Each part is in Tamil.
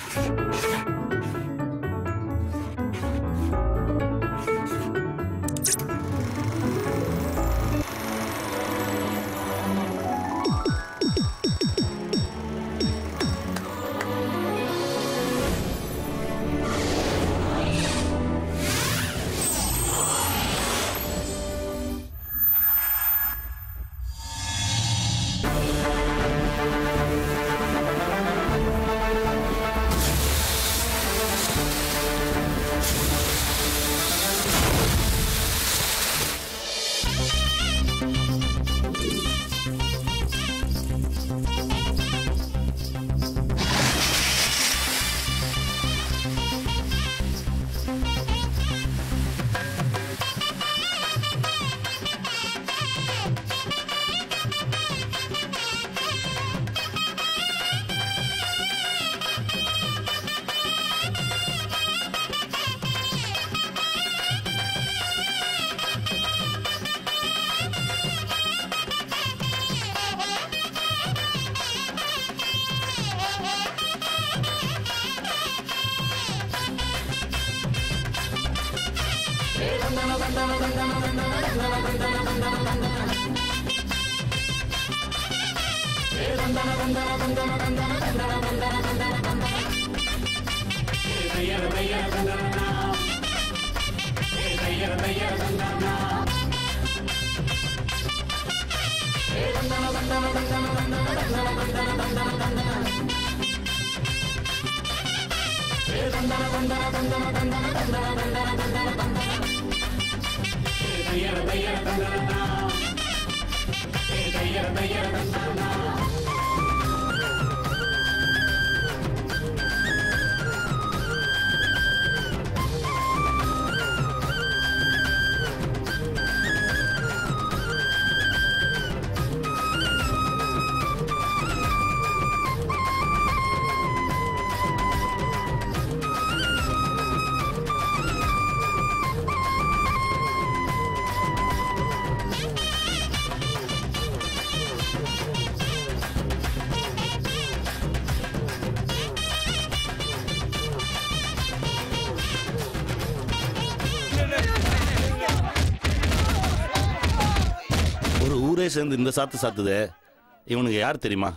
ஒரு ஊரே சேர்ந்து இந்த சாத்து சாத்துதே இவனுங்க யார் தெரியுமா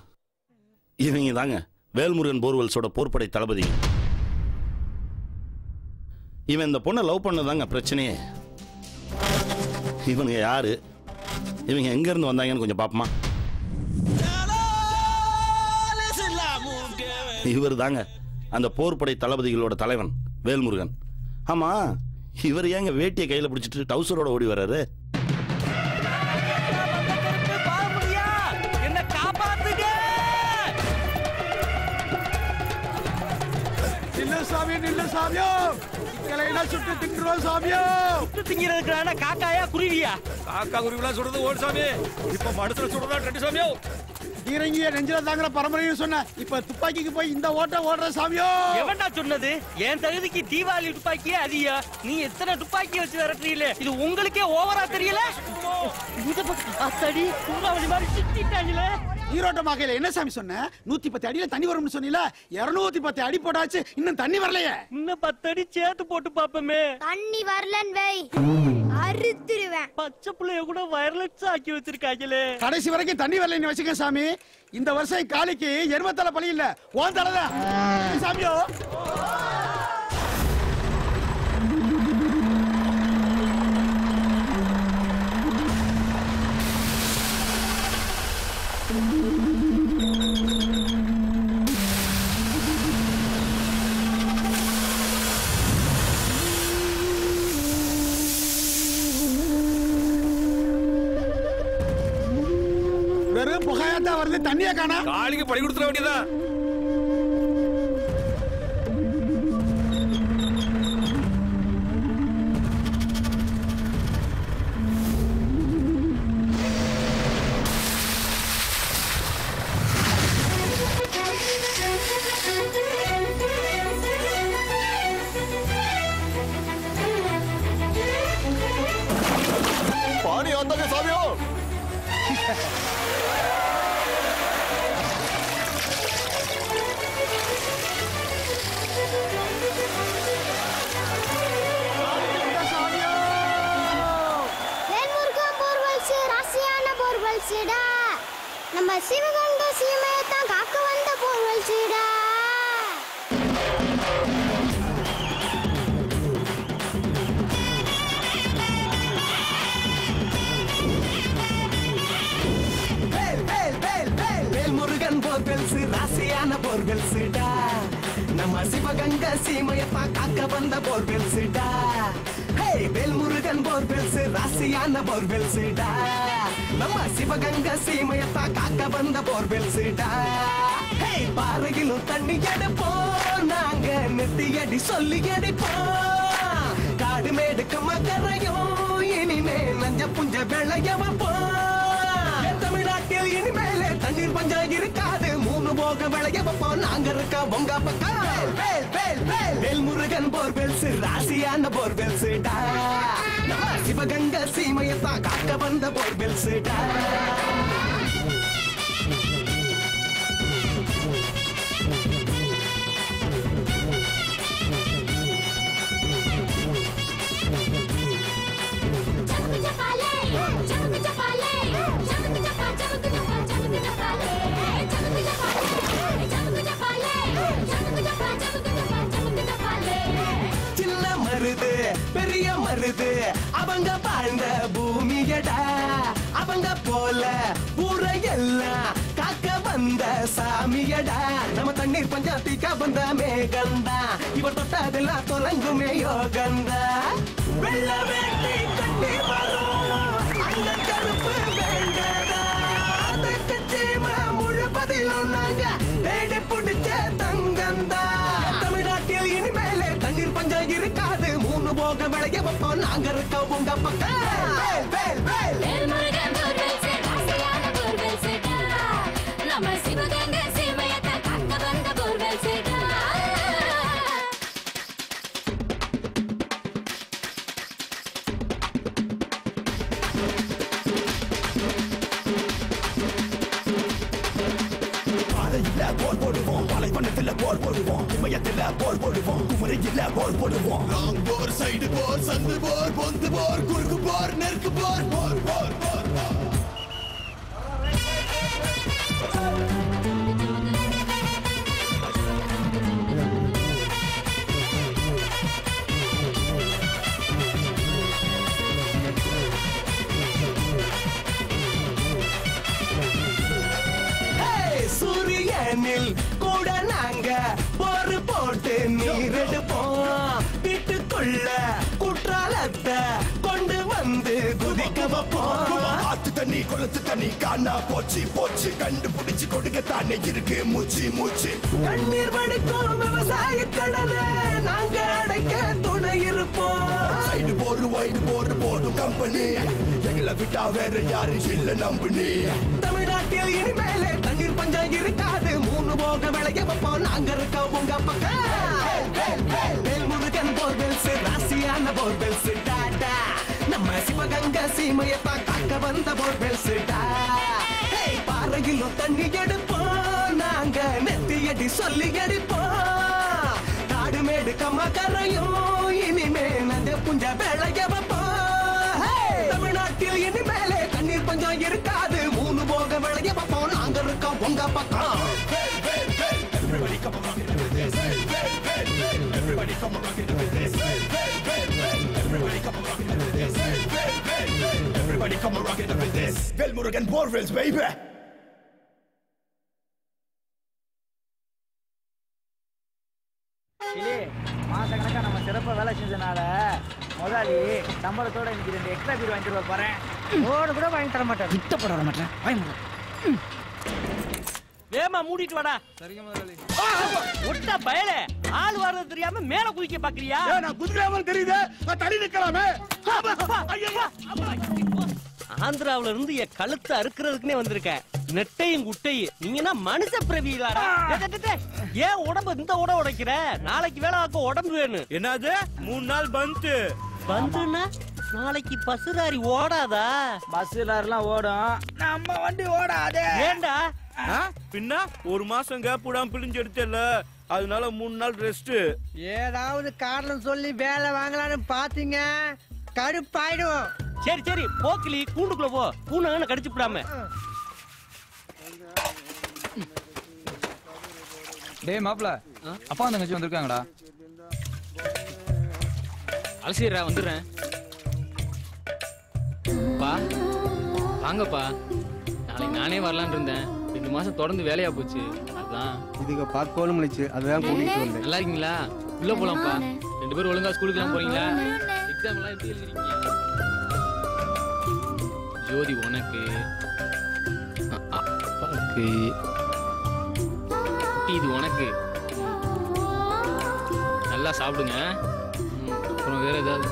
இவங்க தாங்க வேல்முருகன் போர்வெல்ஸோட போர்ப்படை தளபதி இவன் இந்த பொண்ணை லவ் பண்ணதாங்க பிரச்சனையே இவனுங்க யாரு இவங்க எங்க இருந்து வந்தாங்கன்னு கொஞ்சம் பாப்போமா இவர் தாங்க அந்த போர்ப்படை தளபதிகளோட தலைவன் வேல்முருகன் ஆமா இவர் ஏங்க வேட்டியை கையில பிடிச்சிட்டு டவுசரோட ஓடி வர்றாரு என்ன காப்பாத்துங்க நில்லு சாமி நில்லு சாமியோ இக்கலைனா சுட்டு திட்டுருவோம் சாமியோ சுட்டு திங்கிறதுக்கு காக்காயா குருவியா காக்கா குருவிலாம் சுடுறது ஓடு சாமி இப்ப மனசுல சுடுறதா ரெண்டு சாமியோ இறங்கிய நெஞ்சில தாங்குற பரம்பரையும் சொன்ன இப்ப துப்பாக்கிக்கு போய் இந்த ஓட்ட ஓடுற சாமியோ எவன்டா சொன்னது என் தகுதிக்கு தீபாவளி துப்பாக்கியே அதிகா நீ எத்தனை துப்பாக்கி வச்சு விரட்டுறீல இது உங்களுக்கே ஓவரா தெரியல இந்த பக்கம் அத்தடி சூறாவளி மாதிரி சுத்திட்டாங்களே ஈரோட்ட மாக்கையில என்ன சாமி சொன்ன நூத்தி பத்து அடியில தண்ணி வரும்னு சொன்னீல இருநூத்தி பத்து அடி போட்டாச்சு இன்னும் தண்ணி வரலையே இன்னும் பத்தடி சேர்த்து போட்டு பாப்போமே தண்ணி வரலன்னு வை அறுத்துருவேன் பச்சை புள்ளைய கூட வயர்லெஸ் ஆக்கி வச்சிருக்காங்களே கடைசி வரைக்கும் தண்ணி வரலைன்னு வச்சுக்க சாமி இந்த வருஷம் காளிக்கு எருமத்தலை பழி இல்ல ஓன் தலைதான் சாமியோ வெறும் புகையாத்தான் வருது தண்ணியா காணா காளிக்கு பழி கொடுத்துட வேண்டியதான் பாணி வந்தாங்க சாமியோ சிவகங்கை சீமையத்தான் காக்க வந்த பொருள் சீடா வேல் வேல் வேல் வேல் வேல் முருகன் போர்வெல்ஸ் ராசியான போர்வெல்ஸ்டா நம்ம சிவகங்கை சீமையத்தான் காக்க வந்த போர்வெல்ஸ்டா ஹே வேல் முருகன் போர்வெல்ஸ் ராசியான போர்வெல்ஸ்டா நம்ம சிவகங்கை சீமையத்தான் காக்க வந்த போர்வெல்ஸ்டா ஹே பாறையிலும் தண்ணி எடுப்போம் நாங்க நெத்தியடி சொல்லி அடிப்போம் காடு மேடுக்கு மக்கரையும் இனிமே நஞ்ச புஞ்ச வெள்ளைய வைப்போம் என் தமிழ்நாட்டில் இனிமேலே தண்ணீர் பஞ்சம் இருக்காது மூணு போக விளைய வைப்போம் நாங்க இருக்க பொங்க பக்கம் வேல் வேல் வேல் வேல் முருகன் போர்வெல்ஸ் ராசியான போர்வெல்ஸ்டா நம்ம சிவகங்கை சீமையத்தான் காக்க வந்த போர்வெல்ஸ்டா ஜமுக்கு ஜப்பாலே ஜமுக்கு ஜப்பாலே ஜமுக்கு ஜப்பா ஜமுக்கு ஜப்பா ஜமுக்கு ஜப்பாலே ஜமுக்கு ஜப்பாலே ஜமுக்கு ஜப்பாலே ஜமுக்கு ஜப்பா ஜமுக்கு ஜப்பா ஜமுக்கு ஜப்பாலே சின்ன மருது பெரிய மருது அவங்க வாழ்ந்த பூமியடா அவங்க போல ஊரையெல்லாம் காக்க வந்த சாமியடா நம்ம தண்ணீர் பஞ்சாயத்திக்க வந்த மேகந்தா இவர் தொட்டதெல்லாம் தொலைங்குமே யோகந்தா வெள்ள வேட்டி கட்டி வரும் அந்த கருப்பு வேண்டதா அதுக்கு சீமா முழுப்பதிலும் நாங்க தேடி பிடிச்ச தங்கந்தா தமிழ்நாட்டில் இனிமேலே தண்ணீர் பஞ்சம் இருக்காது மூணு போக விளைய வைப்போம் நாங்க இருக்க உங்க பக்கம் வேல், வேல், வேல். வேல் முருகன் போர்வெல்ஸ் ராசியான போர்வெல்ஸ்டா நம்ம சிவகங்கை சீமையத்தை காக்க வந்த போர்வெல்ஸ்டா பாதையில போர் போடுவோம் பாலைவனத்துல போர் போடுவோம் இமயத்துல போர் போடுவோம் குமரியில போர் போடுவோம் லாங் போர் சைடு போர் சந்து போர் பொந்து போர் குறுக்கு போர் நெருக்கு போர் போர் போர் போர் போர் ஹே, சூரியனில் கூட நாங்க போர் போட்டு நீர் எடுப்போம் வீட்டுக்குள்ள குற்றாலத்தை கொண்டு வந்து குதிக்க வைப்போம் ஆத்து தண்ணி குளத்து தண்ணி காணா போச்சு போச்சு கண்டுபிடிச்சு கொடுக்க தானே இருக்கு மூச்சு மூச்சு கண்ணீர் வடிக்கும் விவசாய கடனை நாங்க அடைக்க துணை இருப்போம் சைடு போர் வைடு போர் போடும் கம்பெனி எங்களை விட்டா வேற யாரு இல்ல நம்புனி தமிழ்நாட்டில் இனிமேலே தண்ணீர் பஞ்சம் இருக்காது மூணு போக விளைய வைப்போம் நாங்க இருக்க உங்க பக்கம் வேல் முருகன் போர்வெல்ஸ் ராசியான போர்வெல்ஸ் டாடா நம்ம சிவகங்கை சீமையத்தான் காக்க வந்த போர்வெல்ஸ் டா ஹேய், பாறையிலும் தண்ணி எடுப்போம் நாங்க நெத்தியடி சொல்லி அடிப்போம் காடு மேடு கம்ம கரையும் இனிமே நஞ்ச புஞ்ச விளைய வைப்போம் ஹேய், தமிழ்நாட்டில் இனிமேலே தண்ணீர் பஞ்சம் இருக்காது மூணு போக விளைய வைப்போம் நாங்க இருக்கோம் உங்க பக்கம் Everybody come on, rock it with this. Everybody come on, rock it with this. Everybody come on, rock it with this. Everybody come on, rock it with this. Velmurugan Borvels, baby. இல்லே மாசக்கணக்கா நம்ம சிறப்பா வேலை செஞ்சனால முதலாளி சம்பளத்தோட இன்னைக்கு ரெண்டு எக்ஸ்ட்ரா பீர் வாங்கிட்டு வர போறேன் ஓட கூட வாங்கி தர மாட்டேன் விட்ட போட வர மாட்டேன் வாங்கி மாட்டேன் வேமா மூடிட்டு வாடா சரிங்க முதலாளி ஒட்ட பயலே ஆள் வர்றது தெரியாம மேல குதிக்க பாக்குறியா நான் குதிராமல் தெரியுது நான் தள்ளி நிக்கலாமே ஆந்திராவுல இருந்து என் கழுத்தை அறுக்கிறதுக்குனே வந்திருக்கேன் நெட்டையும் குட்டையும் நீங்கன்னா மனுஷ பிரவியலாடா ஏன் உடம்பு இந்த உட உடைக்கிற நாளைக்கு வேலை ஆக்க உடம்பு வேணும் என்னது மூணு நாள் பந்து வந்துன்னா நாளைக்கு பசுதாரி ஓடாதா பஸ் எல்லாம் ஓடும் நம்ம வண்டி ஓடாதே ஏண்டா பின்ன ஒரு மாசம் கேப் விடாம பிழிஞ்சு எடுத்தல அதனால மூணு நாள் ரெஸ்ட் ஏதாவது காரணம் சொல்லி வேலை வாங்கலாம்னு பாத்தீங்க கடுப்பாயிடும் சரி சரி போக்கிலி கூண்டுக்குள்ள போ பூனை கடிச்சு விடாம டேய் மாப்ள அப்பா தங்கச்சி வந்திருக்காங்கடா அலசிடுறா வந்துடுறேன் பா வாங்கப்பா நாளைக்கு நானே வரலான்னு இருந்தேன் ரெண்டு மாசம் தொடர்ந்து வேலையா போச்சு அதான் இதுக்கு பார்க்கணும் முடிச்சு அதுதான் கூட்டிட்டு வந்தேன் நல்லா இருக்கீங்களா உள்ள போலாம்ப்பா ரெண்டு பேரும் ஒழுங்கா ஸ்கூலுக்கு எல்லாம் போறீங்களா எக்ஸாம் எல்லாம் எப்படி எழுதுறீங்க ஜோதி உனக்கு அ- அப்பாவுக்கு குட்டி, இது உனக்கு நல்லா சாப்பிடுங்க ம், அப்புறம் வேற ஏதாவது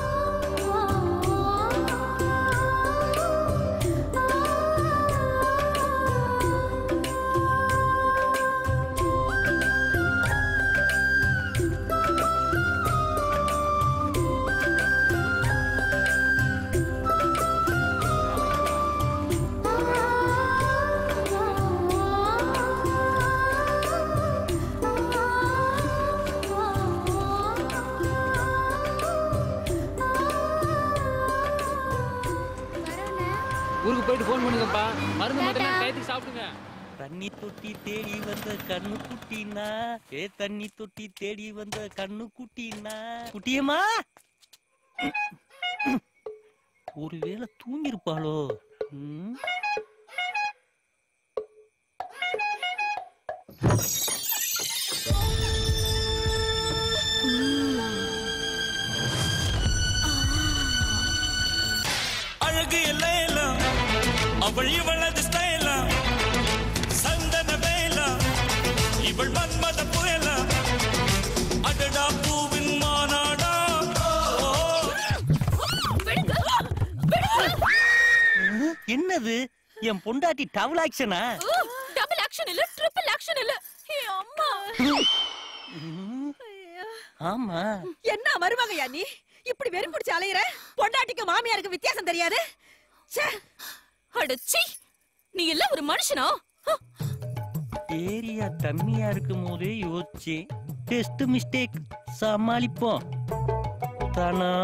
ஊருக்கு போயிட்டு ஃபோன் பண்ணுங்கப்பா மருந்து மட்டும் டயத்துக்கு சாப்பிடுங்க தண்ணி தொட்டி தேடி வந்த கண்ணு குட்டினா ஏ தண்ணி தொட்டி தேடி வந்த கண்ணு குட்டினா குட்டியம்மா ஒருவேளை தூங்கிருப்பாளோ ம்? அழகு எல்லாம் அவள் இவளது ஸ்டைலா சந்தன வேலா இவள் மன்மத புயலா அடடா பூவின் மாநாடா என்னது என் பொண்டாட்டி டவுல் ஆக்ஷனா டபுள் ஆக்ஷன் இல்ல ட்ரிபிள் ஆக்ஷன் இல்ல ஏ அம்மா ஆமா என்ன மருமகையா நீ இப்படி வெறி பிடிச்சு அலையிற பொண்டாட்டிக்கு மாமியாருக்கு வித்தியாசம் தெரியாது ச்சே அடச்சி நீ எல்லாம் ஒரு மனுஷனா ஏரியா கம்மியா இருக்கும் போதே யோசிச்சு டெஸ்ட் மிஸ்டேக் சமாளிப்போம் தானா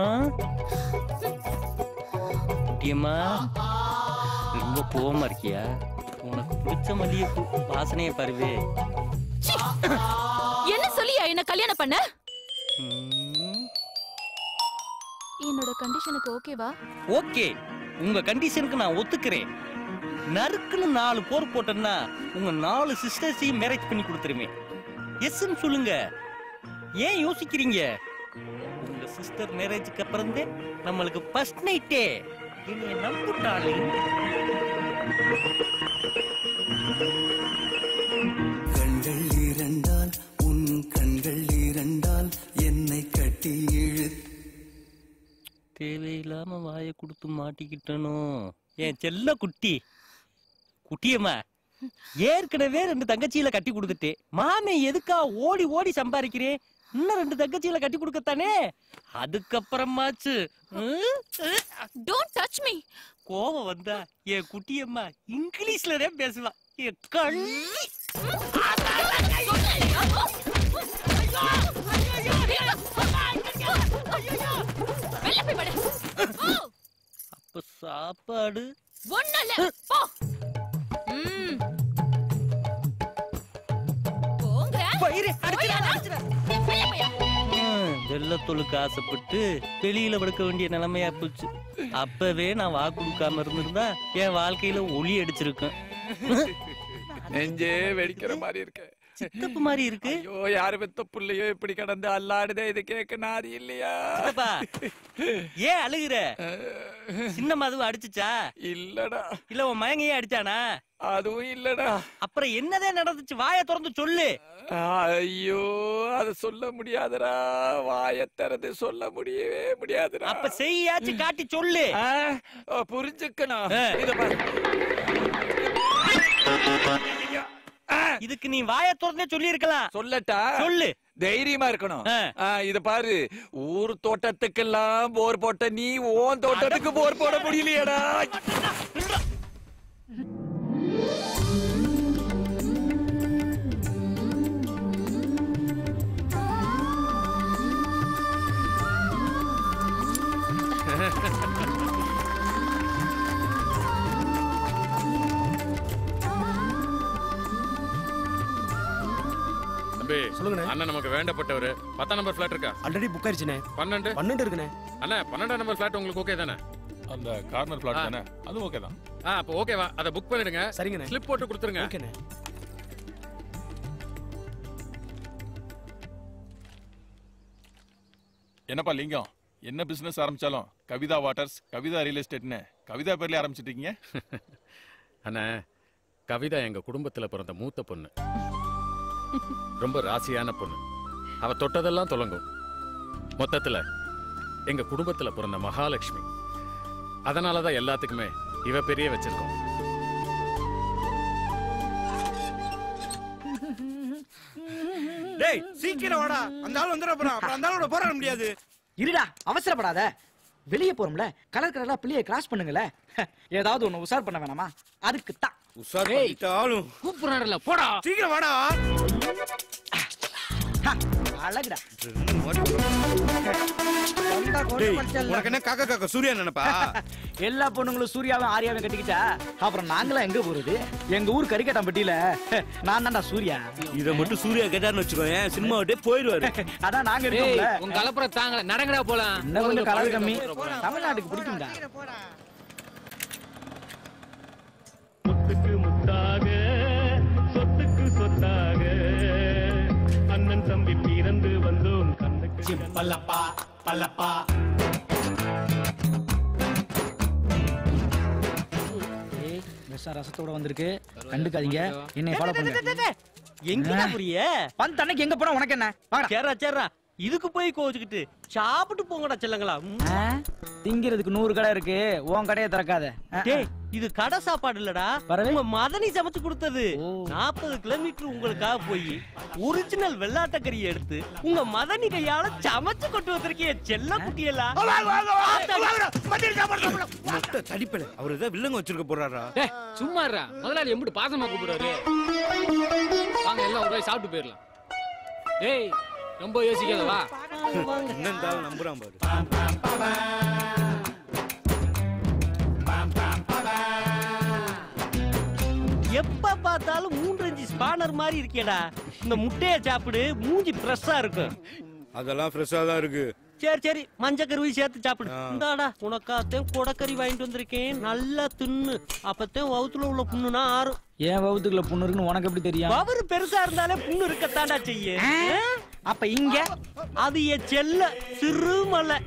குட்டியம்மா ரொம்ப கோவமா இருக்கியா உனக்கு பிடிச்ச மல்லிகைப்பூ வாசனையை பாருவே சீ. என்ன சொல்லியா என்ன கல்யாணம் பண்ண என்னோட கண்டிஷனுக்கு ஓகேவா ஓகே உங்க கண்டிஷனுக்கு நான் ஒத்துக்கிறேன் நறுக்குன்னு நாலு போர் போட்டேன்னா உங்க நாலு சிஸ்டர்ஸையும் மேரேஜ் பண்ணி கொடுத்துருவேன் எஸ்ன்னு சொல்லுங்க ஏன் யோசிக்கிறீங்க உங்க சிஸ்டர் மேரேஜுக்கு அப்புறம் நம்மளுக்கு ஃபர்ஸ்ட் நைட்டே என்னைய நம்புட்டாலே கண்கள் இரண்டால் உன் கண்கள் இரண்டால் என்னை கட்டி இழு தேவையில்லாம வாயை கொடுத்து மாட்டிக்கிட்டனோ என் செல்ல குட்டி குட்டியம்மா ஏற்கனவே ரெண்டு தங்கச்சியில கட்டி கொடுத்துட்டேன் மாமே எதுக்கா ஓடி ஓடி சம்பாதிக்கிறேன் இன்னும் ரெண்டு தங்கச்சியில கட்டி கொடுக்கத்தானே அதுக்கப்புறமாச்சு ம்? டோன்ட் டச் மீ கோவம் வந்தா என் குட்டியம்மா இங்கிலீஷ்ல தான் பேசுவா என் கண்ணி வெளில போய் படு அப்ப சாப்பாடு ஒண்ணும் இல்ல போ ம். போங்க வயிறு போயாடா. வெளில போயா. வெள்ளத்தொழுக்கு ஆசைப்பட்டு வெளியில படுக்க வேண்டிய நிலைமையா போச்சு அப்பவே நான் வா கொடுக்காம இருந்திருந்தா என் வாழ்க்கையில ஒளி அடிச்சிருக்கேன் நெஞ்சே வெடிக்கிற மாதிரி இருக்கு சித்தப்பு மாதிரி இருக்கு ஐயோ யாரு பெத்த புள்ளையோ இப்படி கடந்து அல்லாடுதே இது கேட்க நாதி இல்லையா சித்தப்பா ஏன் அழுகுற சின்ன மதுவும் அடிச்சுச்சா இல்லடா இல்ல உன் மயங்கையே அடிச்சானா அதுவும் இல்லடா அப்புறம் என்னதான் நடந்துச்சு வாயை திறந்து சொல்லு ஐயோ அத சொல்ல முடியாதுடா வாய திறந்து சொல்ல முடியவே முடியாதுடா அப்ப செய்யாச்சு காட்டி சொல்லு ஆ, ஓ, புரிஞ்சுக்கணும் ஆ. இத பாரு. இதுக்கு நீ வாயை திறந்தே சொல்லி இருக்கலாம் சொல்லட்டா சொல்லு தைரியமா இருக்கணும் ஆ. ஆ, இத பாரு ஊர் தோட்டத்துக்கெல்லாம் போர் போட்ட நீ ஓன் தோட்டத்துக்கு போர் போட முடியலையேடா தம்பி சொல்லுங்க அண்ணன் நமக்கு வேண்டப்பட்டவர் பத்தாம் நம்பர் ஃபிளாட் இருக்கா ஆல்ரெடி புக் ஆயிடுச்சுண்ணே பன்னெண்டு பன்னெண்டு இருக்குண்ணே அண்ணா பன்னெண்டாம் நம்பர் ஃபிளாட் உங்களுக்கு ஓகே தானே அந்த கார்னர் ஃபிளாட் தானே அது ஓகே தான் ஆ அப்போ ஓகேவா அதை புக் பண்ணிடுங்க சரிங்கண்ணே ஸ்லிப் போட்டு கொடுத்துருங்க ஓகேண்ணே என்னப்பா லிங்கம் என்ன பிசினஸ் ஆரம்பிச்சாலும் கவிதா வாட்டர்ஸ் கவிதா ரியல் எஸ்டேட்னு கவிதா பேர்ல ஆரம்பிச்சிட்டீங்க அண்ணா கவிதா எங்க குடும்பத்துல பிறந்த மூத்த பொண்ணு ரொம்ப ராசியான பொண்ணு அவ தொட்டதெல்லாம் தொடங்கும் மொத்தத்துல எங்க குடும்பத்துல பிறந்த மகாலட்சுமி அதனாலதான் எல்லாத்துக்குமே இவ பெரிய வச்சிருக்கோம் டேய் சீக்கிரம் வாடா அந்த ஆள் வந்துட போறான் அப்புறம் அந்த ஆளோட போராட முடியாது இருடா அவசரப்படாத வெளியே போறோம்ல கலர் கலரா பிள்ளைய கிராஸ் பண்ணுங்கல ஏதாவது ஒண்ணு உசார் பண்ண வேணாமா அதுக்கு தான் உஷார் பண்ணிட்டாலும் கூப்பிடுறாருல போடா சீக்கிரம் வாடா அழகுடா டேய் உனக்கு என்ன காக்கா காக்கா சூர்யா நினைப்பா எல்லா பொண்ணுங்களும் சூர்யாவும் ஆரியாவும் கட்டிக்கிட்டா அப்புறம் நாங்களாம் எங்க போறது எங்க ஊர் கறிக்கட்டாம்பட்டியில நான் தான்டா சூர்யா இத மட்டும் சூர்யா கேட்டார்னு வச்சுக்கோ ஏன் சினிமா விட்டே போயிருவாரு அதான் நாங்க டேய் இருக்கோம்ல உங்க கலப்புற தாங்கல நடங்கடா போலாம் இன்னும் கொஞ்சம் கலர் கம்மி தமிழ்நாட்டுக்கு பிடிக்கும்டா முத்துக்கு முத்தாக சொத்துக்கு சொத்தாக அண்ணன் தம்பி பிறந்து வந்தோம் கண்ணுக்கு பல்லப்பா பல்லப்பா ஏய் விஷ ரசத்தோட வந்திருக்கு கண்டுக்காதீங்க என்னை ஃபாலோ பண்ணுங்க எங்கடா புரிய வந்து அன்னைக்கு எங்க போனா உனக்கு என்ன வாடா சேரா சேரா இதுக்கு போய் கோச்சுக்கிட்டு சாப்பிட்டு போங்கடா செல்லங்களா ம். ஆ? திங்கிறதுக்கு நூறு கடை இருக்கு உன் கடையை திறக்காத ஆ, டேய் இது கடை சாப்பாடு இல்லடா பரவே. உங்க மதனி சமைச்சு கொடுத்தது நாற்பது கிலோமீட்டர் உங்களுக்காக போய் ஒரிஜினல் வெள்ளாட்டக்கறி எடுத்து உங்க மதனி கையால சமைச்சு கொண்டு வந்திருக்கிய செல்ல குட்டியெல்லாம் மொட்டை தடிப்பல அவர் ஏதாவது வில்லங்க வச்சிருக்க போறாரா டேய் சும்மா இருடா முதலாளி எம்பிட்டு பாசமா கூப்பிடுறாரு வாங்க எல்லாம் ஒரு வாய் சாப்பிட்டு போயிடலாம் டேய் ரொம்ப யோசிக்காத வா என்ன இருந்தாலும் நம்புறான் பாரு எப்ப பார்த்தாலும் மூன்று இன்ச்சு ஸ்பானர் மாதிரி இருக்கேடா இந்த முட்டைய சாப்பிடு மூஞ்சி ஃப்ரெஷ்ஷா இருக்கும் அதெல்லாம் ஃப்ரெஷ்ஷா தான் இருக்கு சரி சரி மஞ்சள் கருவி சேர்த்து சாப்பிடு இந்தாடா உனக்காத்தையும் கொடக்கறி வாங்கிட்டு வந்திருக்கேன் நல்லா தின்னு அப்பத்தையும் வவுத்துல உள்ள புண்ணுனா ஆறும் என் வகுத்துக்குள்ள புண்ணு இருக்குன்னு உனக்கு எப்படி தெரியும் பவர் பெருசா இருந்தாலே புண்ணு இருக்கத்தாண்டா செய்ய அப்ப இங்க அது என் செல்ல சிறுமலை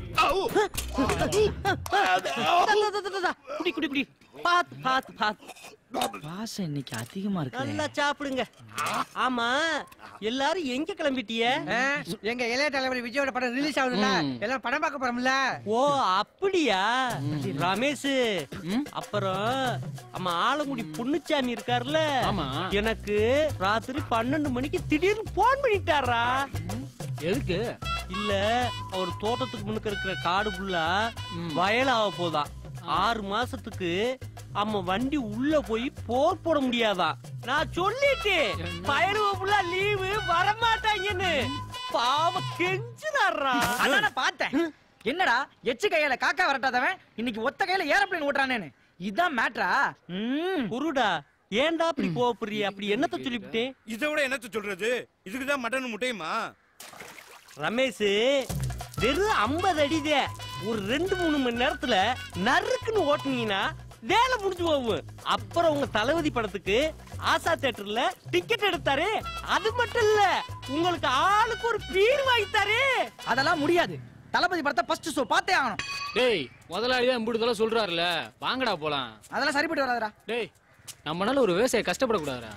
குடி குடி குடி பாத்து பாத்து பாத்து வாசம் இன்னைக்கு அதிகமா இருக்கு நல்லா சாப்பிடுங்க ஆமா எல்லாரும் எங்க கிளம்பிட்டிய எங்க இளைய தலைவர் விஜயோட படம் ரிலீஸ் ஆகுதுல்ல எல்லாம் படம் பார்க்க போறோம்ல ஓ அப்படியா ரமேஷ் அப்புறம் நம்ம ஆலங்குடி பொன்னுச்சாமி இருக்காருல்ல ஆமா. எனக்கு ராத்திரி பன்னெண்டு மணிக்கு திடீர்னு போன் பண்ணிட்டாரா எதுக்கு இல்ல அவர் தோட்டத்துக்கு முன்னுக்கு இருக்கிற காடு ஃபுல்லா வயலாக போதா ஆறு மாசத்துக்கு அம்மா வண்டி உள்ள போய் போர் போட முடியாதான் நான் சொல்லிட்டேன் பயலுவ ஃபுல்லா லீவு வரமாட்டாங்கன்னு பாவ கெஞ்சுனாரா அதான் நான் பார்த்தேன் என்னடா எச்சு கையில காக்கா வரட்டாதவன் இன்னைக்கு ஒத்த கையில ஏரோப்ளேன் ஓட்டுறானேன்னு இதான் மேட்ரா குருடா ஏன்டா அப்படி கோவப்படுறிய அப்படி என்னத்த சொல்லிவிட்டேன் இதை விட என்னத்த சொல்றது இதுக்கு தான் மட்டன் முட்டையுமா ரமேஷ் வெறும் ஐம்பது அடிதே ஒரு ரெண்டு மூணு மணி நேரத்துல நறுக்குன்னு ஓட்டுனீங்கன்னா வேலை முடிஞ்சு போகும் அப்புறம் உங்க தளபதி படத்துக்கு ஆசா தியேட்டர்ல டிக்கெட் எடுத்தாரு அது மட்டும் இல்ல உங்களுக்கு ஆளுக்கு ஒரு பீர் வாங்கித்தாரு அதெல்லாம் முடியாது தளபதி படத்தை ஃபர்ஸ்ட் ஷோ பார்த்தே ஆகணும் டேய் முதலாளி தான் இம்பிடுதெல்லாம் சொல்றாருல வாங்கடா போலாம் அதெல்லாம் சரிப்பட்டு வராதுடா டேய் நம்மனால ஒரு விவசாயி கஷ்டப்படக்கூடாதுடா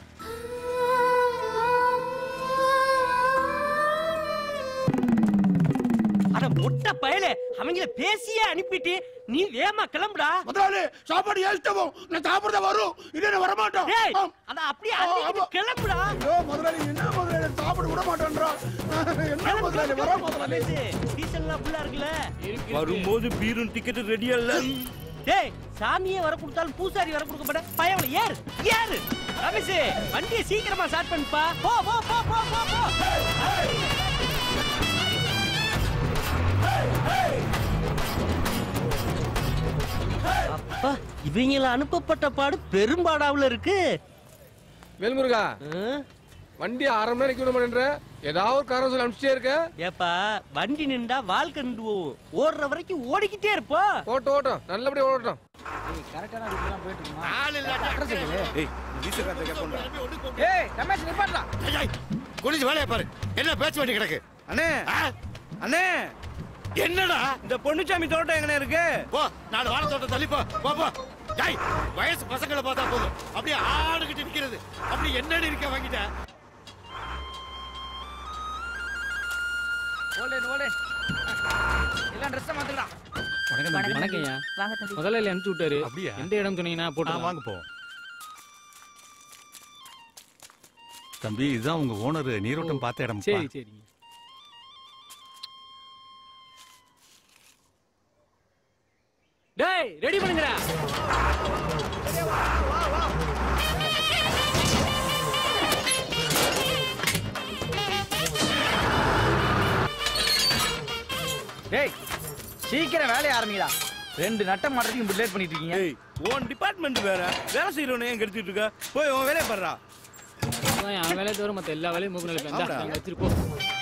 அட மொட்டை பயலே அவங்கள பேசியே அனுப்பிட்டு நீ வேமா கிளம்புடா முதலாளி சாப்பாடு ஏழ்த்தவும் நான் சாப்பிட வரும் இல்ல வர மாட்டோம் டேய் அத அப்படியே அள்ளிக்கிட்டு கிளம்புடா ஐயோ முதலாளி என்ன முதலாளி சாப்பிட விட மாட்டேன்றா என்ன முதலாளி வர முதலாளி டீசல்லாம் ஃபுல்லா இருக்குல்ல வரும்போது பீரும் டிக்கெட் ரெடியா இல்ல டேய் சாமியே வர கொடுத்தாலும் பூசாரி வர கொடுக்க மாட்டேன் பயவல ஏறு ஏறு ரமேஷ் வண்டியை சீக்கிரமா ஸ்டார்ட் பண்ணுப்பா போ போ போ போ போ போ அப்பா இவங்கள அனுப்பப்பட்ட பாடு பெரும்பாடாவுல இருக்கு வேல்முருகா வண்டி அரை மணி நேரம் நிக்க மாட்டேன்ற ஏதாவது ஒரு காரணம் சொல்லி அனுப்பிச்சிட்டே இருக்க ஏப்பா வண்டி நின்றா வாழ்க்கை நின்று போகும் ஓடுற வரைக்கும் ஓடிக்கிட்டே இருப்போம் ஓட்டம் ஓட்டம் நல்லபடியா ஓடட்டும் கரெக்டான ரூட் தான் போயிட்டு இருக்குமா ஆள் இல்ல அட்ரஸ் சொல்லு ஏய் வீசக்காரத்தை கேட்போம்டா ஏய் ரமேஷ் நிப்பாட்றா குனிஞ்சு வேலையை பாரு என்ன பேச்சு வண்டி கிடக்கு அண்ணே அண்ணே என்னடா இந்த பொன்னுச்சாமி தோட்டம் எங்கண்ணே இருக்கு போ நாலு வாழை தோட்டம் தள்ளி போ போ போ டேய் வயசு பசங்களை பார்த்தா போதும் அப்படியே ஆடுகிட்டு நிக்கிறது அப்படி என்னடி இருக்க வாங்கிட்ட ஓலே ஓலே எல்லாம் ட்ரெஸ் மாத்துக்கடா வணக்கம்யா வாங்க தம்பி முதலாளி அனுப்பிச்சு விட்டாரு அப்படியா? எந்த இடம் சொன்னீங்கன்னா போட்டு வாங்க போ தம்பி இதுதான் உங்க ஓனர் நீரோட்டம் பார்த்த இடம் சரி சரி டேய் ரெடி பண்ணுங்கடா டேய் சீக்கிரம் வேலைய ஆரம்பிடா ரெண்டு நட்டம் மாட்டுறதுக்கு இப்படி லேட் பண்ணிட்டு இருக்கீங்க ஏய் உன் டிபார்ட்மெண்ட் வேற வேலை செய்யறவனே ஏன் கெடுத்துட்டு இருக்க போய் உன் வேலையை பாடுறா அதான் என் வேலையை தவிர மத்த எல்லா வேலையும் மூக்கு நிலைப்பேன் ஆமாடா. இந்தா, வச்சிட்டு போ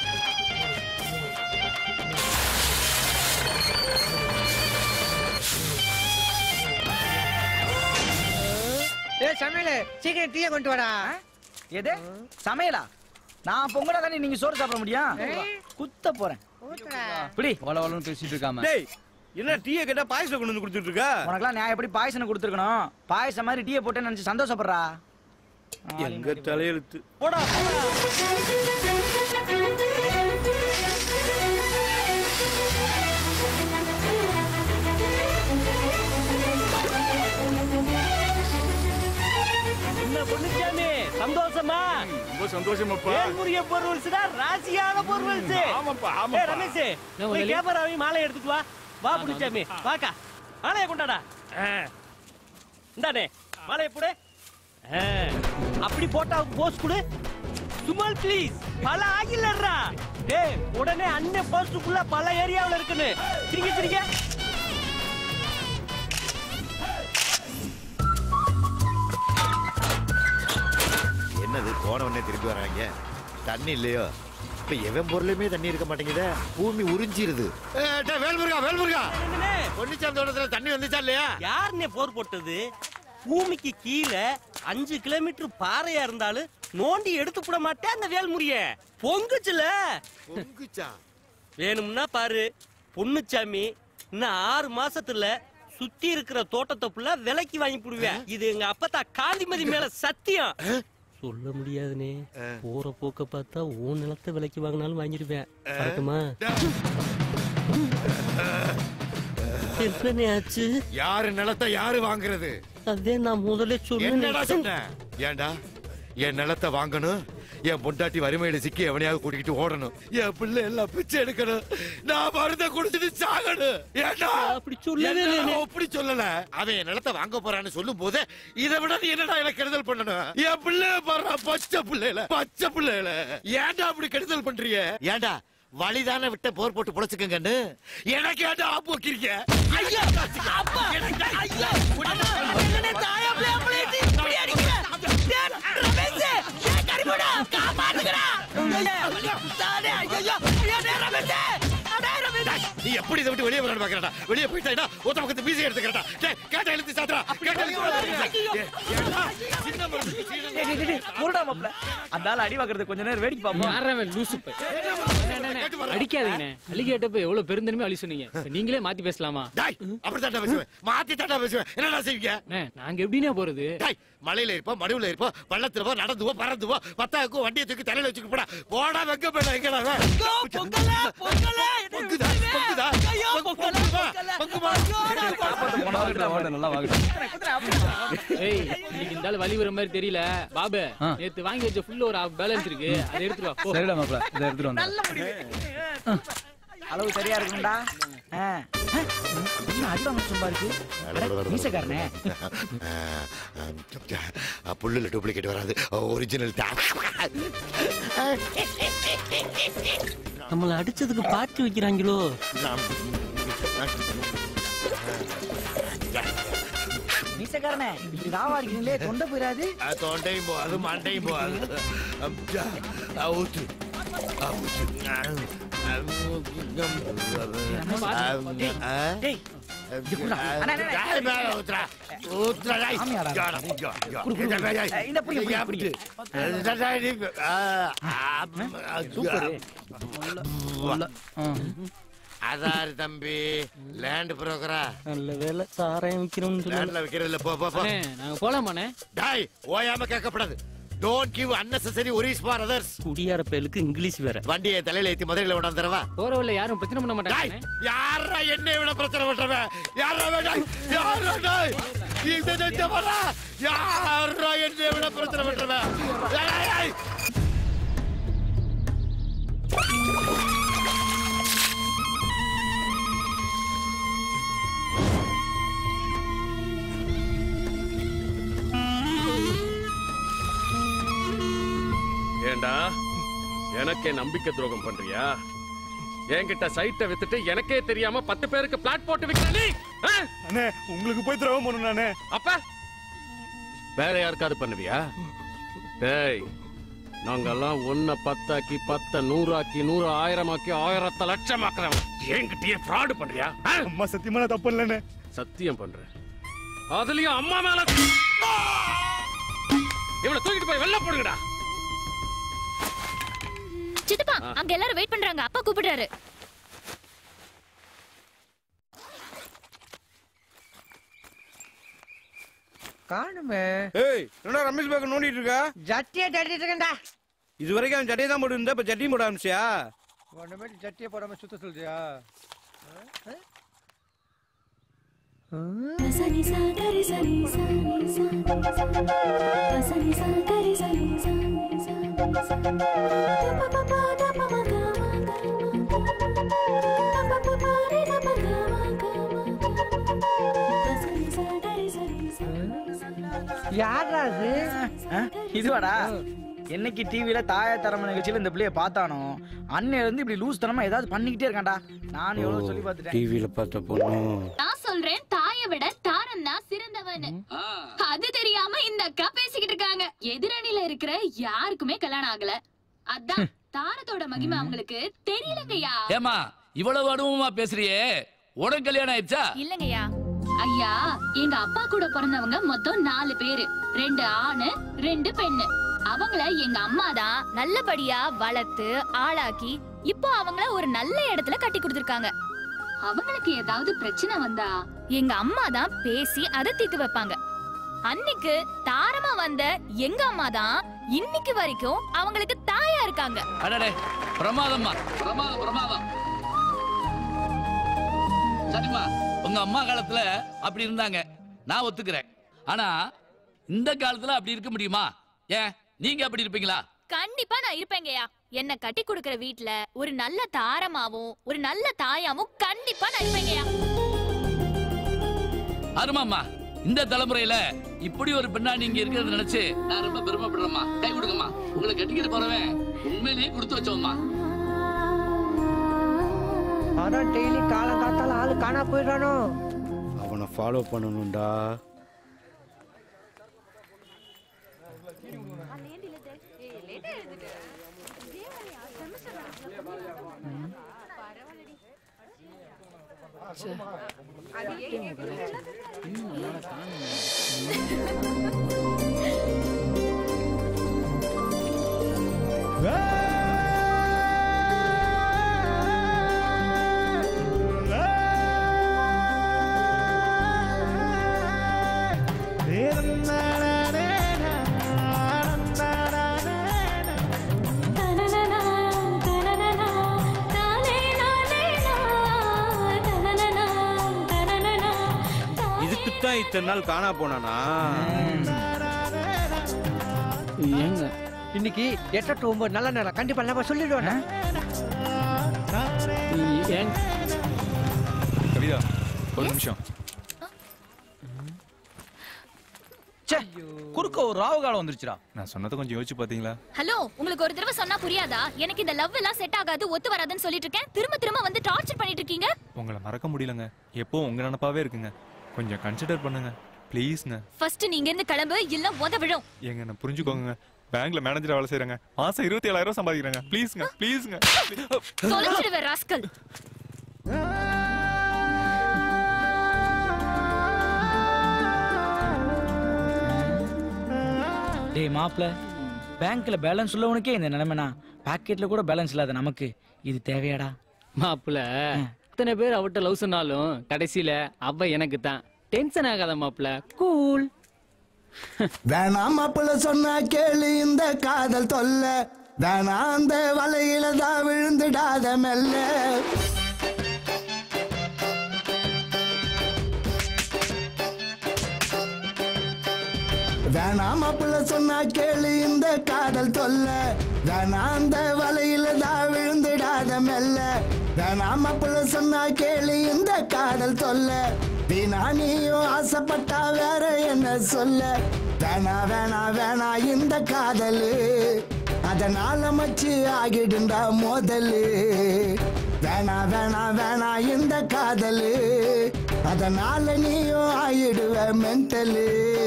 ஏய் சமையல் சீக்கிரம் டீயை கொண்டு வாடா எது சமையலா நான் பொங்கலா தானே நீங்க சோறு சாப்பிட முடியும் குத்த போறேன் இப்படி வள வளன்னு பேசிட்டு இருக்காம டேய் என்ன டீயை கேட்டா பாயசம் கொண்டு வந்து கொடுத்துட்டு இருக்க உனக்கெல்லாம் நான் எப்படி பாயசம் கொடுத்துருக்கணும் பாயசம் மாதிரி டீயை போட்டு நினைச்சு சந்தோஷப்படுறா எங்க தலையெழுத்து போடா என்ன பொண்ணுச்சாமி சந்தோஷமா ரொம்ப சந்தோஷமாப்பா வேல்முருக பொருள்ஸ் தான் ராசியான பொருள்ஸ் ஆமாப்பா ஏய் ஆமாப்பா ரமேஷ் என்ன போய் முதலாளி? கேமராவை மாலை எடுத்துட்டு வா வா புடிச்சாமி வாக்கா மாலையை கொண்டாடா ஆ. இந்தானே மாலையை போடு ஆ. அப்படி போட்டா போஸ் கொடு சுமல் ப்ளீஸ் பல ஆகிலறா டேய் உடனே அண்ணன் போஸ்டுக்குள்ள பல ஏரியாவுல இருக்குன்னு சிரிங்க சிரிங்க என்னது போன உடனே திருப்பி வராங்க தண்ணி இல்லையோ இப்ப எவன் பொருளுமே தண்ணி இருக்க மாட்டேங்குதே பூமி உறிஞ்சிருது வேல்முருகா வேல்முருகா என்னண்ணே? பொன்னிச்சாமி தோட்டத்துல தண்ணி வந்துச்சா இல்லையா யாருன்னே போர் போட்டது பூமிக்கு கீழே அஞ்சு கிலோமீட்டர் பாறையா இருந்தாலும் நோண்டி எடுத்து போட மாட்டேன் அந்த வேல்முறிய பொங்குச்சுல பொங்குச்சா வேணும்னா பாரு பொண்ணுச்சாமி இன்னும் ஆறு மாசத்துல சுத்தி இருக்கிற தோட்டத்தை ஃபுல்லா விலைக்கு வாங்கி போடுவேன் இது எங்க அப்பத்தா காந்திமதி மேல சத்தியம் சொல்ல முடியாதுனே போற போக்க பார்த்தா உன் நிலத்தை விலைக்கு வாங்கினாலும் வாங்கிடுவேன் வரட்டுமா என்னண்ணே ஆச்சு யாரு நிலத்தை யாரு வாங்குறது அதே நான் முதல்ல என்னடா சொன்னேன் சொன்ன ஏன்டா என் நிலத்தை வாங்கணும் என் பொண்டாட்டி வறுமையில சிக்கி எவனையாவது கூட்டிக்கிட்டு ஓடணும் என் பிள்ளை எல்லாம் பிச்சை எடுக்கணும் நான் மருந்த குடிச்சிட்டு சாகணும் ஏன்டா அப்படி சொல்லவே என்னடா இல்லையே. அப்படி சொல்லல அவன் என் நிலத்தை வாங்க போறான்னு சொல்லும் போது இதை விட நீ என்னடா எனக்கு கெடுதல் பண்ணணும் என் பிள்ளைய பாரு பச்சை பிள்ளைல பச்சை பிள்ளைல ஏன்டா அப்படி கெடுதல் பண்றீங்க ஏன்டா வழிதானே விட்ட போர் போட்டு புழைச்சுக்கங்கன்னு எனக்கு ஏன்டா ஆப்பு வைக்கிறீங்க ஐயா அப்பா ஐயா என்னண்ணே தாயாப்ல அப்படி இப்படி அடிக்கிற டேய், ரமேஷ் ஏய் கரிபுடா காப்பாத்துங்கடா ஐயா தானே ஐயா ஐயா டேய் ரமேஷ் அடே ரமேஷ் நீ எப்படி இதை விட்டு வெளியே வரணும் பாக்குறடா வெளியே போயிட்டா ஒத்த பக்கத்து பீசி எடுத்துக்கிறடா டேய் கேட்ட எழுத்து சாத்துறா கேட்ட முருடா மாப்ள அந்த ஆள் அடி வாங்குறது கொஞ்ச நேரம் வேடிக்கை பாப்போம் யாரவன் லூசு பை. அண்ணே, அண்ணே, அண்ணே, அடிக்காதீங்கண்ணே அழி கேட்டப்ப எவ்வளவு பெருந்தன்மை அழி சொன்னீங்க இப்ப நீங்களே மாத்தி பேசலாமா டாய் அப்படி தாண்டா பேசுவேன் மாத்தி தாண்டா பேசுவேன் என்னடா செய்வீங்க அண்ணே, நாங்க எப்படிண்ணே போறது டாய் மலையில இருப்போம் மடுவுல இருப்போம் பள்ளத்துல போ நடந்து போ பறந்து போ பத்தாக்கும் வண்டியை தூக்கி தலையில வச்சுட்டு போடா போடா வெங்க போடா எங்கடா அவன்? பொங்கல பொங்கல பொங்குதா பொங்குதா ஐயோ பொங்கல பொங்குமா நல்லா வாங்கட்டும் ஏய் இன்னைக்கு இந்த ஆளு வழி வர மாதிரி தெரியல பாபு நேத்து வாங்கி வச்ச ஃபுல்ல ஒரு பேலன்ஸ் இருக்கு அதை எடுத்துட்டு வா போ சரிடா மாப்ள இதை எடுத்துட்டு வந்தேன் அளவு சரியா இருக்கும்டா ஆ. ஆ, என்ன அடி வாங்க சும்மா இருக்கு அட, மீசக்காரனே புல்லுல டூப்ளிகேட் வராது ஒரிஜினல் தான் நம்மள அடிச்சதுக்கு பாட்டு வைக்கிறாங்களோ மீசக்காரன் பிச்சைக்காரனே இப்படி ராவா இருக்கீங்களே தொண்டை போயிடாது அது தொண்டையும் போகாது மண்டையும் போகாது அப்ஜா, அவுத்து அவுத்து ஆ? டேய் இது குடுடா. அண்ணா, அண்ணா, அண்ணா. டேய், மேல ஊத்துறா. ஊத்துறா, டேய். சாமியாடா. ஜா, ஜா, ஜா. குடு, குடு, குடு. டேய், டேய், ஏய், இந்த புடிங்க, புடிங்க, அப்படி. புடிங்க. டேய், டேய், டேய், ஆ, ஆ, சூப்பரு. அதாரு தம்பி லேண்ட் புரோக்கரா நல்ல வேலை சாராயம் விற்கிறோம்னு லேண்ட்ல விக்கிறதுல போ போ போ அண்ணே, நாங்க போலாமாண்ணே டாய் ஓயாம கேட்கப்படாது don't give unnecessary worries for others குடியார பயலுக்கு இங்கிலீஷ் வேற வண்டியை தலையில ஏத்தி மதுரையில கொண்டாந்து தரவா போற வழியில யாரும் பிரச்சனை பண்ண டாய் மாட்டாங்க யாரா என்னை விட பிரச்சனை பண்றவன் யாரா வேண்டாய் யாரா டாய் இந்த நெஞ்ச வரா யாரா என்னை விட பிரச்சனை பண்றவன் ஏய், ஏய், ஏய். ஏண்டா எனக்கே நம்பிக்கை துரோகம் பண்றியா என்கிட்ட சைட்டை வித்துட்டு எனக்கே தெரியாம பத்து பேருக்கு பிளாட் போட்டு விக்கிற நீ ஆ? அண்ணே உங்களுக்கு போய் திரவம் பண்ணணும் நானே அப்ப வேற யாருக்காவது பண்ணுவியா டேய் நாங்கெல்லாம் ஒன்ன பத்தாக்கி பத்த நூறாக்கி நூறு ஆயிரமாக்கி ஆயிரத்தை லட்சமாக்குறவன் என்கிட்டயே ஃப்ராடு பண்றியா ஆ? அம்மா சத்தியமா நான் தப்பு இல்லைண்ணே சத்தியம் பண்றேன் அதுலயும் அம்மா மேல இவனை தூக்கிட்டு போய் வெளில போடுங்கடா சித்தப்பா அங்க எல்லாரும் வெயிட் பண்றாங்க அப்பா கூப்பிடுறாரு காணுமே ஏய் என்னடா ரமேஷ் பேக்க நோண்டிட்டு இருக்கா ஜட்டியை தட்டிட்டு இருக்கேன்டா இது வரைக்கும் அவன் சட்டையை தான் போட்டு இருந்தா இப்ப சட்டியும் போட ஆரம்பிச்சியா ஒண்ணுமே ஜட்டியை போடாம சுத்த சொல்றியா யாரா அது இதுவாடா என்னைக்கு டிவில தாயா தரம நிகழ்ச்சியில இந்த பிள்ளைய பார்த்தானோ அண்ணன் இருந்து இப்படி லூஸ் தனமா ஏதாவது பண்ணிக்கிட்டே இருக்கான்டா நானும் எவ்வளவு சொல்லி பார்த்துட்டேன் டிவியில பார்த்த பொண்ணு நான் சொல்றேன் தாயை விட தாரன் தான் சிறந்தவன் அது தெரியாம இந்த அக்கா பேசிக்கிட்டு இருக்காங்க எதிரணியில இருக்கிற யாருக்குமே கல்யாணம் ஆகல அதான் தாரத்தோட மகிமை அவங்களுக்கு தெரியலங்கய்யா ஏமா இவ்வளவு அனுபவமா பேசுறியே உனக்கு கல்யாணம் ஆயிடுச்சா இல்லங்கய்யா ஐயா எங்க அப்பா கூட பிறந்தவங்க மொத்தம் நாலு பேரு ரெண்டு ஆணு ரெண்டு பெண்ணு அவங்கள எங்க அம்மா தான் நல்லபடியா வளர்த்து ஆளாக்கி இப்போ அவங்கள ஒரு நல்ல இடத்துல கட்டி கொடுத்திருக்காங்க அவங்களுக்கு ஏதாவது பிரச்சனை வந்தா எங்க அம்மா தான் பேசி அதை தீர்த்து வைப்பாங்க அன்னைக்கு தாரமா வந்த எங்க அம்மா தான் இன்னைக்கு வரைக்கும் அவங்களுக்கு தாயா இருக்காங்க அடடே பிரமாதம்மா பிரமாதம் பிரமாதம் சரிம்மா உங்க அம்மா காலத்துல அப்படி இருந்தாங்க நான் ஒத்துக்கிறேன் ஆனா இந்த காலத்துல அப்படி இருக்க முடியுமா ஏன் நீங்க அப்படி இருப்பீங்களா கண்டிப்பா நான் இருப்பேங்கய்யா என்ன கட்டி கொடுக்கிற வீட்ல ஒரு நல்ல தாரமாவும் ஒரு நல்ல தாயாவும் கண்டிப்பா நான் இருப்பேங்கய்யா அருமாம்மா இந்த தலைமுறையில இப்படி ஒரு பெண்ணா நீங்க இருக்கிறத நினைச்சு நான் ரொம்ப பெருமைப்படுறேம்மா கை கொடுங்கம்மா உங்களை கட்டிக்கிட்டு போறவன் உண்மையிலேயே கொடுத்து வச்சோம்மா அதான் டெய்லி காலம் காத்தால ஆளு காணா போயிடுறானோ அவனை ஃபாலோ பண்ணணும்டா இதுக்குத்தான் இத்தனை நாள் காணா போனானா ஏங்க இன்னைக்கு எட்டு டு ஒன்பது நல்ல நேரம் கண்டிப்பா நம்ம சொல்லிடுவேன் கவிதா ஒரு நிமிஷம் குறுக்க ஒரு ராவு காலம் வந்துருச்சுடா நான் சொன்னதை கொஞ்சம் யோசிச்சு பாத்தீங்களா ஹலோ உங்களுக்கு ஒரு தடவை சொன்னா புரியாதா எனக்கு இந்த லவ் எல்லாம் செட் ஆகாது ஒத்து வராதுன்னு சொல்லிட்டு இருக்கேன் திரும்ப திரும்ப வந்து டார்ச்சர் பண்ணிட்டு இருக்கீங்க உங்களை மறக்க முடியலங்க எப்போ உங்க நினப்பாவே இருக்குங்க கொஞ்சம் கன்சிடர் பண்ணுங்க ப்ளீஸ்ங்க ஃபர்ஸ்ட் நீங்க இருந்து கிளம்பு இல்ல உத விழும் ஏங்க நான் புரிஞ்சுக்கோங்க பேங்க்ல மேனேஜரா வேலை செய்யறாங்க மாசம் இருபத்தி ஏழாயிரம் சம்பாதிக்கிறாங்க ப்ளீஸ்ங்க ப்ளீஸ்ங்க தொலைச்சிடுவேன் ராஸ்கல் டேய் மாப்ள பேங்க்ல பேலன்ஸ் உள்ளவனுக்கே இந்த நிலைமைனா பாக்கெட்ல கூட பேலன்ஸ் இல்லாத நமக்கு இது தேவையாடா மாப்பிள இத்தனை பேர் அவட்ட லவ் சொன்னாலும் கடைசியில அவ எனக்கு தான் டென்ஷன் ஆகாத மாப்பிள கூல் வேணாம் மாப்பிள்ள சொன்னா கேளு இந்த காதல் தொல்ல வேணாம் அந்த வலையில தான் விழுந்துடாத மெல்ல வேணாம் மாப்பிள்ள சொன்னா கேளு இந்த காதல் தொல்ல வேணாம் அந்த வலையில தான் விழுந்துடாத மெல்ல வேணாம் மாப்பிள்ள சொன்னா கேளு இந்த காதல் தொல்ல வீணா நீயும் ஆசைப்பட்டா வேற என்ன சொல்ல வேணா வேணா வேணா இந்த காதலு அதனால மச்சு ஆகிடுண்டா மோதலு வேணா வேணா வேணா இந்த காதலு அதனால நீயும் ஆயிடுவ மென்டலு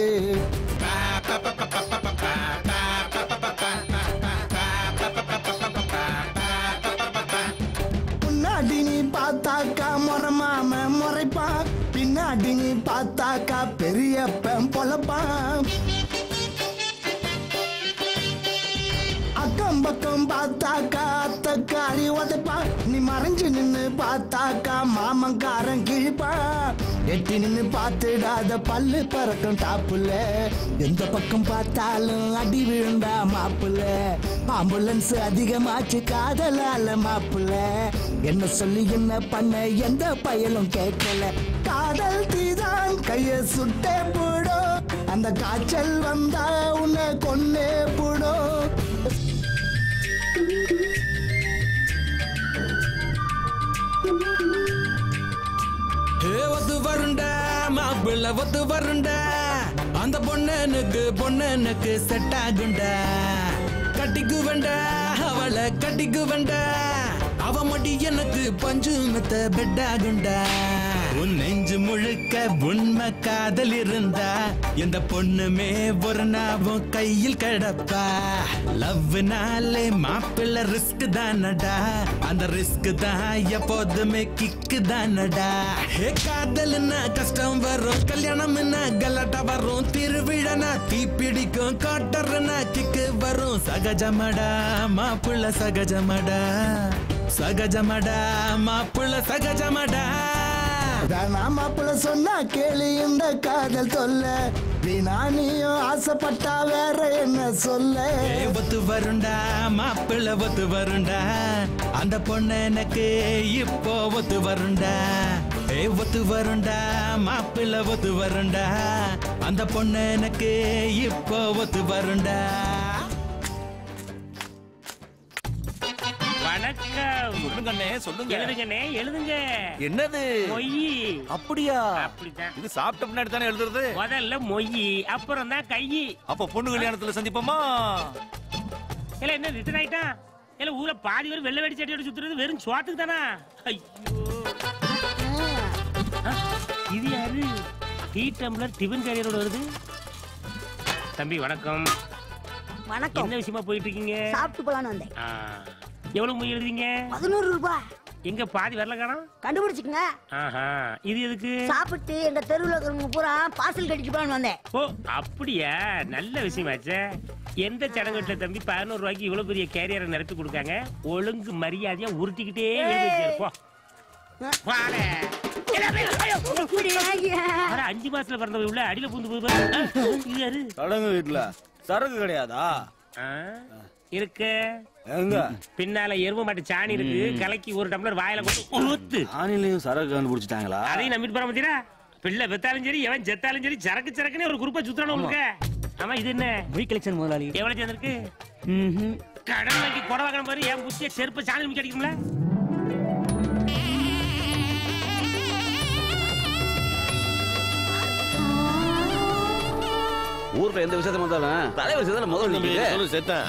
முன்னாடி நீ பார்த்தாக்கா முறமாம முறைப்பான் பின்னாடி நீ பார்த்தாக்கா பெரியப்பன் பொழப்பான் அக்கம் பக்கம் பார்த்தாக்கா அத்தக்காரி உதைப்பான் நீ மறைஞ்சு நின்னு பார்த்தாக்கா மாமங்காரன் கிழிப்பான் எட்டி நின்னு பார்த்துடாத பல்லு பறக்கும் டாப்புல எந்த பக்கம் பார்த்தாலும் அடி விழுந்தா மாப்புல ஆம்புலன்ஸ் அதிகமாச்சு காதலால மாப்புல என்ன சொல்லி என்ன பண்ண எந்த பயலும் கேட்கல காதல் தீதான் கைய சுட்டே போடும் அந்த காய்ச்சல் வந்தா உன்னை கொன்னே போடும் ஏ ஒத்து வருண்டா மாப்பிள்ள ஒத்து வருண்டா அந்த பொண்ணனுக்கு பொண்ணனுக்கு செட் ஆகுண்டா கட்டிக்கு வேண்டா அவளை கட்டிக்கு வேண்டா அவ மடி எனக்கு பஞ்சு மெத்த பெட் ஆகுண்டா உன் நெஞ்சு முழுக்க உண்மை காதல் இருந்தா எந்த பொண்ணுமே ஒரு நாவும் கையில் கிடப்பா லவ்னாலே மாப்பிள்ள ரிஸ்க் தானடா அந்த ரிஸ்க் தான் எப்போதுமே கிக்கு தானடா ஹே காதல்னா கஷ்டம் வரும் கல்யாணம்னா கலாட்டா வரும் திருவிழனா தீப்பிடிக்கும் காட்டர்னா கிக்கு வரும் சகஜமடா மாப்பிள்ள சகஜமடா சகஜமடா மாப்பிள்ள சகஜமடா வேணாம் மாப்பிள்ள சொன்னா கேளு இந்த காதல் தொல்ல வீணா நீயும் ஆசைப்பட்டா வேற என்ன சொல்ல ஏய், ஒத்து வருண்டா மாப்பிள்ள ஒத்து வருண்டா அந்த பொண்ணு எனக்கு இப்போ ஒத்து வருண்டா ஏ ஒத்து வருண்டா மாப்பிள்ள ஒத்து வருண்டா அந்த பொண்ணு எனக்கு இப்போ ஒத்து வருண்டா வணக்கம் சொல்லுங்கண்ணே சொல்லுங்க எழுதுங்கண்ணே எழுதுங்க என்னது மொய் அப்படியா அப்படிதான் இது சாப்பிட்ட முன்னாடி தானே எழுதுறது முதல்ல மொய் அப்புறம் தான் கை அப்ப பொண்ணு கல்யாணத்துல சந்திப்போமா இல்ல என்ன ரிட்டர்ன் ஆயிட்டான் இல்ல ஊர்ல பாதி பேர் வெள்ளை வெடி சட்டியோட சுத்துறது வெறும் சுவாத்துக்கு தானா ஐயோ ஆ, இது யாரு டீ டம்ளர் டிஃபன் கேரியரோட வருது தம்பி வணக்கம் வணக்கம் என்ன விஷயமா போயிட்டு இருக்கீங்க சாப்பிட்டு போலான்னு வந்தேன் ஆ, எவ்வளவு மொய் எழுதுவீங்க பதினோரு ரூபாய் எங்க பாதி வரல காணோம் கண்டுபிடிச்சுக்கங்க ஆஹா இது எதுக்கு சாப்பிட்டு எங்க தெருவுல இருக்கிறவங்க பூரா பார்சல் கட்டிட்டு போலான்னு வந்தேன் ஓ அப்படியா நல்ல விஷயமாச்சே எந்த சடங்குல தம்பி பதினோரு ரூபாய்க்கு இவ்வளவு பெரிய கேரியரை நிரப்பி கொடுக்காங்க ஒழுங்கு மரியாதையா உருட்டிக்கிட்டே எழுதி வச்சிருப்போம் வாடே. எல்லாமே, ஐயோ, அட, அஞ்சு மாசத்துல பிறந்தவ உள்ள அடியில பூந்து போது பாரு. ஆ, இது யாரு? சடங்கு வீட்டுல சரக்கு கிடையாதா ஆ, இருக்கு எங்க பின்னால எரும மாட்டு சாணி இருக்கு கலக்கி ஒரு டம்ளர் வாயில கொண்டு ஊத்து ஆணிலையும் சரக்கு கண்டுபிடிச்சிட்டாங்களா அதையும் நம்பிட்டு போற மாட்டீரா பிள்ளை பெத்தாலும் சரி எவன் செத்தாலும் சரி சரக்கு சரக்குன்னு ஒரு குரூப்பா சுத்தணும் உங்களுக்கு ஆமா இது என்ன மொய் கலெக்ஷன் முதலாளி எவ்வளவு சேர்ந்திருக்கு கடன் வாங்கி கொடை வாங்கணும் பாரு என் புத்திய செருப்பு சாணி மிக்க அடிக்கும்ல ஊர்ல எந்த விஷயத்த வந்தாலும் தலைவர் விஷயத்துல முதல்ல நிக்குது. சொல்லு செத்தேன்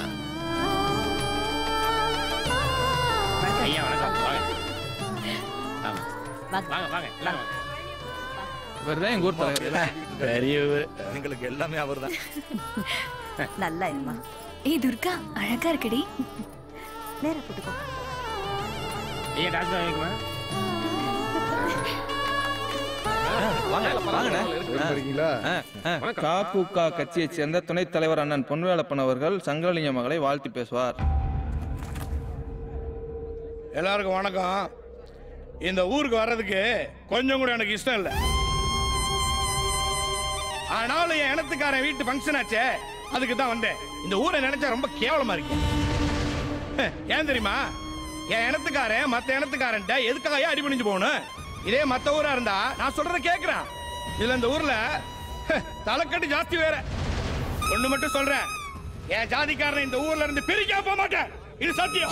ஐயா வணக்கம் வாங்க ஆமா. வாங்க வாங்க எல்லாரும் வாங்க இவர்தான் எங்க ஊர் தலைவர் பெரியவர் எங்களுக்கு எல்லாமே அவர்தான் நல்லா இருமா ஏய் துர்கா அழகா இருக்கடி நேரா போட்டுக்கோ ஐயா டாக்டர் வாங்கிக்குமா இருக்கீங்களா ககுக கட்சியைச் சேர்ந்த துணைத் தலைவர் அண்ணன் பொன்வேலப்பன் அவர்கள் சங்கரலிங்க மகளை வாழ்த்தி பேசுவார் எல்லாருக்கும் வணக்கம் இந்த ஊருக்கு வர்றதுக்கு கொஞ்சம் கூட எனக்கு இஷ்டம் இல்லை ஆனாலும் என் இனத்துக்காரன் வீட்டு ஃபங்க்ஷன் ஆச்சே அதுக்கு தான் வந்தேன் இந்த ஊரை நினைச்சா ரொம்ப கேவலமா இருக்கு ஹ், ஏன் தெரியுமா என் இனத்துக்காரன் மத்த இனத்துக்காரன்ட்ட எதுக்காக அடி பண்ணிச்சு போகணும் இதே மத்த ஊரா இருந்தா நான் சொல்றத கேக்குறான் இதுல இந்த ஊர்ல ஹ், தலைக்கட்டு ஜாஸ்தி வேற ஒண்ணு மட்டும் சொல்றேன் என் ஜாதிக்காரனை இந்த ஊர்ல இருந்து பிரிக்க போக மாட்டேன் இது சத்தியம்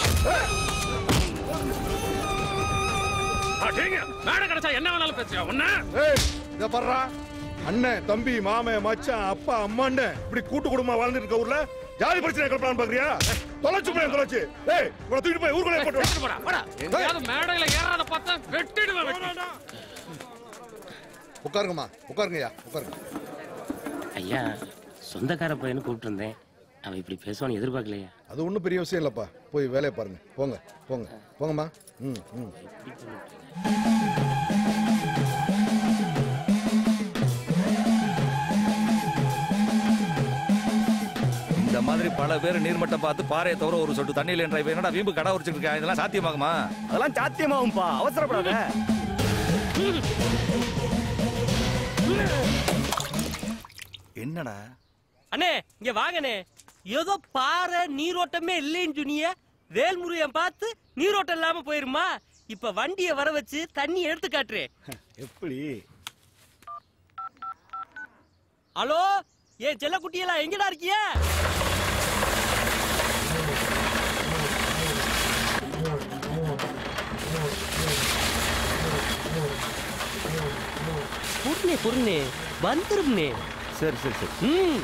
மேடம் கிடைச்சா என்ன வேணாலும் பேசுறியா உன்ன ஏய் இத பர்றா அண்ணன் தம்பி மாமன் மச்சான் அப்பா அம்மான்னு இப்படி கூட்டு குடும்பமா வாழ்ந்துட்டு இருக்க ஊர்ல ஜாதி பிரச்சனை கிளப்பலாம் பாக்குறியா தொலைச்சு போய் தொலைச்சு ஏய் உங்களை தூக்கிட்டு போய் ஊருக்குள்ளே போட்டு போடா போடா எங்கேயாவது மேடையில ஏறாத பார்த்தா வெட்டிடுவேன் வெட்டி உட்காருங்கம்மா உட்காருங்கய்யா உட்காருங்க ஐயா சொந்தக்கார பையனு கூப்பிட்டு இருந்தேன் அவன் இப்படி பேசுவான்னு எதிர்பார்க்கலையா அது ஒன்றும் பெரிய விஷயம் இல்லப்பா போய் வேலையை பாருங்க போங்க போங்க போங்கம்மா ம் ம் இந்த மாதிரி பல பேர் நீர்மட்டம் பார்த்து பாறையை தவிர ஒரு சொட்டு தண்ணி இல்லைன்ற இவன் என்னடா வீம்பு கடை உரிச்சிட்டு இருக்கான் இதெல்லாம் சாத்தியமாகுமா அதெல்லாம் சாத்தியமாகும்பா அவசரப்படாத என்னடா அண்ணே இங்க வாங்கண்ணே ஏதோ பாறை நீரோட்டமே இல்லைன்னு சொன்னீங்க வேல்முருகன் பார்த்து நீரோட்டம் இல்லாம போயிருமா இப்ப வண்டிய வர வச்சு தண்ணி எடுத்து காட்டுறேன் எப்படி ஹலோ ஏன் செல்லக்குட்டியெல்லாம் எங்கடா இருக்கிய பொருணே பொருணே வந்துரும்னே சரி சரி சரி ம்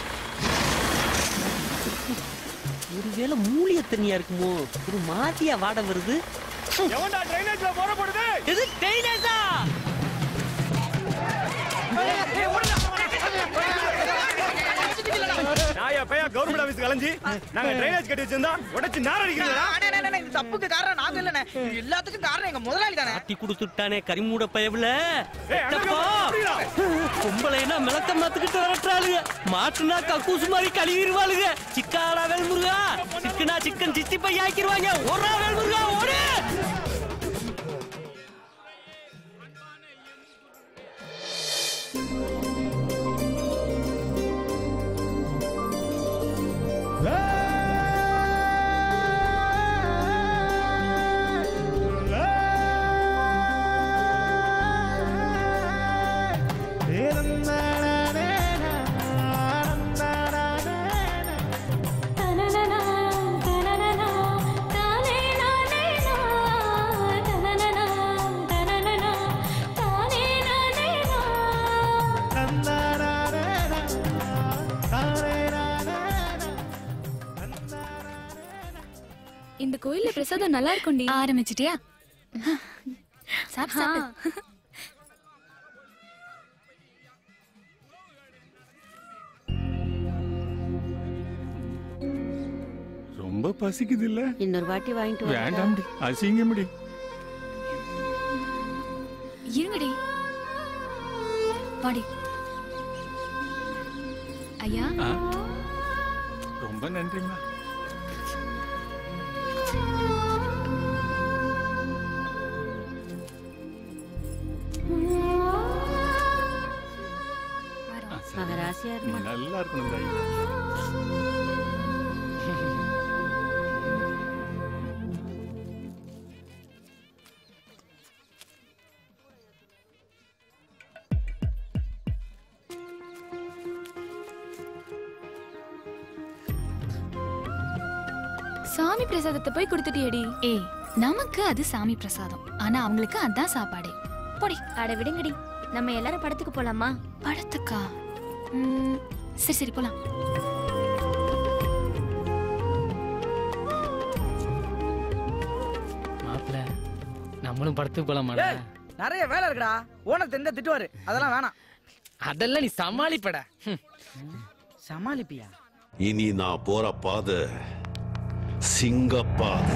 ஒருவேளை மூலிய தண்ணியா இருக்குமோ ஒரு மாதிரியா வாட வருது எவன்டா ட்ரைனேஜ்ல போற போடுது இது ட்ரைனேஜா நாயா பையா கவர்மெண்ட் ஆபீஸ் கலைஞ்சி நாங்க ட்ரைனேஜ் கட்டி வச்சிருந்தா உடைச்சு நார அடிக்கிறீங்களா அண்ணே, அண்ணே, அண்ணே, இந்த தப்புக்கு காரணம் நாங்க இல்லண்ணே இது எல்லாத்துக்கும் காரணம் எங்க முதலாளி தானே காட்டி கொடுத்துட்டானே கரிமூட பயவுல ஏய், அண்ணா, அப்படியா? பொம்பளைனா மிளக்க மாத்துக்கிட்டு வரட்டாளுங்க மாட்டுனா கக்கூசு மாதிரி கழுவிடுவாளுங்க சிக்காடா வேல்முருகா சிக்கனா சிக்கன் சித்தி பை ஆக்கிடுவாங்க ஒரு வேல்முருகா ஓடு இந்த கோயில்ல பிரசாதம் நல்லா இருக்கும்டி ஆரம்பிச்சிட்டியா சாப்பிடு சாப்பிடு ரொம்ப பசிக்குது இல்ல இன்னொரு வாட்டி வாங்கிட்டு வரட்டா? வேண்டாம்டி அசிங்கம்டி இருங்கடி வாடி ஐயா ஆ. ரொம்ப நன்றிம்மா மகராசியா நீ இருமா நல்லா இருக்கணும் தாய் சாமி பிரசாதத்தை போய் கொடுத்துட்டியடி ஏய் நமக்கு அது சாமி பிரசாதம் ஆனா அவங்களுக்கு அதான் சாப்பாடு போடி அட விடுங்கடி நம்ம எல்லாரும் படத்துக்கு போலாமா படத்துக்கா ம், சரி சரி போலாம் மாப்பிள்ள நம்மளும் படத்துக்கு போலாமாடா நிறைய வேலை இருக்குடா ஓனர் தெரிஞ்சா திட்டுவாரு அதெல்லாம் வேணாம் அதெல்லாம் நீ சமாளிப்படா சமாளிப்பியா இனி நான் போற பாதை சிங்கப்பாதை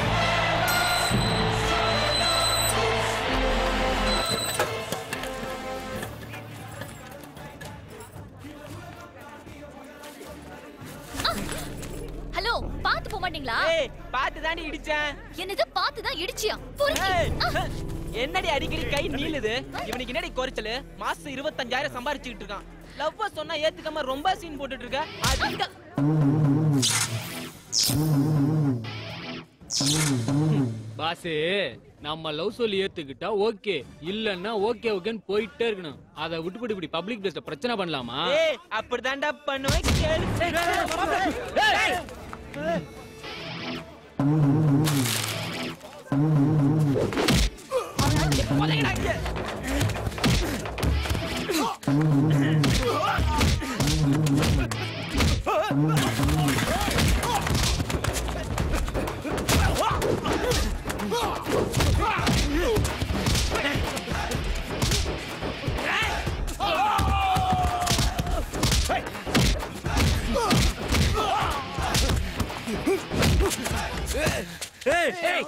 ஹலோ பாத்து போக மாட்டீங்களா ஏய் பாத்து தாண்டி இடிச்சேன் என்னது பாத்து தான் இடிச்சியா பொறுக்கி ஆ. என்னடி அடிக்கடி கை நீளுது இவனுக்கு என்னடி குறைச்சலு மாசம் இருபத்தஞ்சாயிரம் சம்பாரிச்சுக்கிட்டு இருக்கான் லவ்வ சொன்னா ஏத்துக்காம ரொம்ப சீன் போட்டுட்டு இருக்க அதுக்கு பாசு நம்ம லவ் சொல்லி ஏத்துக்கிட்டா ஓகே இல்லன்னா ஓகே ஓகேன்னு போயிட்டே இருக்கணும் அதை விட்டுப்பட்டு இப்படி பப்ளிக் பிளேஸ்ல பிரச்சனை பண்ணலாமா ஏய் அப்படிதான்டா பண்ணுவேன் கேளு ஏய், ஏய். உதைங்கடா இங்க. ஏய் ஏய்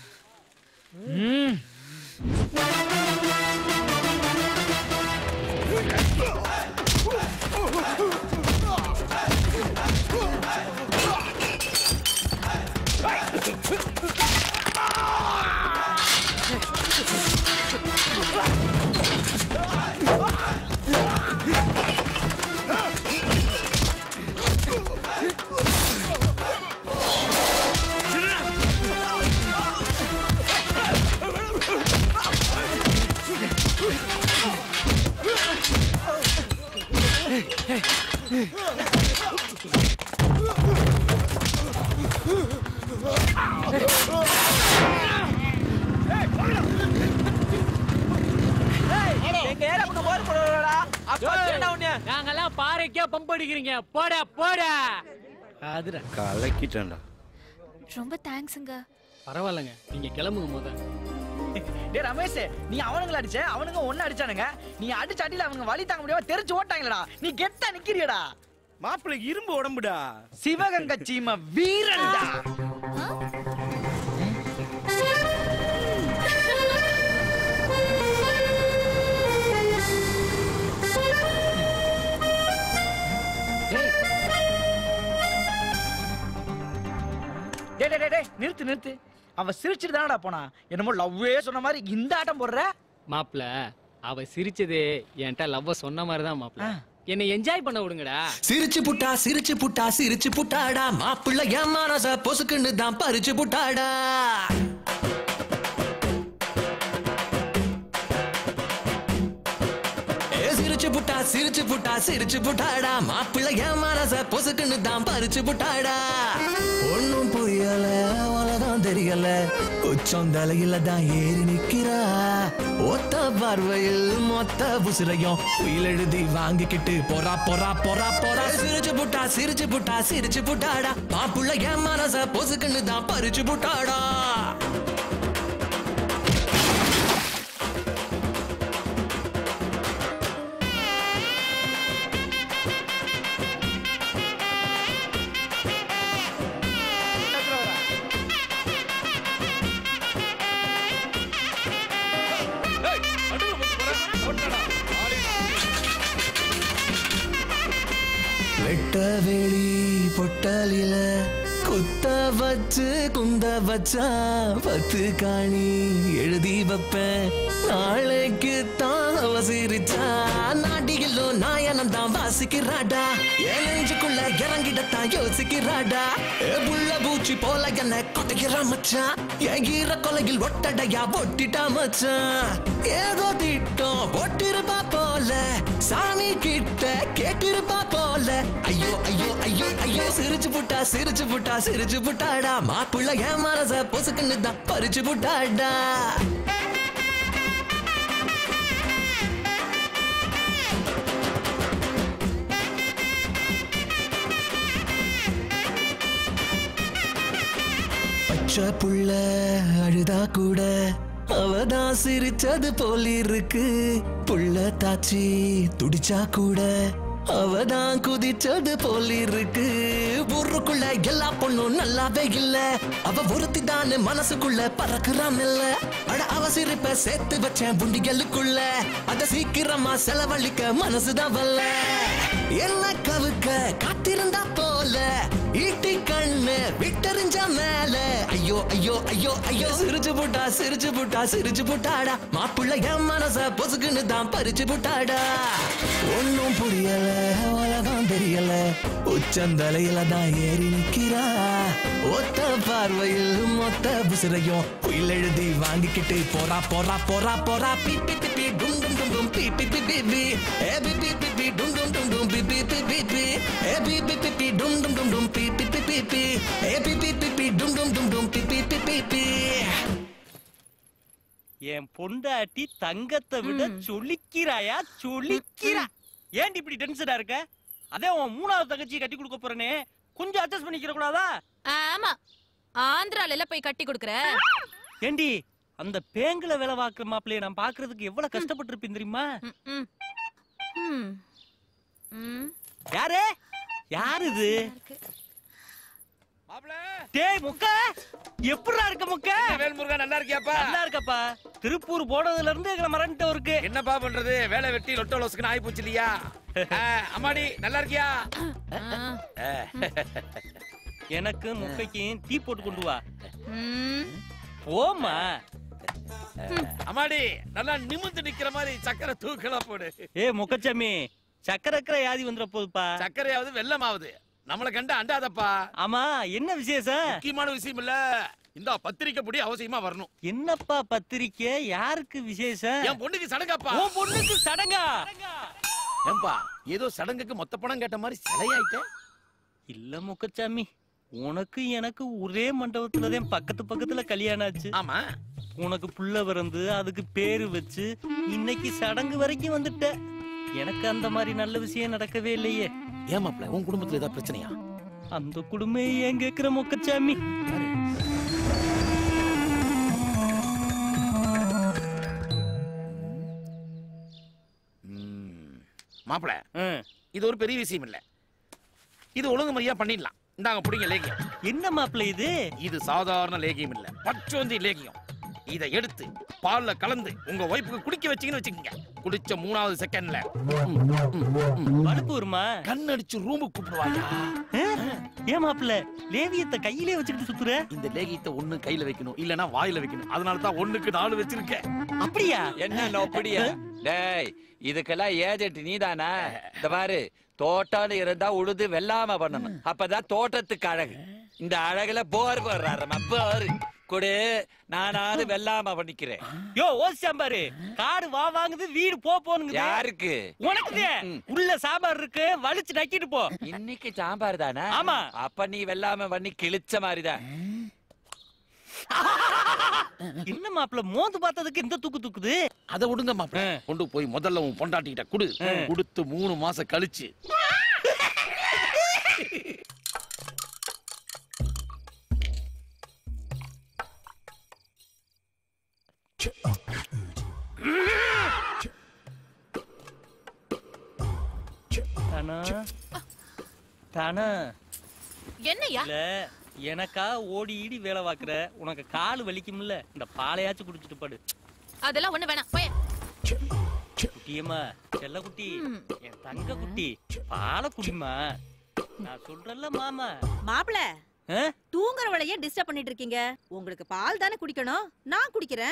எங்க ஏரியா பக்கம் போர் போடுறடா அப்பா திருடா உன்னை நாங்கெல்லாம் பாறைக்கே பம்ப் அடிக்கிறீங்க போடா போடா அதுடா கலக்கிட்டேன்டா ரொம்ப தேங்க்ஸுங்க பரவாயில்லைங்க நீங்க கிளம்புங்க முத டேய் ரமேஷ் நீ அவனுங்கள அடிச்ச அவனுங்க ஒண்ணு அடிச்சானுங்க நீ அடிச்ச அடியில அவனுங்க வலி தாங்க முடியாம தெரிச்சு ஓட்டாங்களடா நீ கெத்தா நிக்கிறியடா மாப்பிள்ளைக்கு இரும்பு உடம்புடா சிவகங்கை சீம வீரன்டா டேய் டேய், டேய் டேய் நிறுத்து நிறுத்து அவ சிரிச்சிட்டு தானடா போனா என்னமோ லவ்வே சொன்ன மாதிரி இந்த ஆட்டம் போடுற மாப்ள அவ சிரிச்சதே என்கிட்ட லவ்வ சொன்ன மாதிரி தான் மாப்ள என்னை என்ஜாய் பண்ண விடுங்கடா சிரிச்சு புட்டா சிரிச்சு புட்டா சிரிச்சு புட்டாடா மாப்பிள்ள என் மனச பொசுக்குன்னு தான் பறிச்சு புட்டாடா ஏ, சிரிச்சு புட்டா சிரிச்சு புட்டா சிரிச்சு புட்டாடா மாப்பிள்ள என் மனச பொசுக்குன்னு தான் பறிச்சு புட்டாடா ஒண்ணும் புரியல உலகம் தெரியல உச்சம் தலையில தான் ஏறி நிக்கிறா ஒத்த பார்வையில் மொத்த புசுரையும் உயில் எழுதி வாங்கிக்கிட்டு போறா போறா போறா போறா சிரிச்சு புட்டா சிரிச்சு புட்டா சிரிச்சு புட்டாடா மாப்புள்ள என் மனச பொசுக்குன்னு தான் பறிச்சு புட்டாடா வெட்ட வெளி பொட்டலில குத்த வச்சு குந்த வச்சா பத்து காணி எழுதி வைப்பேன் நாளைக்கு தான் அவ சிரிச்சா நாடியிலோ நாயனம் தான் வாசிக்கிறாடா என் நெஞ்சுக்குள்ள இறங்கிடத்தான் யோசிக்கிறாடா ஏ புள்ள பூச்சி போல என்ன கொட்டைக்கிறா மச்சான் என் ஈர கொலையில் ஒட்டடையா ஒட்டிட்டா மச்சான் ஏதோ திட்டம் ஒட்டிருப்பா போல சாமி கிட்ட கேட்டிருப்பா போல ஐயோ ஐயோ ஐயோ ஐயோ சிரிச்சு புட்டா சிரிச்சு புட்டா சிரிச்சு புட்டாடா மாப்புள்ள என் மனச பொசுக்குன்னு தான் பறிச்சு புட்டாடா பச்சை புள்ள அழுதா கூட அவதான் சிரிச்சது போல இருக்கு புள்ள தாச்சி துடிச்சா கூட அவதான் குதிச்சது போல இருக்கு ஊருக்குள்ள எல்லா பொண்ணும் நல்லாவே இல்ல அவ ஒருத்தி தானே மனசுக்குள்ள பறக்குறான் இல்ல அட அவ சிரிப்ப சேர்த்து வச்சேன் புண்டிகளுக்குள்ள அத சீக்கிரமா செலவழிக்க மனசுதான் வல்ல என்ன கவுக்க காத்திருந்தா போல ஈட்டி கண்ணு விட்டறிஞ்ச மேல ஐயோ ஐயோ ஐயோ ஐயோ சிரிச்சு புட்டா சிரிச்சு புட்டா சிரிச்சு புட்டாடா மாப்பிள்ள என் மனச பொசுக்குன்னு தான் பறிச்சு புட்டாடா ஒன்னும் புரியல உலகம் தெரியல உச்சந்தலையில தான் ஏறி நிக்கிறா ஒத்த பார்வையில் மொத்த புசிரையும் புயல் எழுதி வாங்கிக்கிட்டு போறா போறா போறா போறா பி பி பி பி டும் டும் டும் டும் பி பி பி பி பி ஏ பி பி பி பி டும் டும் டும் டும் பி பி பி பி பி ஏ பி பி பி பி டும் டும் டும் டும் பி பி பி பி பி ஏ பி பி பி பி டும் டும் டும் டும் பி பி பி பி பி என் பொண்டாட்டி தங்கத்தை விட சொல்லிக்கிறாயா சொல்லிக்கிறா ஏன்டி இப்படி டென்ஷனா இருக்க அதே உன் மூணாவது தங்கச்சி கட்டி கொடுக்க போறேனே கொஞ்சம் அட்ஜஸ்ட் பண்ணிக்கிற கூடாதா ஆமா ஆந்திரால எல்லாம் போய் கட்டி கொடுக்குற ஏண்டி அந்த பேங்குல வேலை பார்க்குற மாப்பிள்ளைய நான் பாக்குறதுக்கு எவ்வளவு கஷ்டப்பட்டிருப்பேன் தெரியுமா யாரு யாரு இது டேய் முக்க எப்படிடா இருக்க முக்க வேல்முருகா நல்லா இருக்கியாப்பா நல்லா இருக்கப்பா திருப்பூர் போனதுல இருந்து எங்களை மறந்துட்டு இருக்கு என்னப்பா பண்றது வேலை வெட்டி லொட்டோ லொசுக்குன்னு ஆயி போச்சு இல்லையா ஆ, அம்மாடி நல்லா இருக்கியா எனக்கு முக்கைக்கும் டீ போட்டு கொண்டு வா போமா அம்மாடி நல்லா நிமிர்ந்து நிக்கிற மாதிரி சக்கரை தூக்கலாம் போடு ஏ முக்கச்சாமி சக்கரக்கரை யாதி வந்துட போகுதுப்பா சக்கரையாவது வெள்ளமாவது நம்மள கண்டு அண்டாதப்பா ஆமா என்ன விசேஷம் முக்கியமான விஷயம் இல்ல இந்த பத்திரிக்கை படி அவசியமா வரணும் என்னப்பா பத்திரிக்கை யாருக்கு விசேஷம் என் பொண்ணுக்கு சடங்காப்பா உன் பொண்ணுக்கு சடங்கா ஏன்பா ஏதோ சடங்குக்கு மொத்த பணம் கேட்ட மாதிரி சிலையாயிட்ட இல்ல முக்கச்சாமி உனக்கு எனக்கு ஒரே மண்டபத்துலதான் பக்கத்து பக்கத்துல கல்யாணம் ஆச்சு ஆமா உனக்கு புள்ள பிறந்து அதுக்கு பேரு வச்சு இன்னைக்கு சடங்கு வரைக்கும் வந்துட்ட எனக்கு அந்த மாதிரி நல்ல விஷயம் நடக்கவே இல்லையே ஏமாப்ல உன் குடும்பத்துல ஏதாவது பிரச்சனையா அந்த குடும்பம் ஏன் கேக்குற முக்கச்சாமி மாப்பிள இது ஒரு பெரிய விஷயம் இல்ல இது ஒழுங்கு முறையா பண்ணிடலாம் இந்தாங்க புடிங்க லேகியம் என்ன மாப்பிள இது இது சாதாரண லேகியம் இல்ல பச்சோந்தி லேகியம் இதை எடுத்து பால்ல கலந்து உங்க ஒய்ஃபுக்கு குடிக்க வச்சீங்கன்னு வச்சுக்கோங்க குடிச்ச மூணாவது செகண்ட்ல வலுப்பு வருமா கண் அடிச்சு ரூமுக்கு கூப்பிடுவாங்க ஏன் மாப்பிள லேவியத்தை கையிலே வச்சுக்கிட்டு சுத்துற இந்த லேகியத்தை ஒண்ணு கையில வைக்கணும் இல்லனா வாயில வைக்கணும் அதனால தான் ஒண்ணுக்கு நாலு வச்சிருக்கேன் அப்படியா என்ன நோப்படியா டேய் இதுக்கெல்லாம் ஏஜென்ட் நீதானா இந்த பாரு தோட்டம்னு இருந்தா உழுது வெள்ளாம பண்ணணும் அப்பதான் தோட்டத்துக்கு அழகு இந்த அழகுல போர் போடுறாரம்மா போர் கொடு நானாவது வெள்ளாம பண்ணிக்கிறேன் யோ ஓசிச்சாம்பாரு காடு வா வாங்குது வீடு போ போனுங்க யாருக்கு உனக்கு உள்ள சாம்பார் இருக்கு வலிச்சு நக்கிட்டு போ இன்னைக்கு சாம்பார் தானே ஆமா அப்ப நீ வெள்ளாம பண்ணி கிழிச்ச மாதிரிதான் என்ன மாப்பிள மோந்து பார்த்ததுக்கு இந்த தூக்கு தூக்குது அதை விடுங்க மாப்பிள கொண்டு போய் முதல்ல உன் பொண்டாட்டிக்கிட்ட குடு கொடுத்து மூணு மாசம் கழிச்சு தானா தானா என்னய்யா இல்ல எனக்கா ஓடி ஈடி வேலை பாக்குற உனக்கு கால் வலிக்கும்ல இந்த பாலையாச்சும் குடிச்சிட்டு படு அதெல்லாம் ஒண்ணு வேணாம் போய் குட்டியம்மா செல்ல குட்டி என் தங்க குட்டி பாலை குடிமா நான் சொல்றேன்ல மாமா மாப்பிள ஆ? தூங்குறவளையே டிஸ்டர்ப் பண்ணிட்டு இருக்கீங்க உங்களுக்கு பால் தானே குடிக்கணும் நான் குடிக்கிறேன்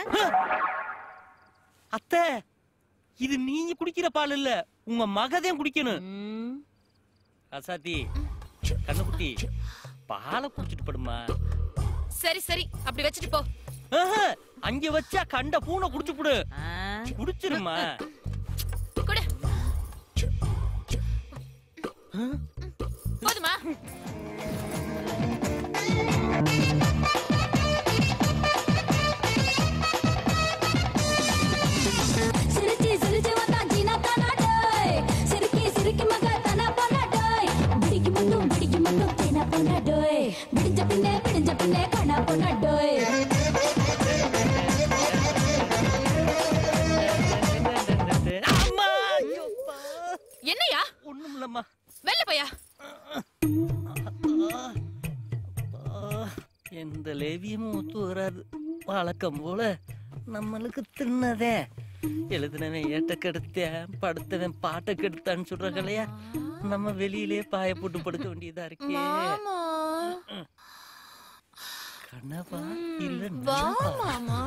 அத்தை இது நீங்க குடிக்கிற பால் இல்ல உங்க மகதையும் குடிக்கணும் அசாத்தி கண்ணுக்குட்டி பாலை குடிச்சிட்டு படுமா சரி சரி அப்படி வச்சுட்டு போ ஆஹா, அங்க வச்சா கண்ட பூனை குடிச்சு புடு குடிச்சிருமா குடு போதுமா சிரிச்சி சிரிச்சி வந்தா ஜீனா தானா டோய் சிரிக்கி சிரிக்கி மக தானா பண்ணா டோய் பிடிக்கி மட்டும் பிடிக்கி மட்டும் தேனா பண்ணா டோய் பிடிஞ்ச பின்னே பிடிஞ்ச பின்னே கண்ணா பண்ணா டோய் எந்த லேவியமும் ஒத்து வராது வழக்கம் போல நம்மளுக்கு தின்னதே எழுதுனவன் ஏட்ட கெடுத்தேன் படுத்தவன் பாட்டை கெடுத்தான்னு சொல்றாங்க இல்லையா நம்ம வெளியிலே பாய போட்டு படுக்க வேண்டியதா இருக்கே கனவா இல்ல நிஜமா?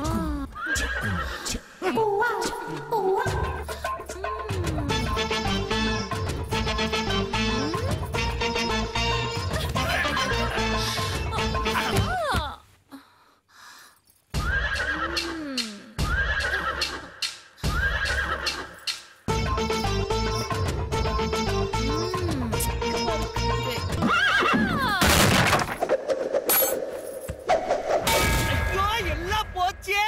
ஐயோ எல்லாம் போச்சே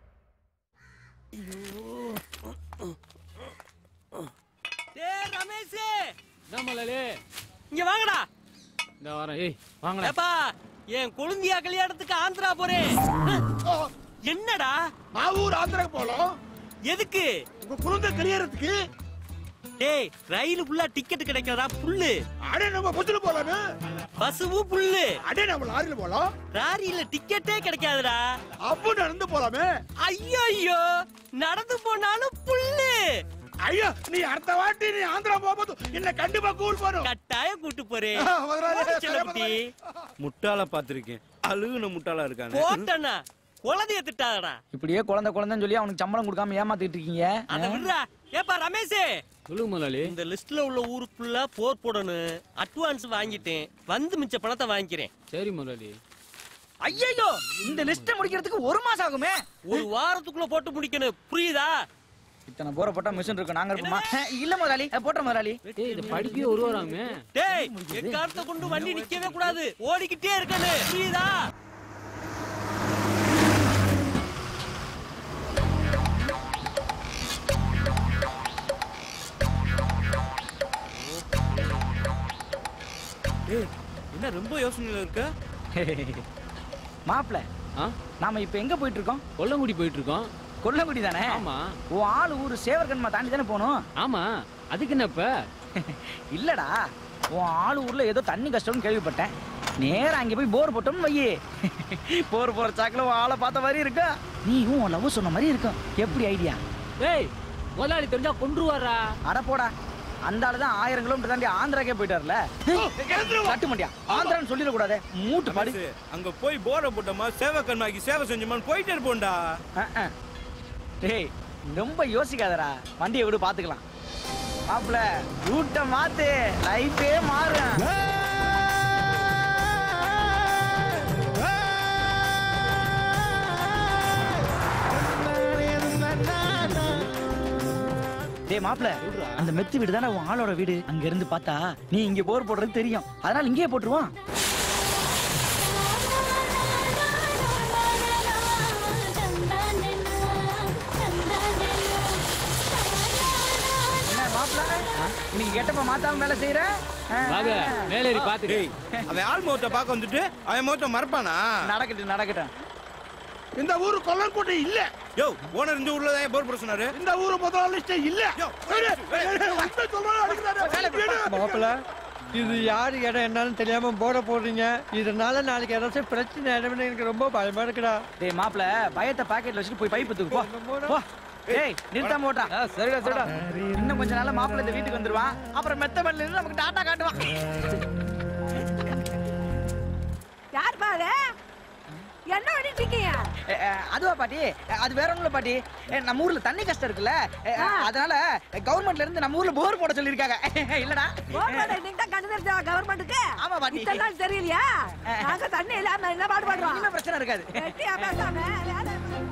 டேய் ரமேஷ் என்ன மலாலே இங்க வாங்கடா இந்த வரேன் ஏய் வாங்கடா ஏப்பா என் கொழுந்தியா கல்யாணத்துக்கு ஆந்திரா போறேன் என்னடா ஊர் ஆந்திராக்கு போலாம் எதுக்கு உங்க குழந்தை கல்யாணத்துக்கு டேய் ரயில் ஃபுல்லா டிக்கெட் கிடைக்கிறதா புல்லு அடே நம்ம பஸ்ல போலாமே பஸ்ஸும் புல்லு அடே நம்ம லாரியில போலாம் லாரியில டிக்கெட்டே கிடைக்காதுடா அப்போ நடந்து போலாமே ஐயோ ஐயோ நடந்து போனாலும் புல்லு ஐயோ நீ அடுத்த வாட்டி நீ ஆந்திரா போகும்போது என்ன கண்டிப்பா கூல் பண்ணும் கட்டாயம் கூட்டு போறேன் ஆ, முதலாளி, போடு செல்லக்குட்டி. முட்டாள பாத்திருக்கேன் அழுகுன முட்டாளா இருக்காங்க போட்டண்ணா குழந்தைய திட்டாதடா இப்படியே குழந்தை குழந்தைன்னு சொல்லி அவனுக்கு சம்பளம் கொடுக்காம ஏமாத்திட்டு இருக்கீங்க அத விடுறா ஏப்பா ரமேஷ் சொல்லுங்க முதலாளி இந்த லிஸ்ட்ல உள்ள ஊருக்குள்ள போர் போடணும் அட்வான்ஸ் வாங்கிட்டேன் வந்து மிச்ச பணத்தை வாங்கிக்கிறேன் சரி முதலாளி ஐயோ இந்த லிஸ்ட முடிக்கிறதுக்கு ஒரு மாசம் ஆகுமே ஒரு வாரத்துக்குள்ள போட்டு முடிக்கணும் புரியுதா இத்தனை போற போட்டா மிஷின் இருக்கு நாங்க இருப்போமா இல்ல முதலாளி போட்ட முதலாளி டேய் இது படிக்கவே ஒரு வாராமே டேய் எக்காரத்தை கொண்டு வண்டி நிக்கவே கூடாது ஓடிக்கிட்டே இருக்கணும் புரியுதா ஏய் என்ன ரொம்ப யோசனையில இருக்க மாப்பிள ஆ நாம இப்ப எங்க போயிட்டு இருக்கோம் கொல்லங்குடி போயிட்டு இருக்கோம் கொல்லங்குடி தானே ஆமா உன் ஆளு ஊரு சேவர்கன்மா தாண்டி தானே போகணும் ஆமா அதுக்கு என்ன இப்ப இல்லடா உன் ஆளு ஊர்ல ஏதோ தண்ணி கஷ்டம்னு கேள்விப்பட்டேன் நேரா அங்க போய் போர் போட்டோம்னு வையே போர் போற சாக்குல உன் ஆளை பார்த்த மாதிரி இருக்கா நீயும் உன் லவ் சொன்ன மாதிரி இருக்கும் எப்படி ஐடியா டேய் முதலாளி தெரிஞ்சா கொன்றுவாரா அட போடா அந்த ஆளு தான் ஆயிரம் கிலோமீட்டர் தாண்டி ஆந்திராக்கே போயிட்டார்ல கட்டு மாட்டியா ஆந்திரான்னு சொல்லிடக்கூடாது மூட்டு படி அங்க போய் போரை போட்டோமா சேவை கண்மாக்கி சேவை செஞ்சோமான்னு போயிட்டே இருப்போம்டா அஹ், அஹ். டேய் ரொம்ப யோசிக்காதடா வண்டியை விடு பாத்துக்கலாம் மாப்பிள ரூட்டை மாத்து லைஃபே மாறும் டேய் மாப்பிள அந்த மெத்து வீடு தானே உன் ஆளோட வீடு அங்க இருந்து பார்த்தா நீ இங்க போர் போடுறது தெரியும் அதனால இங்கேயே போட்டுருவான் என்ன மாப்பிள இன்னைக்கு கெட்டப்ப மாத்தாம வேலை செய்யற வாங்க மேலேறி பாத்துட்டு டேய் அவன் ஆள் முகத்தை பார்க்க வந்துட்டு அவன் முகத்தை மறப்பானா நடக்கட்டும் நடக்கட்டும் இந்த ஊரு கொல்லங்கோட்டை இல்ல யோ ஓனர் இந்த ஊர்ல தான் போர் போட சொன்னாரு இந்த ஊரு முதலாளிஸ்டே இல்ல மாப்பிள இது யாரு இடம் என்னன்னு தெரியாம போட போடுறீங்க இதனால நாளைக்கு ஏதாச்சும் பிரச்சனை ஆயிடும்னு எனக்கு ரொம்ப பயமா இருக்குடா டேய் மாப்பிள பயத்தை பாக்கெட்ல வச்சுட்டு போய் பைப்பு தூக்கு போ போ டேய் நிறுத்தாம ஓட்டா சரிடா சரிடா இன்னும் கொஞ்ச நாள்ல மாப்பிள இந்த வீட்டுக்கு வந்துருவான் அப்புறம் மெத்த மண்ணில இருந்து நமக்கு டாட்டா காட்டுவான் யார் பாரு என்ன பண்ணிட்டு இருக்கீங்க எ, எ, அதுவா பாட்டி எ, அது வேற ஒண்ணும் இல்ல பாட்டி எ, நம்ம ஊர்ல தண்ணி கஷ்டம் இருக்குல்ல எ, அதனால கவர்மெண்ட்ல இருந்து நம்ம ஊர்ல போர் போட சொல்லிருக்காங்க இல்லடா கவர்மெண்ட் இன்னைக்கு தான் கண்டு தெரிஞ்சா கவர்மெண்ட்டுக்கு ஆமா பாட்டி. இத்தனை நாள் தெரியலையா நாங்க தண்ணி இல்லாம என்ன பாடுபடுறோம் ஒண்ணும் பிரச்சனை இருக்காது வெட்டியா பேசாம வேலை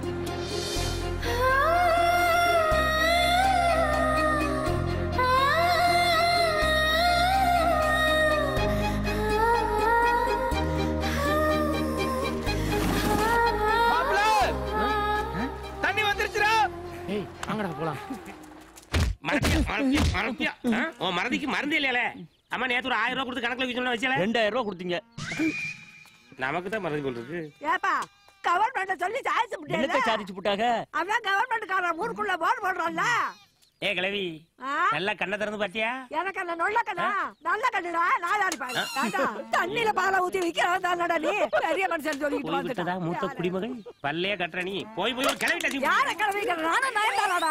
மாப்பிள தண்ணி வந்துருச்சுடா ஏய் வாங்கடா போலாம் மறந்தியா மறந்தியா மறந்தியா ஆ? உன் மறதிக்கு மறந்தே இல்லையால அம்மா நேத்து ஒரு ஆயிரம் ரூபாய் கொடுத்து கணக்குல வைக்க சொன்னா வச்சால ரெண்டாயிரம் ரூபாய் கொடுத்தீங்க நமக்கு தான் மறதி போல் இருக்கு ஏப்பா கவர்மெண்ட்ட சொல்லி சாதிச்சு என்னத்த விட்டேன் சாதிச்சு போட்டாங்க அதான் கவர்மெண்ட் காரன் ஊருக்குள்ள போர் போடுறான்ல ஏ கிழவி ஆ? நல்லா கண்ணை திறந்து பாத்தியா எனக்கு அந்த நொல்ல கண்ணா நல்ல கண்ணுடா நான் யாரு பாரு தாத்தா, தண்ணியில பாலை ஊத்தி வைக்கிறவன் தானடா நீ பெரிய மனுஷன் சொல்லிட்டு போய் விட்டதா மூத்த வந்துட்டான் குடிமகள் பல்லையே கட்டுற நீ போய் போய் ஒரு கிளவி யார கிளம்பிக்கிற நானும் நயன்தாளாடா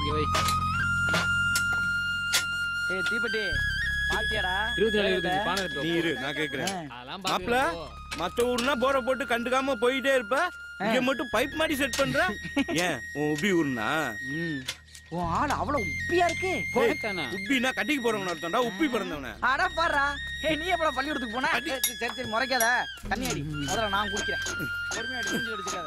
ஏய் தீப்பெட்டி பாத்தியாடா இருபத்தி நாலு இருபத்தஞ்சு பானை நீ இரு நான் கேக்குறேன் அதெல்லாம் மாப்பிள பாத்துக்கலாம் மத்த ஊர்னா போரை போட்டு கண்டுக்காம போயிட்டே இருப்ப இங்க மட்டும் பைப் மாதிரி செட் பண்ற ஏன் உன் உபி ஊர்னா உன் ஆள் அவ்வளவு உப்பியா இருக்கு உப்பினா கட்டிக்கு போறவன அர்த்தம்டா உப்பி பிறந்தவன அட பாடுறா ஏய் நீ எப்படா பள்ளிக்கூடத்துக்கு போன சரி சரி, சரி முறைக்காத தண்ணி அடி முதல்ல நான் குடிக்கிறேன் பொறுமையா அடி மூஞ்சி அடிச்சுக்காத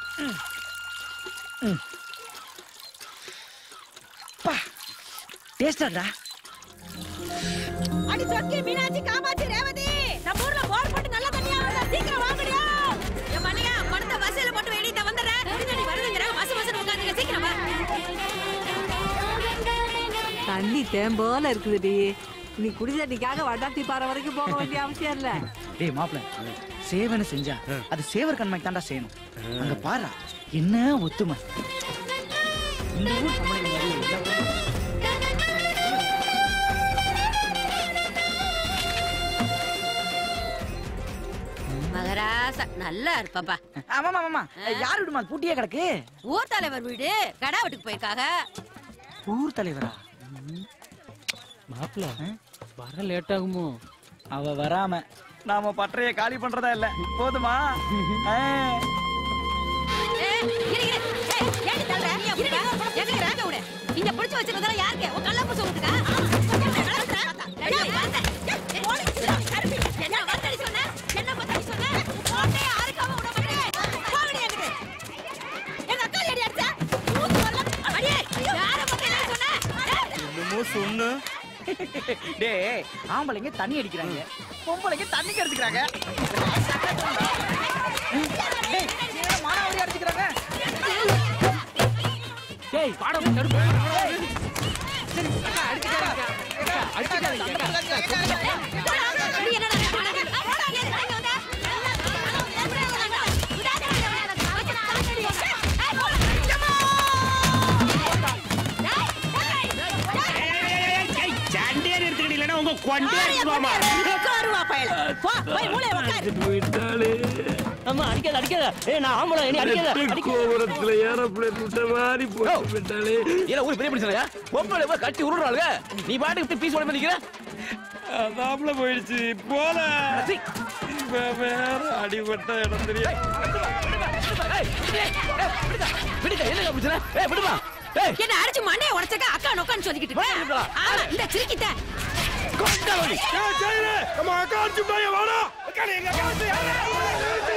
டேஸ்டாடா அடி சொக்கி மீனாட்சி காமாட்சி ரேவதி நம்ம ஊர்ல போர் போட்டு நல்ல தண்ணியா வருதா சீக்கிரம் வாங்கடியா என் மண்ணையா பணத்தை வசூல போட்டு வெடி தான் வந்துடுறேன் குடிதண்ணி வருதுங்கிறாங்க மசு மசுன்னு உட்காந்துங்க சீக்கிரம் வா தண்ணி தேம்போல இருக்குதுடி நீ குடி தண்ணிக்காக வடாத்தி பாறை வரைக்கும் போக வேண்டிய அவசியம் இல்ல டேய் மாப்ள சேவனை செஞ்சா அது சேவர் கண்மைக்கு தான்டா செய்யணும் அங்க பாரு என்ன ஒத்துமை இந்த ஊர் பொம்பளைங்க மாதிரி எல்லா ஊர்லயும் மகராசா நல்லா இருப்பாப்பா ஆமா ஆமா யார் விடுமா அது பூட்டியே கிடக்கு ஊர் தலைவர் வீடு கடா வீட்டுக்கு போயிருக்காங்க ஊர் தலைவரா மாப்பிள வர லேட் ஆகுமோ அவ வராம நாம பட்டறைய காலி பண்றதா இல்ல போதுமா ஆ. இங்க பிடிச்சு வச்சிருந்தா யாருக்கு உன் கள்ள புடிச்சு விட்டுக்கா என்ன வந்தடி சொன்ன என்ன வந்தடி சொன்ன போட்டே யாருக்காம விட மாட்டேன் போங்கடி என்கிட்ட எங்க அக்கா ஏடி அடிச்சா ஊத்து வரல அடியே யார பத்தி சொன்ன என்னமோ சொன்ன டேய் ஆம்பளைங்க தண்ணி அடிக்கிறாங்க பொம்பளைங்க தண்ணி கடிச்சுக்கிறாங்க டேய் என்னடா மானாவரி அடிச்சுக்கிறாங்க டேய் பாடம் தடுப்பு சரி அடிச்சுக்காத சண்டையா நிறுத்துக்கிட்டு இல்லைன்னா உங்க கொண்டே இருக்குமாமா உட்காருவா பயல போ போய் மூளைய உட்காரு அம்மா அடிக்காத அடிக்காத ஏய் நான் ஆம்பளை நீ அடிக்காத கோபுரத்துல ஏரோப்ளேன் விட்ட மாதிரி போட்டு விட்டாலே ஏல ஒரு பெரிய மனுஷனா பொம்பளை போய் கட்டி உருறாளுங்க நீ பாட்டுக்கு பீஸ் ஓட பண்ணிக்கிற அதாப்ல போயிடுச்சு போல இவன் வேற அடிபட்ட இடம் தெரியும் விடுங்க என்ன பிரச்சனை ஏய் விடுமா ஏய் என்ன அடிச்சு மண்டைய உடைச்சக்க அக்கா நொக்கான்னு சொல்லிக்கிட்டு இருக்க? ஆமா இந்த சிரிக்கிட்ட நம்ம அக்கா அடிச்சு போய் வாடா அக்கா எங்க அக்கா அடிச்சு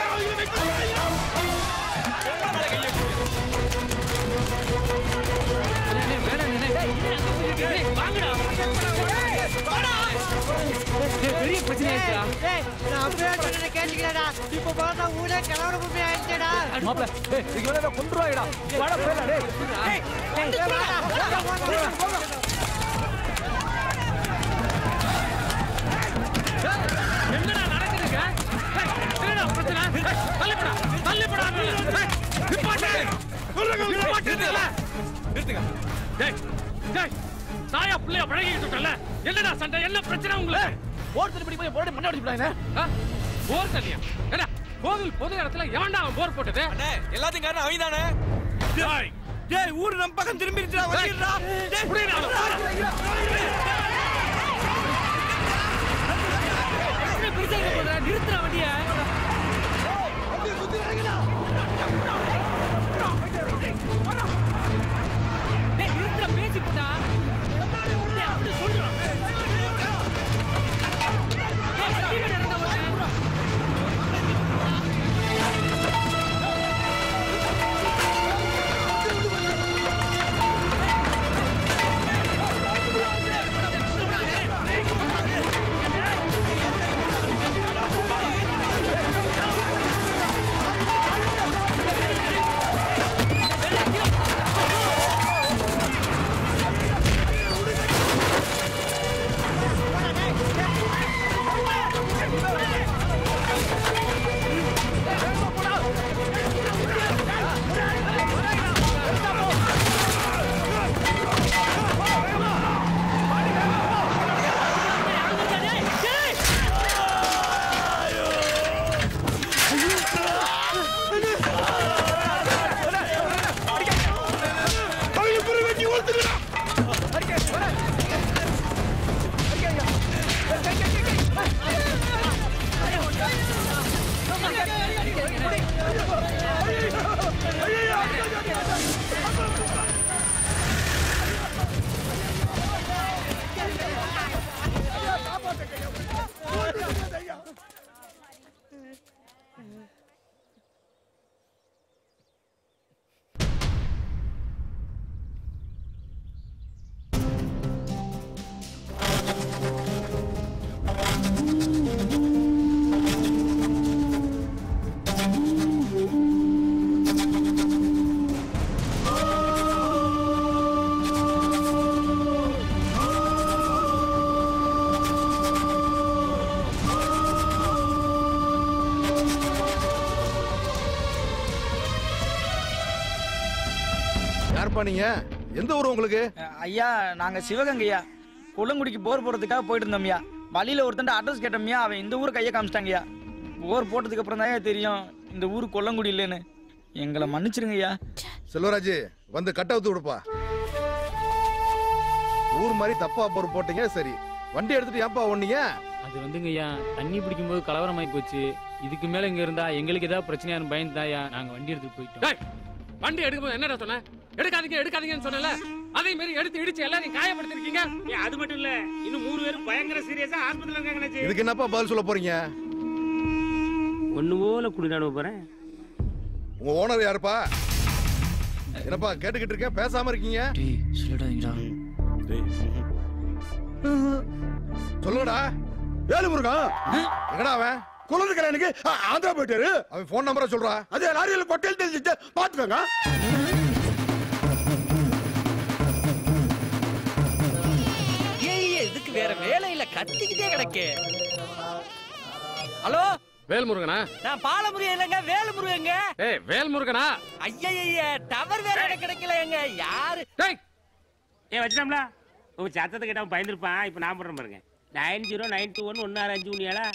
பெரிய பிரச்சனை ஆயிடுச்சா நான் அப்படியே சொன்னதை கேட்டுக்கிறேடா. இப்ப பார்த்தா ஊரே கிளவர குப்பி ஆயிடுச்சுடா. மாப்ள ஏய் இங்க வர கொன்றுவாங்கடா வாடா போடா டேய் டேய் டேய் வாடா போடா என்னடா நடக்குதுங்க ஏய், என்னடா பிரச்சனை ஏய், தள்ளிப்படா தள்ளிப்படா ஏய், நிப்பாட்டு. நிப்பாட்டுறீங்களா? நிறுத்துங்க டேய் டேய் தாயா பிள்ளைய பழகிட்டு இருக்கல என்னடா சண்டை என்ன பிரச்சனை உங்களுக்கு போர் தண்ணி பிடி போய் போட்டு மண்ணை அடிச்சு போடாங்க ஆ? போர் தண்ணியா என்ன கோவில் பொது இடத்துல எவன்டா அவன் போர் போட்டது எல்லாத்தையும் காரணம் அவன் தானே டேய் டேய் ஊர் நம்ம பக்கம் திரும்பிடுச்சுடா வந்துடுறா டேய் புரியுதா நிறுத்துற வண்டிய நிறுத்துற பேசி போட்டா ஏய் யாருப்பா நீங்க எந்த ஊர் உங்களுக்கு ஐயா நாங்க சிவகங்கையா கொல்லங்குடிக்கு போர் போறதுக்காக போயிட்டு இருந்தோம்யா வழியில ஒருத்தன் அட்ரஸ் கேட்டோம்யா அவன் இந்த ஊர் கையை காமிச்சிட்டாங்கய்யா போர் போட்டதுக்கு அப்புறம் தான் தெரியும் இந்த ஊர் கொல்லங்குடி இல்லைன்னு எங்களை மன்னிச்சிருங்கய்யா செல்வராஜ் வந்து கட்ட ஊத்து விடுப்பா ஊர் மாதிரி தப்பா பொறு போட்டீங்க சரி வண்டி எடுத்துட்டு ஏன்பா ஒண்ணீங்க அது வந்துங்க ஐயா தண்ணி பிடிக்கும்போது கலவரமாயி போச்சு இதுக்கு மேல இங்க இருந்தா எங்களுக்கு ஏதாவது பிரச்சனையானு பயந்துதாயா நாங்க வண்டி எடுத்துட்டு போயிட்டோம் வண்டி எடுக்கும்போது என்னடா சொன்ன எடுக்காதீங்க எடுக்காதீங்கன்னு சொன்னல அதே மாதிரி எடுத்து இடிச்சு எல்லாரையும் காயப்படுத்திருக்கீங்க அது மட்டும் இல்ல இன்னும் மூணு பேரும் பயங்கர சீரியஸா ஆஸ்பத்திரியில இருக்காங்க இதுக்கு என்னப்பா பதில் சொல்ல போறீங்க ஒண்ணு போல குடிநாடு போறேன் உங்க ஓனர் யாருப்பா என்னப்பா கேட்டுக்கிட்டு இருக்கேன் பேசாம இருக்கீங்க சொல்லுங்கடா வேலுமுருகா எங்கடா அவன் குழந்தைக்கிற எனக்கு ஆந்திரா போயிட்டாரு அவன் போன் நம்பரை சொல்றா அது லாரியில பொட்டல் தெரிஞ்சுட்டு பாத்துக்கோங்க ஏய் இதுக்கு வேற வேலையில கத்திக்கிட்டே கிடக்கு ஹலோ வேல்முருகனா நான் பாலமுருகன் இல்லைங்க வேலுமுருகங்க ஏய் வேல்முருகனா ஐயா டவர் வேற எனக்கு கிடைக்கல எங்க யாரு ஏ வச்சிட்டோம்ல உங்க சத்தத்தை கேட்டா அவன் பயந்துருப்பான் இப்ப நான் பண்றேன் பாருங்க nine zero nine two one ஒன்னு ஆறு அஞ்சு ஒன்னு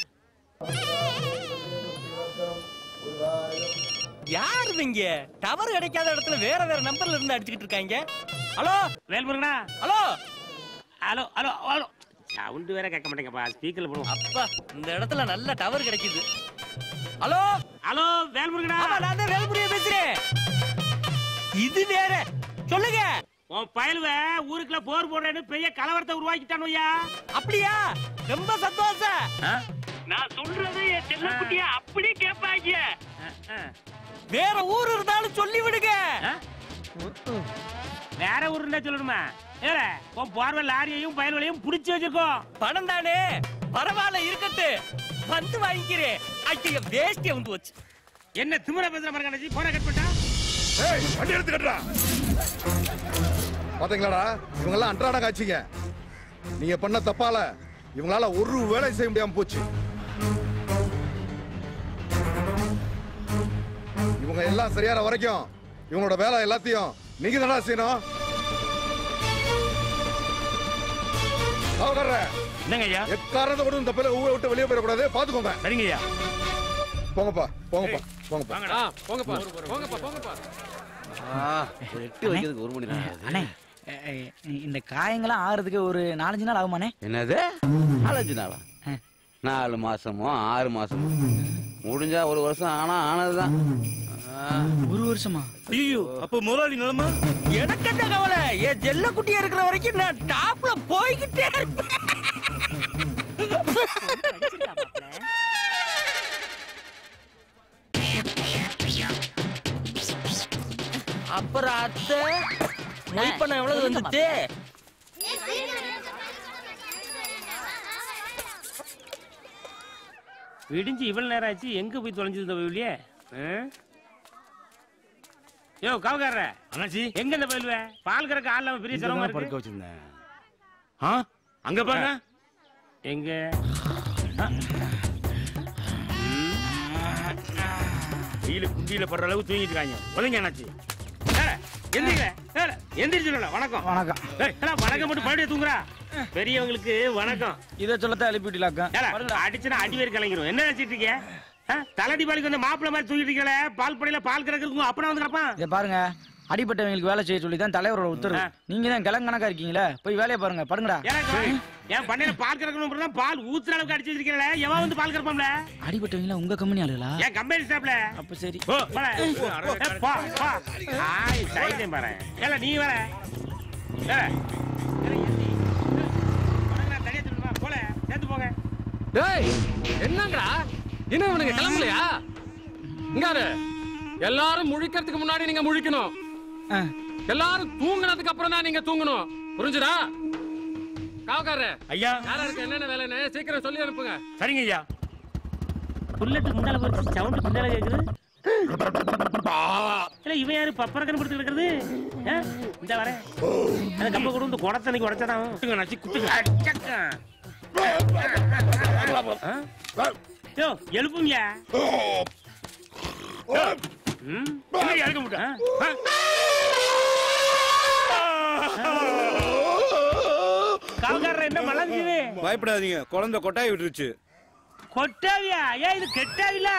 யாரு இங்க டவர் கிடைக்காத இடத்துல வேற வேற நம்பர்ல இருந்து அடிச்சுக்கிட்டு இருக்காங்க ஹலோ வேல்முருகனா hello hello hello hello sound வேற கேட்க மாட்டேங்கப்பா ஸ்பீக்கர்ல போடுவோம் அப்பா இந்த இடத்துல நல்ல டவர் கிடைக்குது ஹலோ ஹலோ வேல்முருகனா ஆமா நான் தான் வேல்முருகன் பேசுறேன் இது வேற சொல்லுங்க உன் பயலுவ ஊருக்குள்ள போர் போடுறேன்னு பெரிய கலவரத்தை உருவாக்கிட்டானுயா அப்படியா ரொம்ப சந்தோஷம் நான் சொல்றது என் செல்லக்குட்டிய அப்படியே கேட்பாங்க வேற ஊர் இருந்தாலும் சொல்லி விடுங்க வேற ஊர் இருந்தா சொல்லணுமா ஏல உன் போர்வ லாரியையும் பயல்களையும் புடிச்சு வச்சிருக்கோம் பணம் தானே பரவாயில்ல இருக்கட்டு வந்து வாங்கிக்கிறேன் ஐயா வேஸ்டிய வந்து வச்சு என்ன திமிர பேசுற மாதிரி கணச்சி போன கட் பண்ணிட்டா ஏய் வண்டி எடுத்து கட்டுறா பாத்தீங்களாடா இவங்க எல்லாம் அன்றாட காட்சிங்க நீங்க பண்ண தப்பால இவங்களால ஒரு வேலை செய்ய முடியாம போச்சு இவங்க எல்லாம் சரியான வரைக்கும் இவங்களோட வேலை எல்லாத்தையும் நீங்க தானே செய்யணும் சாவுகாரரே, என்னங்க ஐயா எக்காரணத்தை கூட இந்த பிள்ளை ஊரை விட்டு வெளியே போயிடக்கூடாது பாத்துக்கோங்க சரிங்க ஐயா போங்கப்பா போங்கப்பா போங்கப்பா வாங்கடா போங்கப்பா போங்கப்பா போங்கப்பா எட்டு வைக்கிறதுக்கு ஒரு மணி நேரம் அண்ணே அஹ், அஹ், இந்த காயங்களாம் ஆறுறதுக்கு ஒரு நாலஞ்சு நாள் ஆகுமாண்ணே என்னது நாலஞ்சு நாளா நாலு மாசமோ ஆறு மாசமோ முடிஞ்சா ஒரு வருஷம் ஆனா ஆனதுதான் ஒரு வருஷமா ஐயோ அப்ப முதலாளி நிலைமை எனக்கு என்ன கவலை என் ஜெல்ல குட்டியா இருக்கிற வரைக்கும் நான் டாப்ல போய்கிட்டே இருப்பேன் அப்புறம் அத்தை மொய்ப்பண்ணம் எவ்வளவு வந்துட்டு விடிஞ்சு இவ்வளவு நேரம் ஆச்சு எங்க போய் தொலைஞ்சது இந்த வயலியே யோ காவக்காரர அண்ணாச்சி எங்க இந்த பயிலுவ பால் கறக்க ஆள் இல்லாம பெரிய சிரமமா படுக்க இருக்கு வச்சிருந்தேன் ஆ அங்க பாருங்க எங்க வெயில குண்டியில படுற அளவுக்கு தூங்கிட்டு இருக்காங்க ஒழுங்க அண்ணாச்சி எந்திரிக்கல எந்திரிச்சு வணக்கம் வணக்கம் ஏய், என்னடா வணக்கம் மட்டும் மறுபடியும் தூங்குறா பெரியவங்களுக்கு வணக்கம் இதை சொல்லத்தான் எழுப்பிட்டீங்களாக்கா ஏல, அடிச்சுனா அடி வேறு கலங்கிரும் என்ன நினைச்சிட்டு இருக்கீங்க ஆ, தலடி பாலிக்கு வந்து மாப்பிள்ள மாதிரி தூங்கிட்டு இருக்கீங்களே பால் படையில பால் கறக்கிறதுக்கும் அப்பனா வந்து கிடப்பான் இதை பாருங்க அடிப்பட்டவங்களுக்கு வேலை செய்ய சொல்லி தான் தலைவரோட உத்தரவு நீங்க தான் கிழங்கணக்கா இருக்கீங்களே போய் வேலையை பாருங்க படுங்கடா என் பண்ணையில பால் கறக்கணும் தான் பால் ஊத்துற அளவுக்கு அடிச்சு வச்சிருக்கல எவன் வந்து பால் கறப்பாம்ல அடிப்பட்டவங்கள உங்க கம்பெனி ஆளுகளா என் கம்பெனி ஸ்டாப்ல அப்ப சரி ஓ போல ஏ, போ போ ஆய் சைதேன் பாரு ஏல நீ வர ஏல தனியா திரும்ப போல சேர்த்து போங்க டேய் என்னங்கடா இன்னும் இவனுங்க கிளம்பலையா இங்காரு எல்லாரும் முழிக்கிறதுக்கு முன்னாடி நீங்க முழிக்கணும் எல்லாரும் தூங்குனதுக்கு அப்புறம் தான் நீங்க தூங்கணும் புரிஞ்சுதா காவக்காரரு ஐயா யாராருக்கு என்னென்ன வேலைன்னு சீக்கிரம் சொல்லி அனுப்புங்க சரிங்க ஐயா புல்லட்டுக்கு முன்னால போச்சு சவுண்ட் பின்னால கேக்குது இல்ல இவன் யாரு பப்பரக்கன் படுத்து கிடக்குறது ஆ? இந்த வர அந்த கம்ப கூட இந்த குடத்தனைக்கு உடச்சதான் குட்டுங்க நச்சு குட்டுங்க அச்சக்கா. ஆ? யோ எழுப்புங்க ம் என்ன எழுக்க மாட்டேன் காவக்காரர் என்ன மலங்குது பயப்படாதீங்க குழந்தை கொட்டாய் விட்டுருச்சு கொட்டாவியா ஏன் இது கெட்டாவில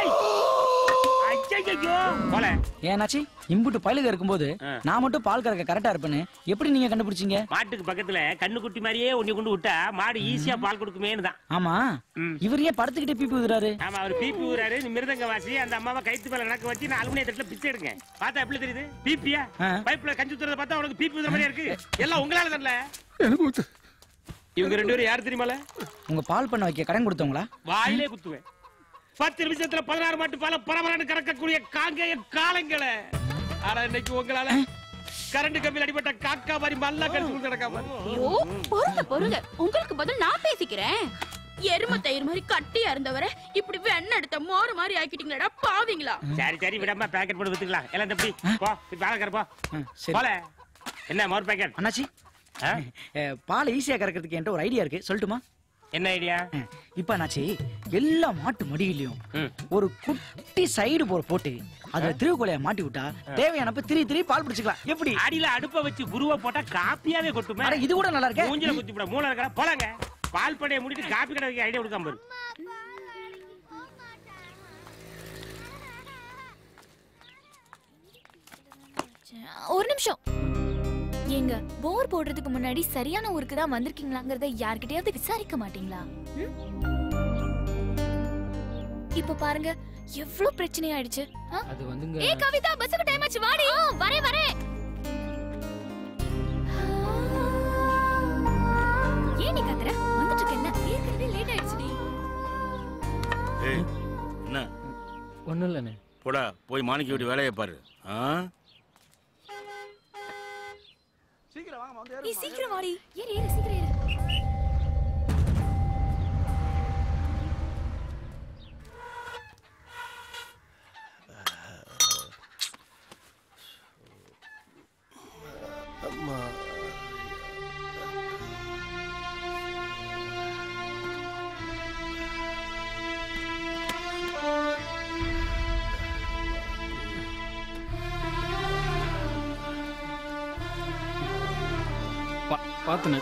ஐயோ போல ஏனாச்சி இம்புட்டு பயலுக இருக்கும்போது நான் மட்டும் பால் கறக்க கரெக்டா இருப்பேன்னு எப்படி நீங்க கண்டுபிடிச்சீங்க மாட்டுக்கு பக்கத்துல கண்ணுக்குட்டி மாதிரியே ஒண்ணு கொண்டு விட்டா மாடு ஈஸியா பால் கொடுக்குமேன்னு தான் ஆமா இவர் ஏன் படுத்துக்கிட்டே பீப்பி ஊதுறாரு ஆமா அவர் பிபி ஊராரு நீ மிருதங்க வாசி அந்த அம்மாவை கைத்து மேல நடக்க வச்சு நான் அலுமினிய தட்டுல பிச்சை எடுங்க பார்த்தா எப்படி தெரியுது பிபியா பைப்ல கஞ்சி ஊத்துறத பார்த்தா உனக்கு பிபி ஊதுற மாதிரியா இருக்கு எல்லாம் உங்களால தானே இவங்க ரெண்டு பேரும் யார் தெரியுமால உங்க பால் பண்ண வைக்க கடன் கொடுத்தவங்களா வாயிலே குத்துவேன் பத்து நிமிஷத்துல பதினாறு மாட்டு பால பரபரன்னு கறக்கக்கூடிய காங்கேய காலங்களை ஆனா இன்னைக்கு உங்களால கரண்ட் கம்பியில் அடிபட்ட காக்கா மாதிரி மல்லா கடிச்சு நடக்காம ஐயோ பொறுங்க பொறுங்க உங்களுக்கு பதில் நான் பேசிக்கிறேன் எரும தயிர் மாதிரி கட்டியா இருந்தவரை இப்படி வெண்ணெய் எடுத்த மோர் மாதிரி ஆக்கிட்டீங்களடா பாவீங்களா சரி சரி விடாம பேக்கெட் போட்டு வித்துக்கலாம் எல்லாம் தம்பி போ போய் பால கறப்போ சரி. போல என்ன மோர் பேக்கெட் அண்ணாச்சி அஹ், பால் ஈஸியா கறக்கிறதுக்கு என்கிட்ட ஒரு ஐடியா இருக்கு சொல்லட்டுமா என்ன ஐடியா இப்ப அண்ணாச்சி எல்லா மாட்டு மடியிலையும் ஒரு குட்டி சைடு போற போட்டு அதுல திருவுக்கோலைய மாட்டி விட்டா தேவையானப்ப திரி திரி பால் பிடிச்சுக்கலாம் எப்படி அடியில அடுப்ப வச்சு குருவ போட்டா காப்பியாவே கொட்டுமே அட, இது கூட நல்லா இருக்கே. மூஞ்சில குத்தி போட மூளை இருக்கா போலாங்க பால் படையை முடிட்டு காப்பி கடை வைக்க ஐடியா கொடுக்காம பாரு ஒரு நிமிஷம் ஏங்க போர் போடுறதுக்கு முன்னாடி சரியான ஊருக்கு தான் வந்திருக்கீங்களாங்கறத யார்கிட்டயாவது விசாரிக்க மாட்டீங்களா ம்? இப்ப பாருங்க எவ்வளவு பிரச்சனை ஆயிடுச்சு ஆ? அது வந்துங்க ஏய் கவிதா பஸ்ஸுக்கு டைம் ஆச்சு வாடி வரேன் வரேன் ஏன் நீ கத்துற வந்துட்டு இருக்கேன்ல ஏற்கனவே லேட் ஆயிடுச்சுடி ஏய் என்ன ஒண்ணும் இல்லண்ணே போடா போய் மாணிக்க வீட்டு வேலையை பாரு ஆ நீ சீக்கிரம் வாடி ஏறு ஏறு சீக்கிரம் ஏறு அம்மா பாத்துனே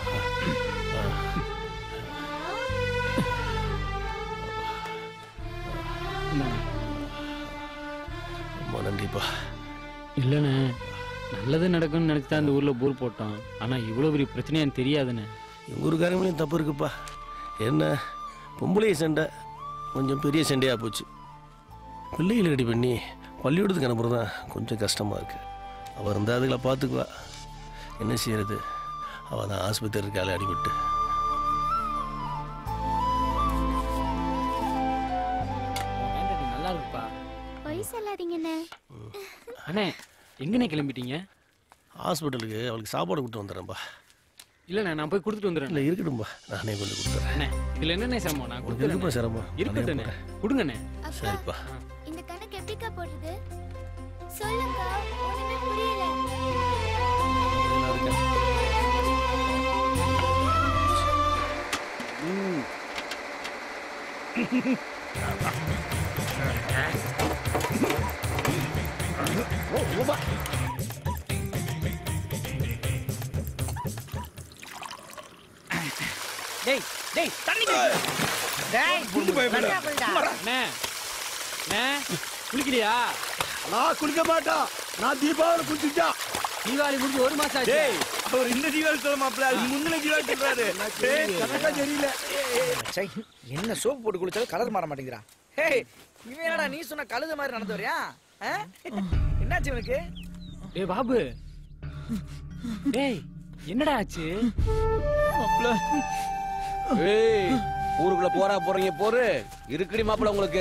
ரொம்ப நன்றிப்பா இல்லண்ணே நல்லது நடக்கும்னு நினைச்சு தான் இந்த ஊர்ல போர் போட்டோம் ஆனா இவ்வளவு பெரிய பிரச்சனையான்னு தெரியாதுண்ணே எங்கள் ஊருக்காரங்களையும் தப்பு இருக்குப்பா என்ன பொம்பளை சண்டை கொஞ்சம் பெரிய சண்டையாக போச்சு பிள்ளைகளை ரெடி பண்ணி பள்ளிக்கூடத்துக்கு அனுப்புறது தான் கொஞ்சம் கஷ்டமாக இருக்கு அவள் இருந்தால் அதுகளை பார்த்துக்குவா என்ன செய்யறது அவள் தான் ஆஸ்பத்திரி இருக்காளே அடிபட்டு நல்லா இருக்குப்பா பொய் சொல்லாதீங்கண்ணே அண்ணே எங்கண்ணே கிளம்பிட்டீங்க ஹாஸ்பிட்டலுக்கு அவளுக்கு சாப்பாடு கொடுத்து வந்துடுறேன்ப்பா இல்லண்ணே நான் போய் கொடுத்துட்டு வந்துடுறேன் இல்லை இருக்கட்டும்பா நானே கொஞ்சம் கொடுத்துட்றேன் அண்ணே இதுல என்னண்ணே சிரமம் நான் உனக்கு இருக்குப்பா கொடுத்துறேன் சிரமம் இருக்கட்டுண்ணே கொடுங்கண்ணே சரிப்பா இந்த கணக்கு எப்படிக்கா போடுறது சொல்லுங்க ஒண்ணுமே புரியல டேய் டேய் தண்ணி குடி. டேய் குண்டு பயப்பட. நல்லா போயிடா. அண்ணே அண்ணே குளிக்கலையா நான் குளிக்க மாட்டான் நான் தீபாவளி குளிச்சுட்டா தீபாவளி முடிஞ்சு ஒரு மாசம் ஆச்சு டேய் அவர் இந்த தீபாவளி சொல்ல மாப்பிள்ள அது முந்தின தீபாவளி சொல்றாரு டேய் கரெக்டா தெரியல சை, என்ன சோப்பு போட்டு குளிச்சாலும் கலர் மாற மாட்டேங்கிறான் ஹேய் இவன் என்னடா நீ சொன்ன கழுத மாதிரி நடந்து வரியா ஆ? என்னாச்சு இவனுக்கு டேய் பாபு டேய் என்னடா ஆச்சு ஏய் ஊருக்குள்ள போறா போறீங்க போரு இருக்குடி மாப்பிள உங்களுக்கு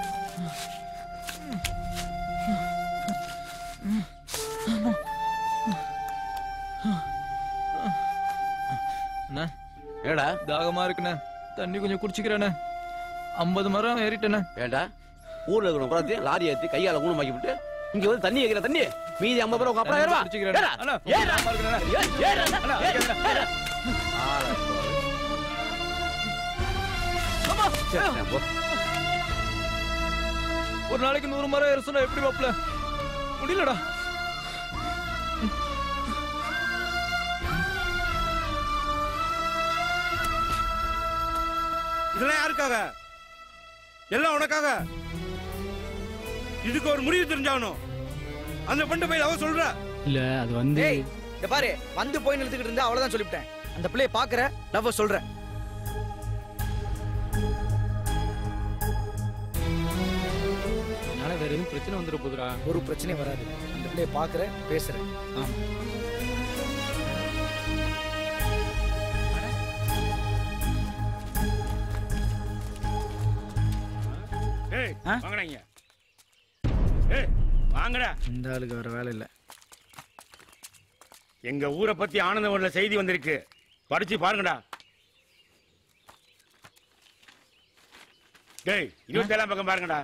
அண்ணா ஏடா தாகமா இருக்குண்ணே தண்ணி கொஞ்சம் குடிச்சுக்கிறேண்ணே ஐம்பது மரம் ஏறிட்டேண்ணே ஏண்டா ஊர்ல இருக்கிற குளத்தையும் லாரி ஏத்தி கையால ஊனமாக்கி விட்டு இங்க வந்து தண்ணி வைக்கிற தண்ணி மீதி ஐம்பது பேர் உங்க அப்பா ஏறுவா ஏறா அண்ணா, ஏறா தாகமா இருக்குண்ணே. ஏறு, ஏறு, அண்ணா, ஏறு, ஏறு. ஆளை பாரு. சரி, போ. ஒரு நாளைக்கு நூறு மரம் ஏற சொன்னா எப்படி மாப்பிள முடியலடா இதெல்லாம் யாருக்காக எல்லாம் உனக்காக இதுக்கு ஒரு முடிவு தெரிஞ்சாகணும் அந்த பண்ண போய் அவ சொல்ற இல்ல அது வந்து டேய் இந்த பாரு வந்து போய் நிறுத்திக்கிட்டு இருந்தா அவ்வளவுதான் சொல்லிவிட்டேன் அந்த பிள்ளைய பாக்குற லவ் சொல்றேன் என்னால வேற எதுவும் பிரச்சனை வந்துட போதுடா ஒரு பிரச்சனையும் வராது அந்த பிள்ளைய பாக்குற பேசுறேன் ஆமா ஏய் வாங்கடா இங்க ஏய் வாங்கடா இந்த ஆளுக்கு வேற வேலை இல்ல எங்க ஊரை பத்தி ஆனந்தவன்ல செய்தி வந்திருக்கு படிச்சு பாருங்கடா டேய் இருபத்தி ஏழாம் பக்கம் பாருங்கடா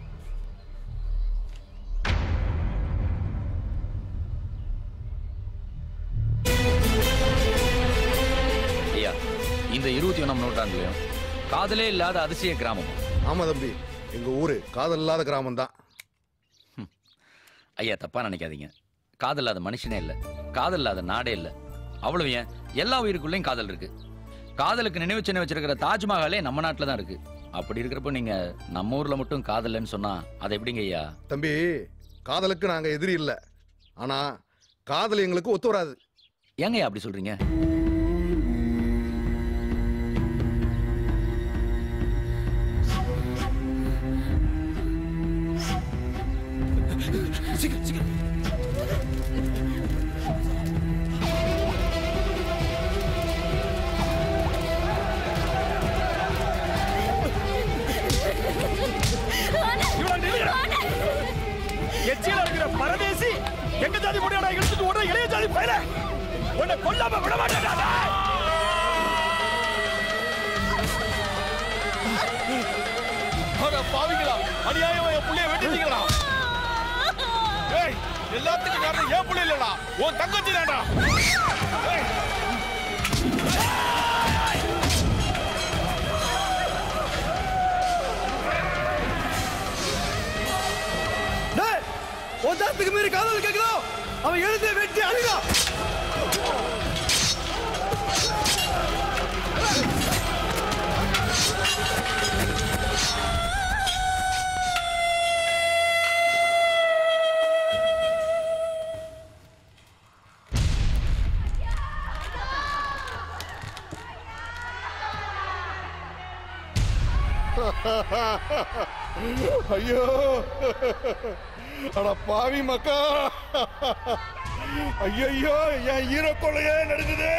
ஐயா இந்த இருபத்தி ஒன்றாம் நூற்றாண்டுலயும் காதலே இல்லாத அதிசய கிராமம் ஆமா தம்பி எங்க ஊரு காதல் இல்லாத கிராமம் தான் ஐயா தப்பா நினைக்காதீங்க காதல் இல்லாத மனுஷனே இல்ல காதல் இல்லாத நாடே இல்ல அவ்வளவு ஏன் எல்லா உயிருக்குள்ளேயும் காதல் இருக்கு காதலுக்கு நினைவு சின்ன வச்சிருக்கிற தாஜ்மஹாலே நம்ம நாட்டில் தான் இருக்கு அப்படி இருக்கிறப்ப நீங்க நம்ம ஊர்ல மட்டும் காதல்னு சொன்னா அது எப்படிங்க ஐயா தம்பி காதலுக்கு நாங்க எதிரி இல்ல ஆனா காதல் எங்களுக்கு ஒத்து வராது ஏங்க ஐயா அப்படி சொல்றீங்க சீக்கிரம் சீக்கிரம் எச்சியில இருக்கிற பரதேசி எங்க ஜாதி முடியாடா இழுத்துட்டு ஓடுற இளைய ஜாதி பயிர உன்னை கொல்லாம விட மாட்டேன் பாவிங்களா அநியாயம் என் புள்ளைய வெட்டிட்டீங்களா ஏய் எல்லாத்துக்கும் காரணம் என் புள்ள இல்லடா உன் தங்கச்சி தான்டா ஏய். டேய் உன் தாத்துக்கு மீறி காதல் கேக்குதோ அவன் எழுந்து வெட்டி அழுகா ஐயோ அட பாவி மக்கா ஐயோ என் ஈரோ கொள்ளையே நடக்குது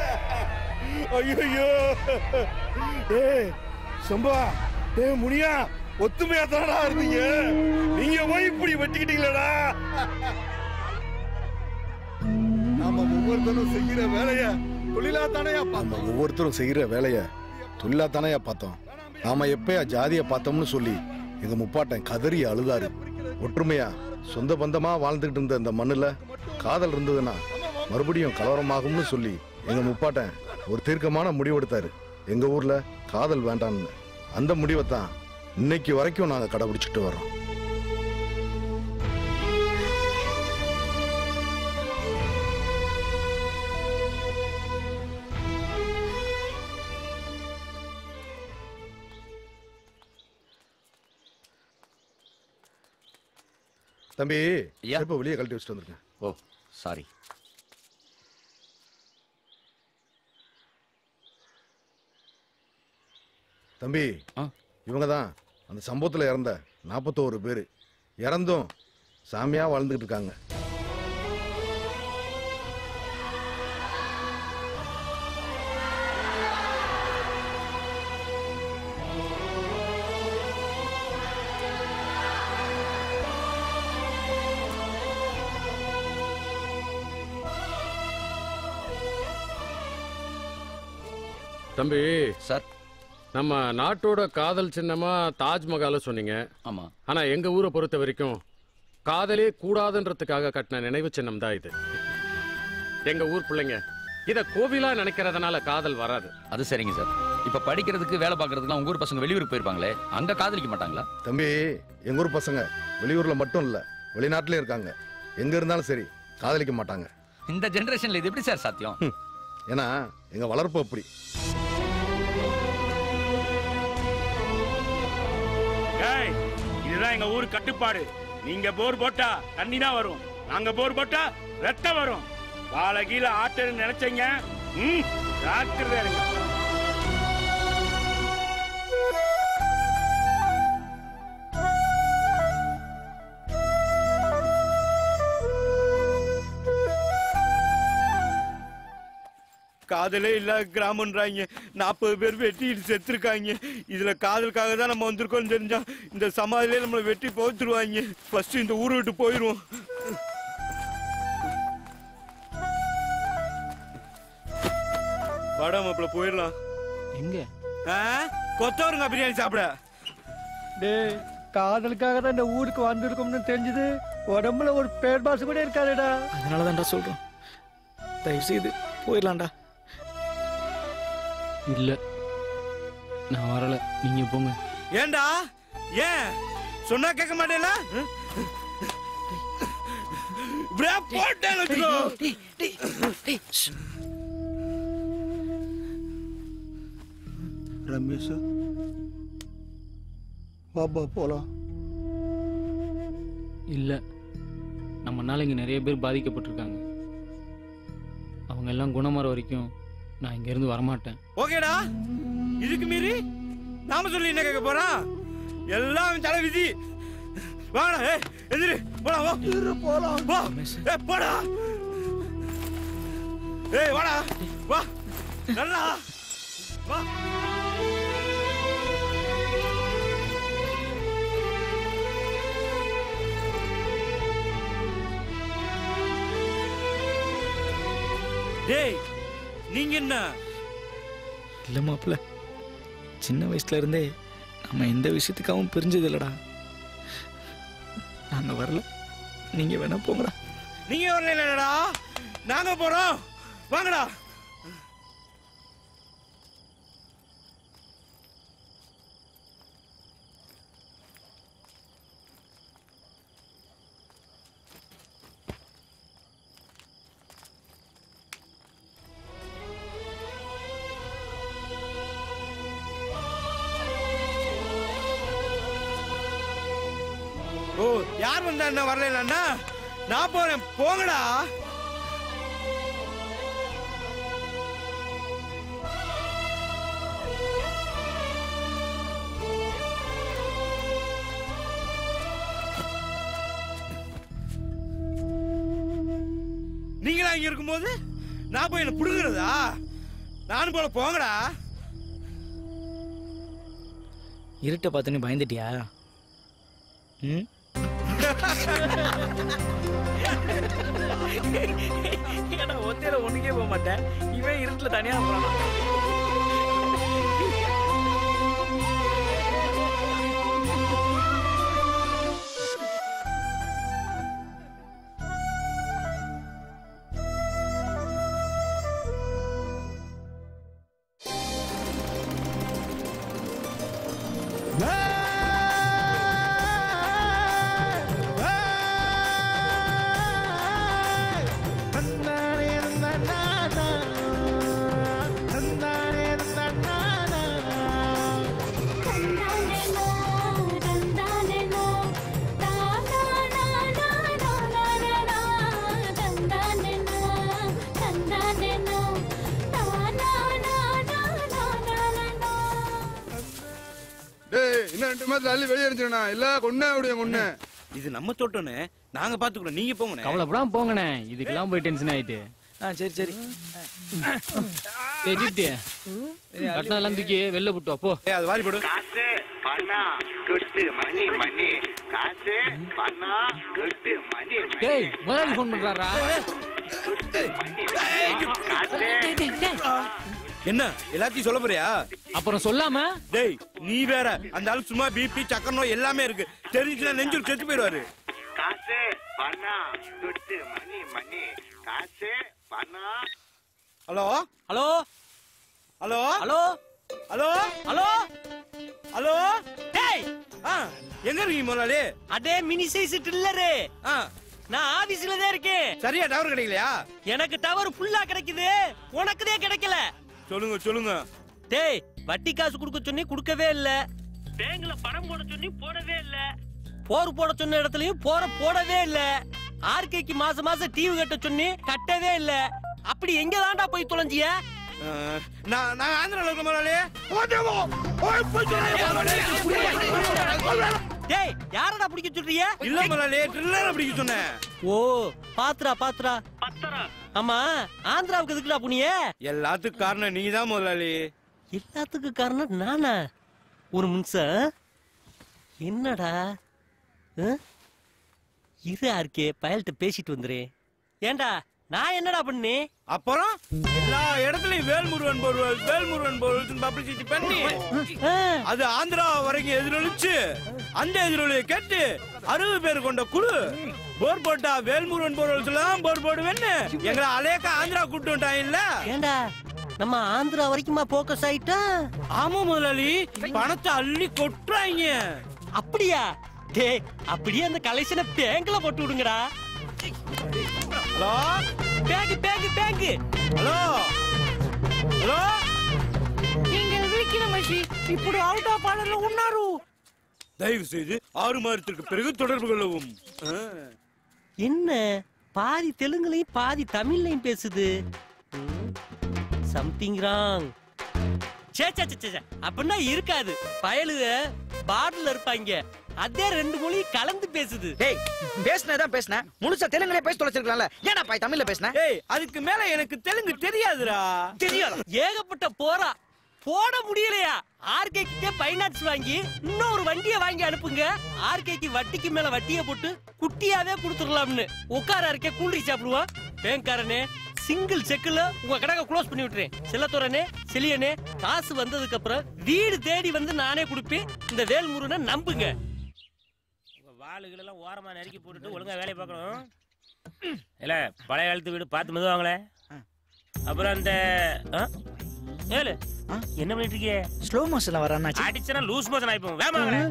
ஐயோ ஏய் சம்பா ஏய் முனியா ஒத்துமையா தானடா இருந்தீங்க நீங்க போய் இப்படி வெட்டிக்கிட்டீங்களடா நாம ஒவ்வொருத்தரும் செய்கிற வேலைய தொழிலா தானையா பார்த்தோம் ஒவ்வொருத்தரும் செய்கிற வேலைய தொழிலா தானையா பார்த்தோம் நாம எப்பயா ஜாதிய பார்த்தோம்னு சொல்லி எங்க முப்பாட்டன் கதறி அழுதாரு ஒற்றுமையா சொந்த பந்தமா வாழ்ந்துகிட்டு இருந்த இந்த மண்ணுல காதல் இருந்ததுன்னா மறுபடியும் கலவரமாகும்னு சொல்லி எங்க முப்பாட்டன் ஒரு தீர்க்கமான முடிவெடுத்தாரு எங்க ஊர்ல காதல் வேண்டாம்னு அந்த முடிவை தான் இன்னைக்கு வரைக்கும் நாங்க கடைபிடிச்சிட்டு வர்றோம் தம்பி இப்போ வெளியே கழட்டி வச்சுட்டு வந்திருக்கேன் ஓ சாரி தம்பி இவங்க தான் அந்த சம்பவத்தில் இறந்த நாற்பத்தோரு பேர் இறந்தும் சாமியா வாழ்ந்துகிட்டு இருக்காங்க தம்பி சார் நம்ம நாட்டோட காதல் சின்னமா தாஜ்மஹாலை சொன்னீங்க ஆமா ஆனா எங்க ஊரை பொறுத்த வரைக்கும் காதலே கூடாதுன்றதுக்காக கட்டின நினைவு சின்னம் தான் இது எங்க ஊர் பிள்ளைங்க இத கோவிலா நினைக்கிறதுனால காதல் வராது அது சரிங்க சார் இப்ப படிக்கிறதுக்கு வேலை பார்க்கறதுக்குலாம் உங்க ஊர் பசங்க வெளியூருக்கு போயிருப்பாங்களே அங்க காதலிக்க மாட்டாங்களா தம்பி எங்க ஊர் பசங்க வெளியூர்ல மட்டும் இல்ல வெளிநாட்டிலே இருக்காங்க எங்க இருந்தாலும் சரி காதலிக்க மாட்டாங்க இந்த ஜெனரேஷன்ல இது எப்படி சார் சாத்தியம் ஏன்னா எங்க வளர்ப்பு அப்படி ஏய் இதுதான் எங்க ஊர் கட்டுப்பாடு நீங்க போர் போட்டா தண்ணி தான் வரும் நாங்க போர் போட்டா ரத்தம் வரும் வாழை கீழே ஆட்டுன்னு நினைச்சீங்க ம் ஜாக்கிரதையா இருங்க காதலே இல்லாத கிராமன்றாங்க நாற்பது பேர் வெட்டிட்டு செத்துருக்காங்க இதுல காதலுக்காக தான் நம்ம வந்திருக்கோம்னு தெரிஞ்சா இந்த சமாதிலே நம்மளை வெட்டி போத்துருவாங்க ஃபர்ஸ்ட் இந்த ஊரை விட்டு போயிருவோம் வாடா மாப்பிள்ள போயிடலாம் எங்க கொத்தவருங்க பிரியாணி சாப்பிட டேய் காதலுக்காக தான் இந்த ஊருக்கு வந்திருக்கோம்னு தெரிஞ்சது உடம்புல ஒரு பேர் பாசு கூட இருக்காதுடா அதனால தான்டா சொல்றோம் தயவு செய்து போயிடலாம்டா இல்ல நான் வரல நீங்க போங்க ஏன்டா ஏன் சொன்னா கேட்க மாட்டேல இப்படியே போட்டேன்னு வச்சுக்கோ ரமேஷ் பாப்பா போலாம் இல்ல நம்மனால இங்க நிறைய பேர் பாதிக்கப்பட்டிருக்காங்க அவங்க எல்லாம் குணமாற வரைக்கும் நான் இங்க இருந்து வரமாட்டேன் ஓகேடா இதுக்கு மீறி நாம சொல்லி என்ன கேட்க போறான் எல்லாம் அவன் தலை விதி வாடா ஏ எதிரி போலாம் வா இரு போலாம் வா ஏ போடா ஏய் வாடா வா நல்லா வா டேய் நீங்க என்ன இல்லை மாப்பிள்ள சின்ன வயசுல இருந்தே நம்ம எந்த விஷயத்துக்காகவும் பிரிஞ்சது இல்லடா நாங்க வரல நீங்க வேணா போங்கடா நீங்க வரலடா நாங்க போறோம் வாங்கடா ஓ யார் வந்தா என்ன வரல நான் போறேன் போங்கடா நீங்களா இங்க இருக்கும்போது நான் போய் என்ன புடுங்குறதா நானும் போல போங்கடா இருட்டை பார்த்துன்னு பயந்துட்டியா ம் ஏன்னா ஒத்தையில ஒண்ணுக்கே போக மாட்டேன் இவன் இருட்டுல தனியா போறான் தந்தானே ரெண்டு மாசம் தள்ளி வெளியே இருந்துச்சுண்ணா இல்ல கொண்டே அப்படியே கொண்டு இது நம்ம தோட்டம்னு நாங்க பாத்துக்கிறோம் நீங்க போங்கண்ணே கவலைப்படாம போங்கண்ணே இதுக்கெல்லாம் போய் டென்ஷன் ஆயிட்டு ஆ சரி சரி சரி தீப்தி கட்டினெல்லாம் தூக்கி வெளில விட்டு வா, போ அது வாரி போடு காசு பணம் கொட்டு மணி மணி காசு பணம் கொட்டு மணி மணி டேய் முதலாளி ஃபோன் பண்றாரா என்ன எல்லாத்தையும் சொல்ல போறியா அப்புறம் சொல்லாம டேய் நீ வேற அந்த ஆளு சும்மா பிபி சக்கர நோய் எல்லாமே இருக்கு தெரிஞ்சுச்சுன்னா நெஞ்சு செத்து போயிடுவாரு காசு பணம் கொட்டு மணி மணி காசு பணம் hello hello hello hello hello hello hello டேய் ஆ எங்க இருக்கீங்க முதலாளி அதே மினி சைஸ் டில்லரு ஆ நான் ஆபீஸ்ல தான் இருக்கேன் சரியா டவர் கிடைக்கலையா எனக்கு டவர் ஃபுல்லா கிடைக்குது உனக்குதே கிடைக்கல சொல்லுங்க சொல்லுங்க டேய் வட்டி காசு கொடுக்க சொன்னி கொடுக்கவே இல்ல பேங்க்ல பணம் போட சொன்னி போடவே இல்ல போர் போட சொன்ன இடத்துலயும் போற போடவே இல்ல ஆர்கேக்கு மாசம் மாசம் டிவி கட்ட சொன்னி கட்டவே இல்ல அப்படி எங்க தாண்டா போய் தொலைஞ்சிய நான் நான் ஆந்திரால இருக்க முதலாளி டேய் யாரடா பிடிக்க சொல்றிய இல்ல முதலாளி ட்ரில்லர் பிடிக்க சொன்னேன் ஓ பாத்துரா பாத்துரா ஆமா ஆந்திராவுக்கு எதுக்குடா புனிய எல்லாத்துக்கும் காரணம் நீ தான் முதலாளி எல்லாத்துக்கும் காரணம் நானா ஒரு நிமிஷம் என்னடா ஆ? இரு ஆர்கே பயல்கிட்ட பேசிட்டு வந்துரு ஏண்டா நான் என்னடா பண்ணி அப்புறம் எல்லா இடத்துலயும் வேல்முருகன் பொருள் வேல்முருகன் பொருள் பப்ளிசிட்டி பண்ணி அது ஆந்திரா வரைக்கும் எதிரொலிச்சு அந்த எதிரொலியை கேட்டு அறுபது பேர் கொண்ட குழு போர் போட்டா வேல்முருகன் பொருள் எல்லாம் போர் போடுவேன்னு எங்களை அலேக்க ஆந்திரா கூட்டு வந்துட்டாங்க இல்ல ஏண்டா நம்ம ஆந்திரா வரைக்குமா போக்கஸ் ஆயிட்டா ஆமா முதலாளி பணத்தை அள்ளி கொட்டுறாங்க அப்படியா டேய் அப்படியே அந்த கலெக்ஷனை பேங்க்ல போட்டு விடுங்கடா hello bank bank bank hello hello நீங்கள் வீக்கின மஷி ఇప్పుడు అవుట్ ఆఫ్ ఆర్డర్ లో ఉన్నారు தயவு செய்து ஆறு மாதத்திற்கு பிறகு தொடர்பு கொள்ளவும் ஆ. என்ன பாதி தெலுங்குலையும் பாதி தமிழ்லையும் பேசுது சம்திங் ராங் சே சே சே, சே சே. அப்படின்னா இருக்காது பயலுக பாட்டில் இருப்பாங்க அதே ரெண்டு மொழி கலந்து பேசுது டேய் பேசினதான் பேசினேன் முழுசா தெலுங்குல பேச தொலைச்சிருக்கலாம்ல ஏன்டா பாய் தமிழ்ல பேசின ஏய் அதுக்கு மேல எனக்கு தெலுங்கு தெரியாதுடா தெரியாது ஏகப்பட்ட போரா போட முடியலையா ஆர்கே கிட்ட பைனான்ஸ் வாங்கி இன்னொரு வண்டியை வாங்கி அனுப்புங்க ஆர்கேக்கு வட்டிக்கு மேல வட்டியை போட்டு குட்டியாவே கொடுத்துடலாம்னு உட்கார இருக்கே கூல்ட்ரி சாப்பிடுவான் பேங்க்காரனே சிங்கிள் செக்குல உங்க கடையை க்ளோஸ் பண்ணி விட்டுறேன் செல்லத்துறனே செலியனே காசு வந்ததுக்கு அப்புறம் வீடு தேடி வந்து நானே கொடுப்பேன் இந்த வேல்முருகனை நம்புங்க வாளுகள் எல்லாம் ஓரமா நறுக்கி போட்டுட்டு ஒழுங்கா வேலையை பார்க்கணும் இல்ல பழைய காலத்து வீடு பார்த்து மெதுவாங்களே அப்புறம் அந்த ஆ? ஏலு என்ன பண்ணிட்டு இருக்கீங்க ஸ்லோ மோஷன்ல வரானா அடிச்சனா லூஸ் மோஷன் ஆயிப்போம் வேமாங்களே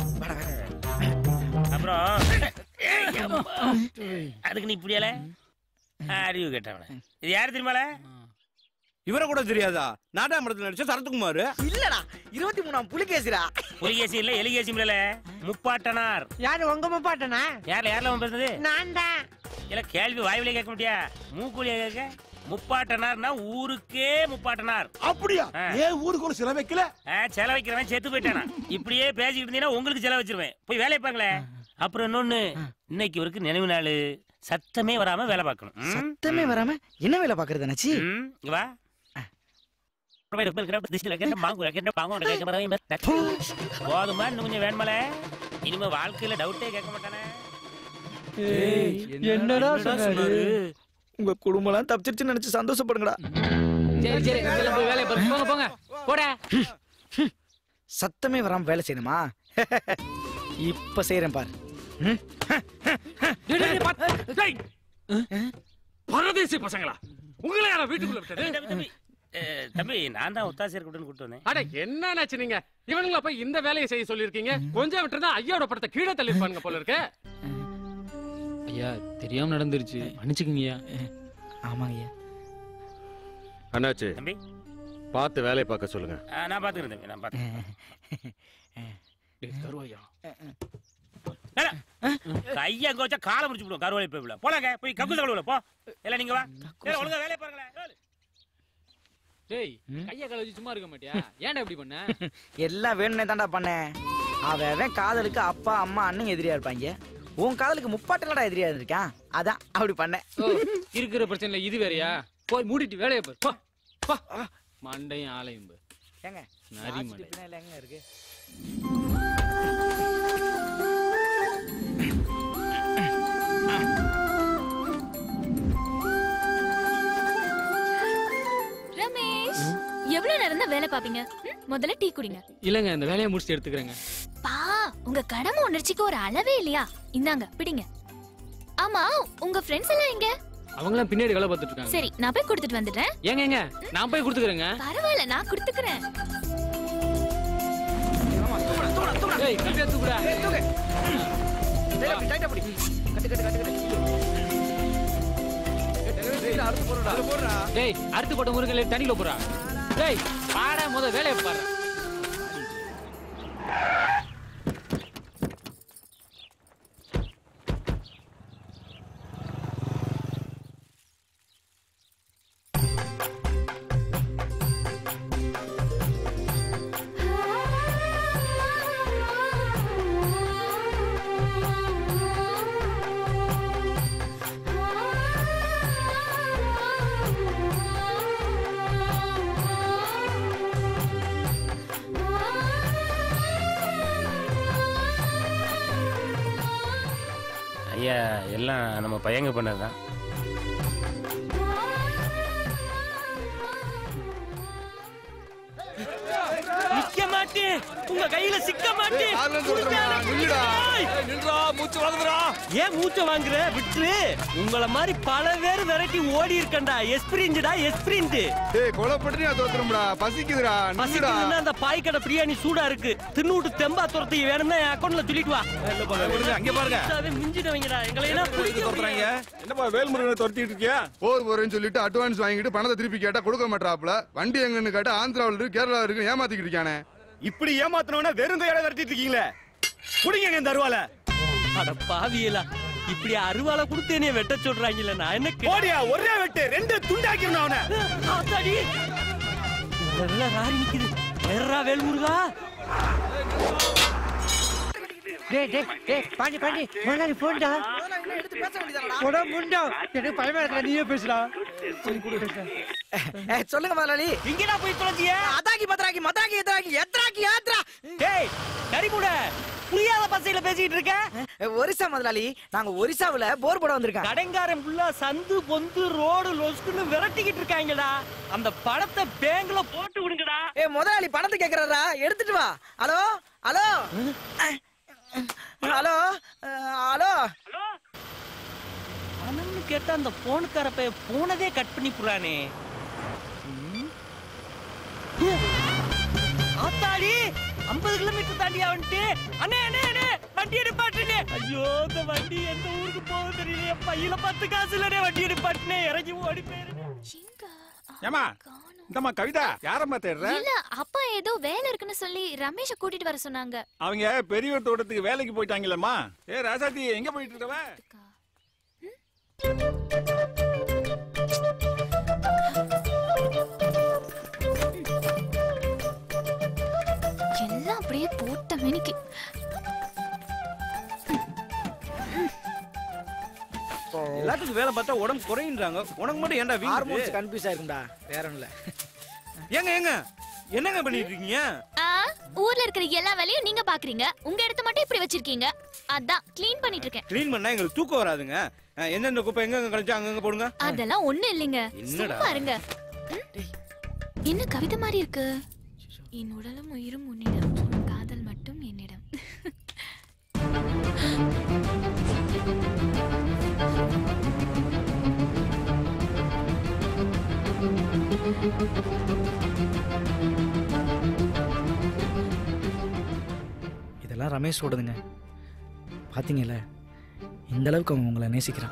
அப்புறம் ஏய், அம்மா. அதுக்கு நீ இப்படியால அறிவு கேட்டவன இது யாரு தெரியுமால இவரை கூட தெரியாதா நாட்டாமடத்தில் நடிச்ச சரத்குமார் இல்லடா இருபத்தி மூணாம் புலிகேசிடா புலிகேசி இல்ல எலிகேசி இல்ல முப்பாட்டனார் யாரு உங்க முப்பாட்டனா யார்ல யார்ல அவன் பேசுறது நான் தான் இல்ல கேள்வி வாய்விலே கேட்க முடியா மூக்குலியா கேட்க முப்பாட்டனார்னா ஊருக்கே முப்பாட்டனார் அப்படியா ஏன் ஊருக்கு ஒரு சில வைக்கல ஆ, செல வைக்கிறவன் செத்து போயிட்டானா இப்படியே பேசிக்கிட்டு இருந்தீங்கன்னா உங்களுக்கு செலவு வச்சிருவேன் போய் வேலையை பாங்களே அப்புறம் இன்னொன்னு இன்னைக்கு இவருக்கு நினைவு நாள் சத்தமே வராம வேலை பார்க்கணும் ம்? சத்தமே வராம என்ன வேலை பாக்குறது அண்ணாச்சி ம், இங்க வா போதுமா இன்னும் கொஞ்சம் வேணுமல இனிமே வாழ்க்கையில டவுட்டே கேட்க மாட்டானே என்னடா சொன்னாரு உங்க குடும்பம்லாம் தப்பிச்சிருச்சுன்னு நினைச்சு சந்தோஷப்படுங்கடா சரி சரி எல்லாம் போய் வேலையை பாருங்க போங்க போங்க போட சத்தமே வராம வேலை செய்யணுமா இப்ப செய்யறேன் பாரு ம். டேய், டேய், பாத்து- டேய். பரதேசி பசங்களா உங்களை யாரா வீட்டுக்குள்ள விட்டது அஹ், தம்பி நான் தான் ஒத்தாசியர் கூட்டன்னு கூட்டு வந்தேன் அட என்ன நினைச்சு நீங்க இவனுங்கள போய் இந்த வேலையை செய்ய சொல்லிருக்கீங்க கொஞ்சம் விட்டுருந்தா ஐயாவோட படத்தை கீழே தள்ளிருப்பானுங்க போல இருக்கு ஐயா தெரியாம நடந்துருச்சு மன்னிச்சுக்கங்கய்யா ஆமாங்க ஐயா அண்ணாச்சு தம்பி பார்த்து வேலையை பார்க்க சொல்லுங்க அஹ், நான் பாத்துக்கிறேன் தம்பி நான் பாத்துக்கிறேன் கருவாயா கையா அங்க வச்சா காலை முடிச்சு விடுவோம் கருவாளி பைப்புல போலாங்க போய் கக்கு தகவல போ இல்ல நீங்க வா இல்ல, ஒழுங்கா வேலையை பாருங்களேன் டேய் கைய கழுவி சும்மா இருக்க மாட்டியா ஏன்டா இப்படி பண்ண எல்லாம் வேணும்னே தான்டா பண்ணேன் அவன் அவன் காதலுக்கு அப்பா அம்மா அண்ணன் எதிரியா இருப்பாங்க உன் காதலுக்கு முப்பாட்டலடா எதிரியா இருந்திருக்கான் அதான் அப்படி பண்ணேன் ஓ, இருக்கிற பிரச்சனைல இது வேறயா போய் மூடிட்டு வேலையை பாரு போ, போ. மண்டையும் ஆலையும் பாரு. ஏங்க நரி ஆச்சிட்டு மண்டை பின்னால எங்க இருக்கு ரமேஷ் எவ்வளவு நேரம் தான் வேலை பாப்பீங்க ம், முதல்ல டீ குடிங்க இல்லைங்க இந்த வேலையை முடிச்சுட்டு எடுத்துக்கிறேங்க பா உங்க கடமை உணர்ச்சிக்கு ஒரு அளவே இல்லையா இந்தாங்க பிடிங்க ஆமா உங்க ஃப்ரெண்ட்ஸ் எல்லாம் எங்க அவங்களாம் பின்னாடி வேலை பார்த்துட்டு இருக்காங்க சரி நான் போய் கொடுத்துட்டு வந்துடுறேன் ஏங்க ஏங்க நான் போய் கொடுத்துக்கிறேங்க பரவாயில்ல நான் கொடுத்துக்கிறேன் ஏய் கட்டியா தூக்குடா டேய், அப்படி டைட்டா பிடி. கட்டு, கட்டு, கட்டு, கட்டு. டேய் அறுத்து போட்ட முருகன் தண்ணியில போறா டேய் பாடா முத வேலையை பாரு ஐயா எல்லாம் நம்ம பையங்க பண்ணதுதான் நிக்க மாட்டேன் உங்க கையில சிக்க மாட்டேன் ஏய், கார்ல இருந்து ஒருத்தன் நில்லுடா. நில்றா மூச்சு வாங்குதுடா ஏன் மூச்ச வாங்குற விட்டு உங்கள மாதிரி பல பேர் விரட்டி ஓடி இருக்கண்டா எஸ்பிரிஞ்சுடா எஸ்பிரிண்ட் டேய் கொலை பண்ணி அது ஒருத்தரும்டா பசிக்குதுடா நில்லுடா பசிக்குதுன்னா அந்த பாய் கடை பிரியாணி சூடா இருக்கு தின்னுட்டு தெம்பா துரத்தி வேணும்னா என் அக்கௌண்ட்ல சொல்லிட்டு வா விடுங்க, அங்க பாருங்க. அதை மிஞ்சிடுவீங்கடா எங்களை எல்லாம் பிடிக்க முடியாது. என்னப்பா வேல்முருகனை துரத்திட்டு இருக்கியா போர் போறேன்னு சொல்லிட்டு அட்வான்ஸ் வாங்கிட்டு பணத்தை திருப்பி கேட்டா கொடுக்க மாட்டாப்ல வண்டி எங்கன்னு கேட்டா ஆந்திராவில் இருக்கு கேரளா இருக்கு ஏமாத்திக்கிட்டு இருக்கானே இப்படி ஏமாத்தினவன வெறும் கையோட விரட்டிட்டு இருக்கீங்களே குடிங்க இந்த அருவால அட பாவியலா இப்படி அருவால கொடுத்து என்னைய வெட்ட சொல்றாங்கல்ல நான் என்ன கே- போடியா ஒரே வெட்டு ரெண்டு துண்டாக்கிடணும் அவனை ஆத்தாடி இதெல்லாம் ராரி நிக்குது வேறா வேல்முருகா டேய் டேய் டேய் பாண்டி பாண்டி முதலாளி போன்டா போடா முண்டா எனக்கு பயமா இருக்கா நீயே பேசுடா ஏய், சொல்லுங்க முதலாளி இங்கடா போய் தொலைஞ்சிய அதாக்கி பத்ராக்கி மத்ராக்கி எத்ராக்கி எத்ராக்கி யாத்ரா டேய் கரிமுட புரியாத பசையில பேசிட்டு இருக்க ஒரிசா முதலாளி நாங்க ஒரிசாவுல போர் போட வந்திருக்கோம் கடைங்காரன் ஃபுல்லா சந்து பொந்து ரோடு லொஸ்குன்னு விரட்டிக்கிட்டு இருக்காங்கடா அந்த படத்தை பேங்க்ல போட்டு விடுங்கடா ஏ முதலாளி பணத்தை கேக்குறாரா எடுத்துட்டு வா ஹலோ ஹலோ ஹலோ ஹலோ பணம்னு கேட்டா அந்த போனுக்கார பைய போனதே கட் பண்ணி புறானே ஆத்தாடி ஐம்பது கிலோமீட்டர் தாண்டி வந்துட்டு அண்ணே அண்ணே அண்ணே வண்டி எடுப்பாட்டுனே ஐயோ இந்த வண்டி எந்த ஊருக்கு போகுது தெரியல பையில பத்து காசு இல்லனே வண்டி எடுப்பாட்டுனே இறங்கி ஓடி போயிரு ஏமா இந்தம்மா கவிதா யாரம்மா தேடுற இல்ல அப்பா ஏதோ வேலை இருக்குன்னு சொல்லி ரமேஷ கூட்டிட்டு வர சொன்னாங்க அவங்க பெரியவர் தோட்டத்துக்கு வேலைக்கு போயிட்டாங்களம்மா ஏ ராசாத்தி எங்க போயிட்டு இருக்கவ எல்லாம் அப்படியே போட்ட மெனிக்கு எல்லாத்துக்கும் வேலை பார்த்தா உடம்பு குறையுன்றாங்க உனக்கு மட்டும் ஏன்டா ஹார்மோன்ஸ் வீடு கன்ஃபியூஸ் ஆயிருக்கும்டா வேற ஒண்ணும் இல்ல ஏங்க ஏங்க என்னங்க பண்ணிட்டு இருக்கீங்க ஆ, ஊர்ல இருக்கிற எல்லா வேலையும் நீங்க பாக்குறீங்க உங்க இடத்த மட்டும் இப்படி வச்சிருக்கீங்க அதான் க்ளீன் பண்ணிட்டு இருக்கேன் க்ளீன் பண்ணா எங்களுக்கு தூக்கம் வராதுங்க அஹ், எந்தெந்த குப்பை எங்க கழிச்சு அங்கங்க போடுங்க அதெல்லாம் ஒண்ணு இல்லைங்க என்னடா? சும்மா இருங்க ம்? என்ன கவிதை மாதிரி இருக்கு என் உடலும் உயிரும் உன்னிடம் உன் காதல் மட்டும் என்னிடம் இதெல்லாம் ரமேஷ் ஓடுதுங்க பாத்தீங்கல்ல இந்த அளவுக்கு அவன் உங்களை நேசிக்கிறான்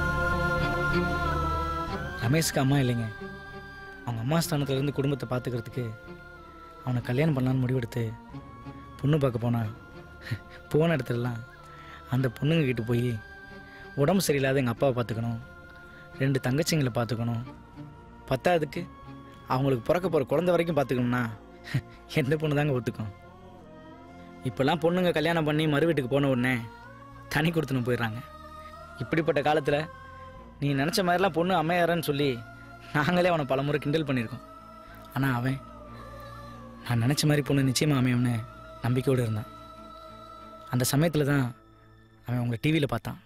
ரமேஷ்க்கு அம்மா இல்லைங்க அவங்க அம்மா ஸ்தானத்துல இருந்து குடும்பத்தை பார்த்துக்கிறதுக்கு அவனை கல்யாணம் பண்ணலான்னு முடிவெடுத்து பொண்ணு பார்க்க போனா போன இடத்துலலாம் அந்த பொண்ணுங்க கிட்ட போய் உடம்பு சரியில்லாத எங்கள் அப்பாவை பார்த்துக்கணும் ரெண்டு தங்கச்சிங்களை பார்த்துக்கணும் பத்தாவதுக்கு அவங்களுக்கு பிறக்க போகிற குழந்தை வரைக்கும் பார்த்துக்கணும்னா எந்த பொண்ணு தாங்க ஒத்துக்கும் இப்போல்லாம் பொண்ணுங்க கல்யாணம் பண்ணி மறு வீட்டுக்கு போன உடனே தனி கொடுத்துன்னு போயிடுறாங்க இப்படிப்பட்ட காலத்தில் நீ நினச்ச மாதிரிலாம் பொண்ணு அமையாரன்னு சொல்லி நாங்களே அவனை பல முறை கிண்டல் பண்ணியிருக்கோம் ஆனால் அவன் நான் நினச்ச மாதிரி பொண்ணு நிச்சயமாக அமையும்னு நம்பிக்கையோடு இருந்தான் அந்த சமயத்தில் தான் அவன் உங்களை டிவியில் பார்த்தான்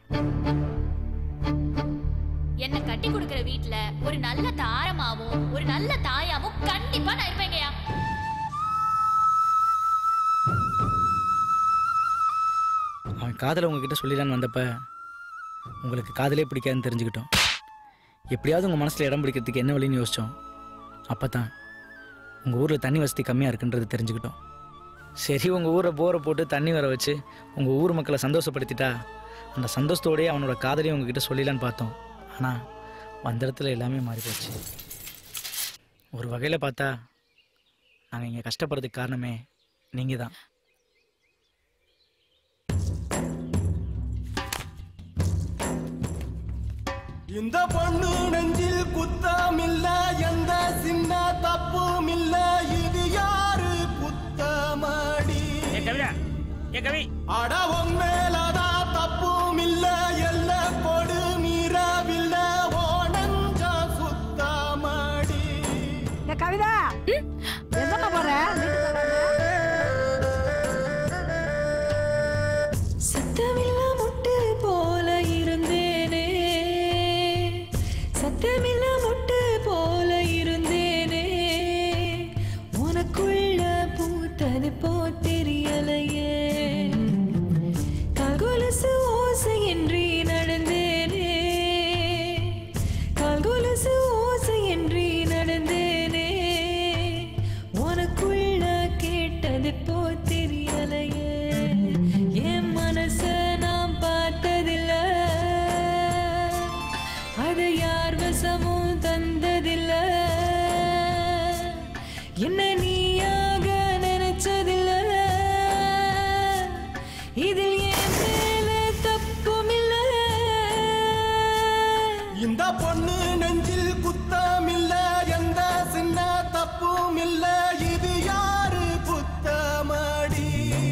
என்ன கட்டி கொடுக்கிற வீட்ல ஒரு நல்ல தாரமாவும் ஒரு நல்ல தாயாவும் கண்டிப்பா நான் இருப்பேங்கய்யா அவன் காதலை உங்ககிட்ட சொல்லிடலான்னு வந்தப்ப உங்களுக்கு காதலே பிடிக்காதுன்னு தெரிஞ்சுக்கிட்டோம் எப்படியாவது உங்கள் மனசில் இடம் பிடிக்கிறதுக்கு என்ன வழின்னு யோசித்தோம் அப்போ தான் உங்கள் ஊரில் தண்ணி வசதி கம்மியாக இருக்குன்றது தெரிஞ்சுக்கிட்டோம் சரி உங்கள் ஊரை போரை போட்டு தண்ணி வர வச்சு உங்கள் ஊர் மக்களை சந்தோஷப்படுத்திட்டா அந்த சந்தோஷத்தோடயே அவனோட காதலையும் உங்ககிட்ட சொல்லிடலான்னு பார்த்தோம் ஆனால் வந்த இடத்துல எல்லாமே மாறி போச்சு ஒரு வகையில் பார்த்தா நாங்கள் இங்கே கஷ்டப்படுறதுக்கு காரணமே நீங்கள் தான் இந்த பொண்ணு நெஞ்சில் குத்தமில்ல எந்த சின்ன தப்பும் இல்ல இது யாரு குத்தமடி ஏ கவிதா ஏ கவி அட உன் மேலதான் தப்பும் இல்ல எல்ல கொடு மீறவில்ல ஓ நெஞ்ச சுத்தமடி இந்த கவிதா எங்க போற சத்தமில்லா முட்டு போல இருந்தேனே சத்தமில்லா முட்டு போல இருந்தேனே உனக்குள்ள பூத்தது போ தெரியலையே கால்கொலுசு ஓசையின்றி நடந்தேனே கால்கொலுசு ஓசையின்றி நடந்தேனே உனக்குள்ள கேட்டது போ தெரியலையே என் மனச நான் பார்த்ததில்ல அது யார் வசமும் தந்ததில்ல என்ன நீயாக நினைச்சதில்ல இதில் என் மேல தப்புமில்ல இந்த பொண்ணு நெஞ்சில் குத்தமில்ல எந்த சின்ன தப்பும் இல்ல இது யாரு புத்தமடி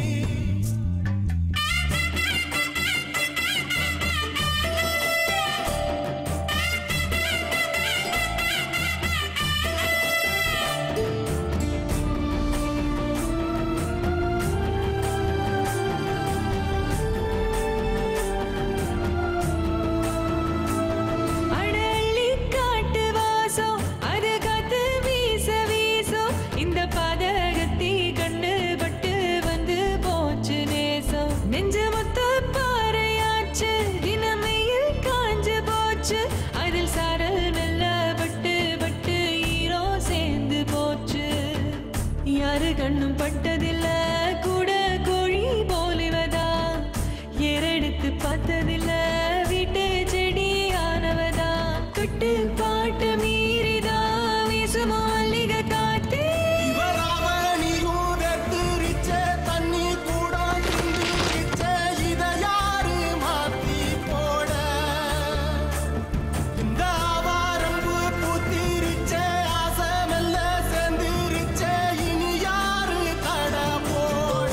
அடலி காட்டு வாசம் அது காத்து வீச வீசும் இந்த பதகத்தி கண்டு பட்டு வந்து போச்சு நேசம் நெஞ்சு மொத்த பாறையாச்சு தினமையில் காஞ்சு போச்சு அதில் சாரல் மெல்ல பட்டு பட்டு ஈரோ சேர்ந்து போச்சு யாரு கண்ணும் பட்டதில்ல கூட கோழி போலிவதா ஏறெடுத்து பார்த்ததில்ல வீட்டு செடி ஆனவதா கட்டு பாட்டு மீறிதான் வீசுமோ மல்லிகை காத்தே இவராவணியும் வெட்டுரிச்ச தண்ணி கூட கிண்டிரிச்ச இத யாரு மாத்தி போட இந்த ஆவாரம்பு பூத்திரிச்ச ஆசை மெல்ல சேர்ந்துரிச்ச இனி யாரு கடை போட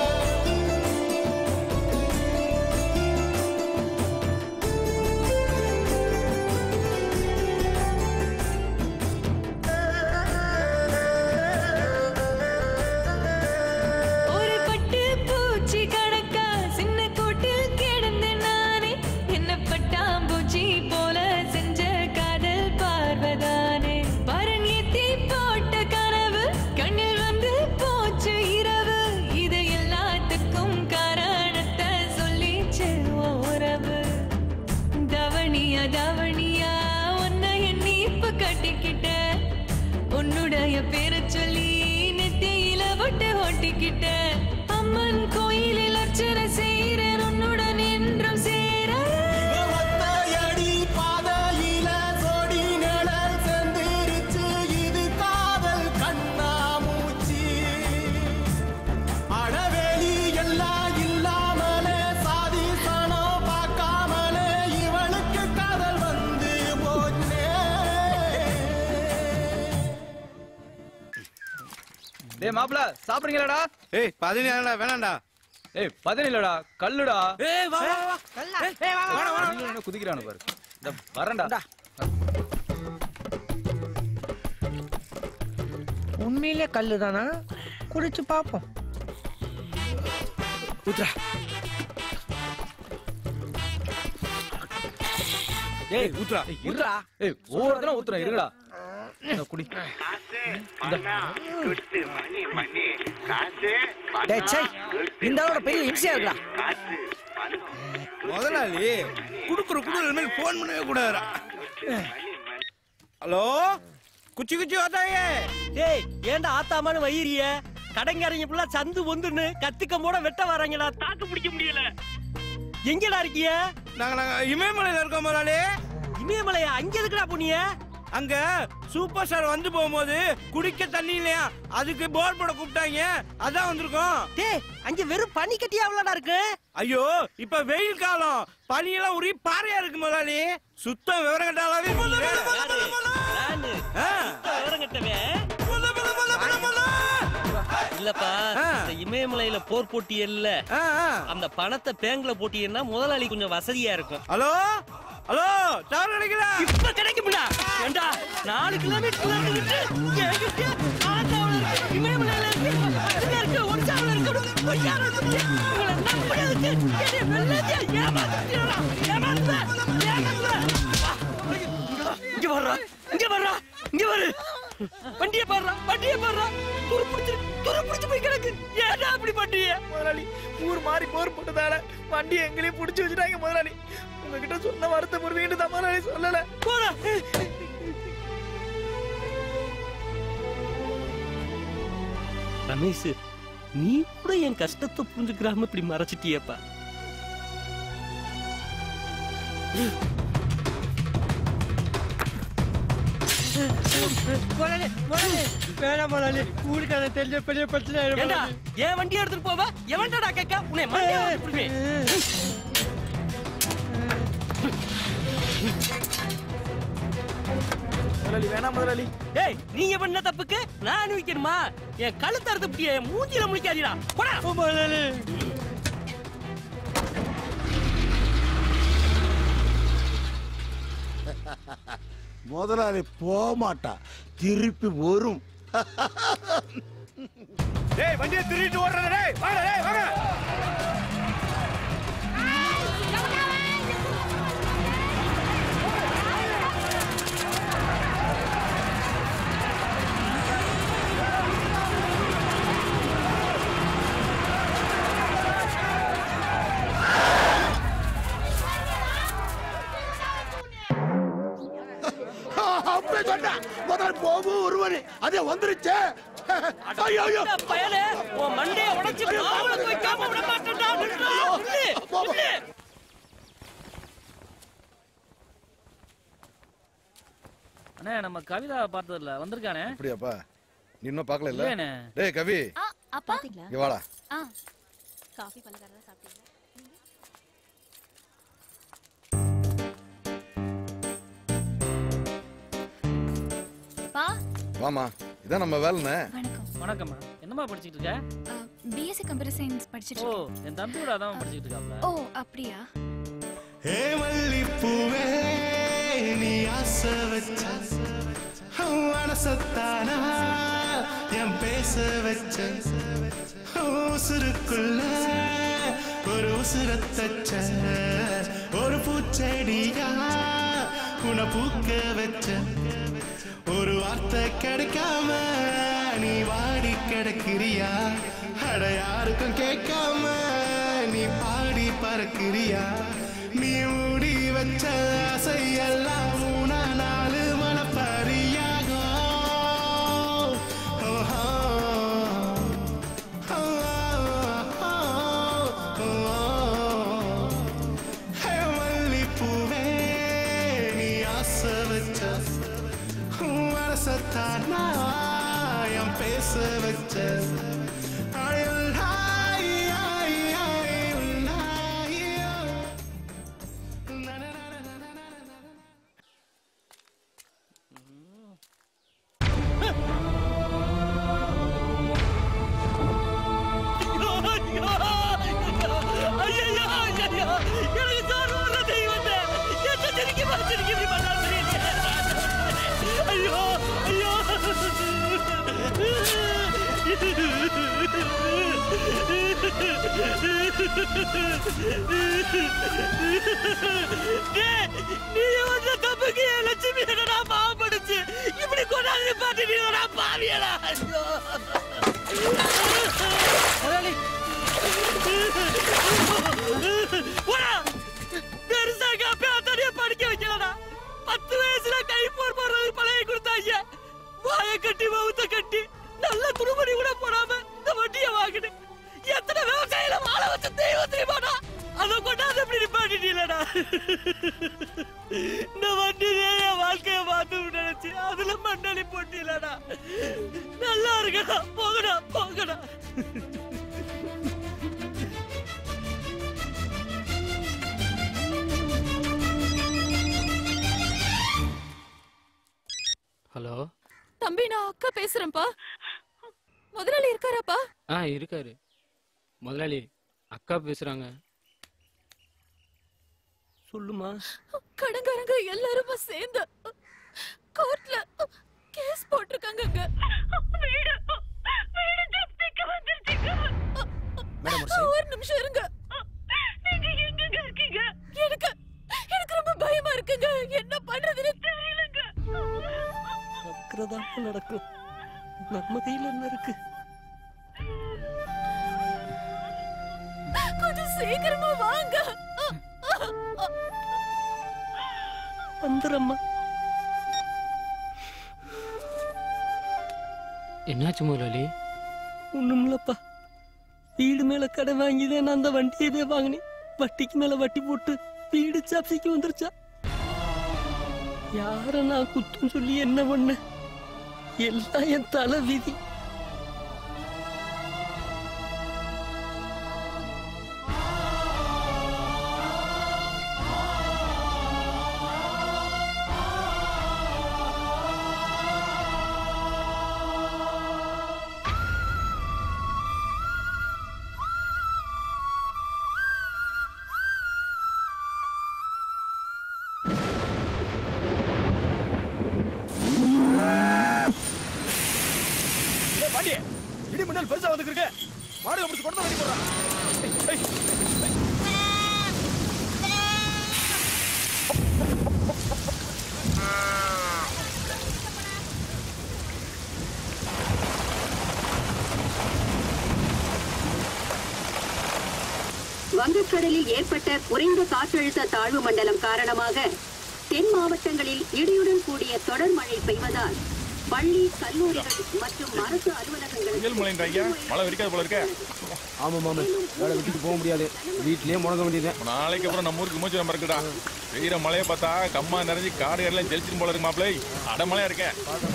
ஒரு பட்டு பூச்சி கணக்கா சின்ன கூட்டில் கிடந்தேன் நானே என்ன பட்டாம்பூச்சி போல செஞ்ச காதல் பார்வதானே பரன் ஏத்தி போட்ட கனவு கண்ணில் வந்து போச்சு இரவு இது எல்லாத்துக்கும் காரணத்தை சொல்லி உறவு தவணியா தவணியா உன்னை எண்ணி இப்ப கட்டிக்கிட்ட உன்னுடைய பேரை சொல்லி நெத்தியில ஒட்டு ஒட்டிக்கிட்ட அம்மன் கோயிலில் அர்ச்சனை செய்கிறேன் உன்னுடன் என்றும் சேர ஒத்தையடி பாதையில சோடி நிழல் செந்திருச்சு இது காதல் கண்ணாமூச்சி அடவேலி எல்லாம் இல்லாமலே சாதி சனம் பார்க்காமலே இவளுக்கு காதல் வந்து போச்சே டேய் மாப்ள சாப்பிடுறீங்களாடா ஏய் பதினேழா வேணாம்டா ஏய் பதினில்லடா கல்லுடா ஏய் வா வா வா ஏய் வா வா வா நீங்களும் என்ன குதிக்கிறானு பாரு இந்த வரேன்டா உண்மையிலே கல்லு தானா குடிச்சு பார்ப்போம் ஊத்துறா ஏய் ஊத்துறா இருடா ஏய் ஒவ்வொருத்தரும் ஊத்துறேன் இருங்கடா இந்த குடி பணம் குட்டு மணி மணி காசு டேய் சை இந்த ஆளோட பெரிய இம்சையா இருக்குடா காசு பணம் முதலாளி குடுக்குற குடுக்குற மாதிரி போன் பண்ணவே கூடாதுடா ஹலோ குச்சி குச்சி வாத்தாயே டேய் ஏன்டா ஆத்தாமான்னு வயிறிய கடைங்காரங்க ஃபுல்லா சந்து பொந்துன்னு கத்திக்கம் போட வெட்ட வராங்கடா தாக்கு பிடிக்க முடியல எங்கடா இருக்கிய நாங்க நாங்க இமயமலையில இருக்கோம் முதலாளி இமயமலையா அங்க எதுக்குடா போனிய அங்க சூப்பர் ஸ்டார் வந்து போகும்போது குடிக்க தண்ணி இல்லையா அதுக்கு போர் போட கூப்பிட்டாங்க அதான் வந்திருக்கோம் டேய் அங்க வெறும் பனி கட்டியா அவ்வளோடா இருக்கு ஐயோ இப்ப வெயில் காலம் பனியெல்லாம் உரி பாறையா இருக்கு முதலாளி சுத்தம் விவரம் கட்டாலாவே இல்லப்பா இந்த இமயமலையில போர் போட்டி இல்ல அந்த பணத்தை பேங்க்ல போட்டீங்கன்னா முதலாளி கொஞ்சம் வசதியா இருக்கும் ஹலோ ஹலோ டவர் கிடைக்கல இப்ப கிடைக்கும்டா ஏண்டா நாலு கிலோமீட்டர் வந்துட்டு என்கிட்ட ஆத்தாவுல இருக்கு இமயமலையில இருக்கு அதுல இருக்கு ஒரிசாவுல இருக்கு பொய்யால இருக்கு உங்களை நம்புறதுக்கு என்னை வெள்ளத்தியா ஏமாத்துறீங்களா ஏமாத்துற ஏமாத்துற இங்க வர்றா இங்க வர்றா இங்க வரு வண்டியை பாடுறா வண்டியை பாடுறா துரு பிடிச்சு துரு பிடிச்சு போய் கிடக்கு ஏன்டா அப்படி பண்றீங்க முதலாளி ஊர் மாறி போர் போட்டதால வண்டி எங்களையும் புடிச்சு வச்சுட்டாங்க முதலாளி உங்ககிட்ட சொன்ன வருத்தம் வருவீங்கன்னு தான் முதலாளி சொல்லல போடா ரமேஷ் நீ கூட என் கஷ்டத்தை புரிஞ்சுக்கிறாம இப்படி மறைச்சிட்டியப்பா முதலாளி முதலாளி வேணாம் முதலாளி ஊருக்கு அதை தெரிஞ்ச பெரிய பிரச்சனை ஆயிடும் ஏண்டா முதலாளி. என் வண்டி எடுத்துட்டு போவ எவன்டா கேட்க உன்னை மண்டையா விட்டுருவேன் முதலாளி வேணாம் முதலாளி ஏய் நீங்க பண்ண தப்புக்கு நான் அனுபவிக்கணுமா என் கழுத்து அறுத்து என் மூஞ்சில முழிக்காதீடா போடா முதலாளி முதலாளி போக மாட்டா திருப்பி வரும் டேய் வண்டியை திருடிட்டு ஓடுறத டேய் வாங்க டேய் வாங்க அப்படியே சொன்ன முதலாளி போகும் ஒருவனே அதே வந்துருச்சே ஐயோ ஐயோ இந்த பயலே உன் மண்டைய உடைச்சு காவலுக்கு வைக்காம விட மாட்டேன்டா நில்றா, நில்லு, நில்லு. அண்ணே நம்ம கவிதா பார்த்ததில்ல வந்திருக்கானே அப்படியாப்பா நீ இன்னும் பார்க்கல இல்லையாண்ணே. டேய் கவி அப்பா இங்க வாடா ஆ காஃபி பலகாரம் சாப்பிட்டீங்களா பா வாமா இதான் நம்ம வேலைண்ணே வணக்கம் வணக்கம்மா என்னம்மா படிச்சிட்டு இருக்க பிஎஸ்சி கம்ப்யூட்டர் சயின்ஸ் படிச்சிட்டு ஓ இருக்கேன் என் தம்பியோட அதான் படிச்சிட்டு இருக்காப்ல ஓ அப்படியா ஏ மல்லிப்பூவே நீ ஆசை வச்ச மனசத்தானா என் பேச வச்ச உசுருக்குள்ள ஒரு உசுரத்தச்ச ஒரு பூச்செடியா உன பூக்க வச்ச ஒரு வார்த்தை கிடைக்காம நீ வாடி கிடக்கிறியா அட யாருக்கும் கேட்காம நீ பாடி பறக்கிறியா நீ மூடி வச்ச ஆசையெல்லாம் மூணா நாலு மனப்பறியாகும் ஓஹோ. ஹே மல்லிப்பூவே, நீ ஆசை வச்ச மனசத்தான் நான் என் பேச வச்ச அயல் ஹாய் ஹாய் ஹாய் ஹாய் டேய், நீ ஒன்ன தப்புக்கு என் லட்சுமி என்னடா பாவப்படுச்சு இப்படி கொண்டாந்து பாட்டு நீ பாவியடா ஐயோ போடா. பெருசா எங்க அப்பா தனியா படிக்க வைக்கலடா பத்து வயசுல கை போர் போடுறது பழைய கொடுத்தாங்க வாய கட்டி மவுத்த கட்டி நல்ல துணுமணி கூட போடாம இந்த வண்டியை வாங்கினேன் எத்தனை விவசாயில வாழ வச்ச தெய்வம் தெரியுமாடா அதை கொண்டாந்து இப்படி நிப்பாட்டிட்டீங்களடா இந்த வண்டியிலே என் வாழ்க்கைய பார்த்து நினைச்சு அதுல மண்ணலி போட்டீங்களடா நல்லா இருக்கடா போகடா போகடா ஹலோ தம்பி நான் அக்கா பேசுறேன்ப்பா முதலாளி இருக்காராப்பா ஆ இருக்காரு முதலாளி அக்கா பேசுறாங்க சொல்லுமா கடங்காரங்க எல்லாருமா சேர்ந்து கோர்ட்ல கேஸ் போட்டிருக்காங்கங்க வீடு வீடு ஜப்திக்கு வந்துருச்சுங்க மேடம், ஒரு ஒரு நிமிஷம் இருங்க நீங்க எங்கங்க இருக்கீங்க எனக்கு எனக்கு ரொம்ப பயமா இருக்குங்க என்ன பண்றதுன்னு தெரியலங்க நடக்கிறதா நடக்கும் நம்ம கையில என்ன இருக்கு கொஞ்சம் சீக்கிரமா வாங்க வந்துடுறம்மா என்னாச்சு முதலாளி ஒண்ணுமில்லப்பா வீடு மேல கடை வாங்கிதான் நான் அந்த வண்டியவே வாங்கினேன் வட்டிக்கு மேல வட்டி போட்டு வீடு சாப்சிக்கு வந்துருச்சா யார நான் குத்தம் சொல்லி என்ன பண்ண எல்லாம் என் தலை விதி ஏய், பாண்டி இடி மின்னல் பெருசா வந்துருக்கு இருக்கு மாடு முடிச்சு கொண்டு வந்து போடுறான் ஏய், ஏய். வங்கக்கடலில் ஏற்பட்ட குறைந்த காற்றழுத்த தாழ்வு மண்டலம் காரணமாக தென் மாவட்டங்களில் இடியுடன் கூடிய தொடர் மழை பெய்வதால் பள்ளி கல்லூரிகள் மற்றும் அரசு அலுவலகங்கள் புயல் மழைன்றாங்க மழை வெடிக்காது போல இருக்கே ஆமா மாமா வேலை விட்டுட்டு போக முடியாது வீட்லயே முடங்க வேண்டியது நாளைக்கு அப்புறம் நம்ம ஊருக்கு மூச்சு நம்ம இருக்குடா பெய்யுற மழையை பார்த்தா கம்மா நிறைஞ்சு காடு எல்லாம் ஜெலிச்சிட்டு போல இருக்கு மாப்பிளை அடமழையா இருக்க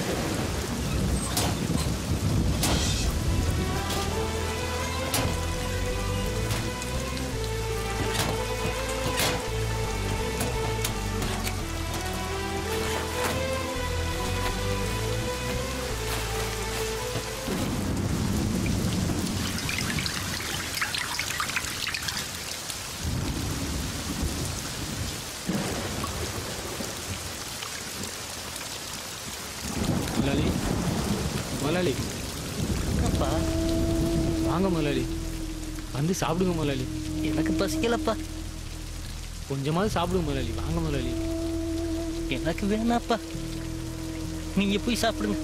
முதலாளி முதலாளி வாங்க முதலாளி வந்து சாப்பிடுங்க முதலாளி எனக்கு பசிக்கலப்பா கொஞ்சமாவது சாப்பிடுங்க முதலாளி வாங்க முதலாளி எனக்கு வேணாப்பா நீங்க போய் சாப்பிடுங்க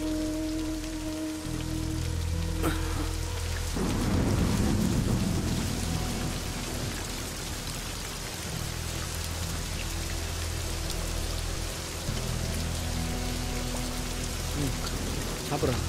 சாப்பிட்றேன்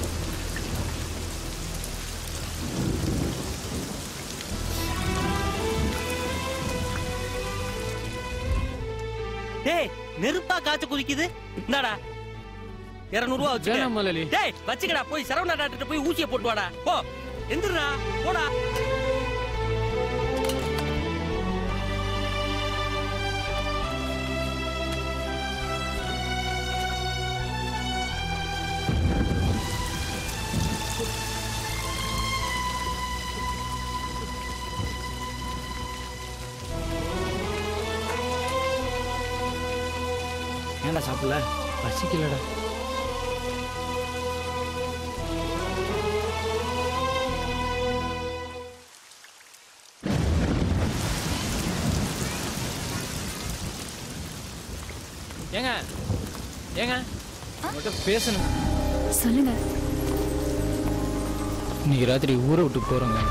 டேய் நெருப்பா காய்ச்ச குதிக்குது இந்தாடா இருநூறு ரூபா வேணாம் முதலாளி. வச்சுக்க டேய் வச்சுக்கடா போய் சரவணா டாக்டர் போய் ஊசியை போட்டு வாடா போ எந்திரா போடா ஏன்டா சாப்பிடல பசிக்கலடா ஏங்க ஏங்க உங்கள்கிட்ட பேசணும் சொல்லுங்க இன்னைக்கு ராத்திரி ஊரை விட்டு போறோங்க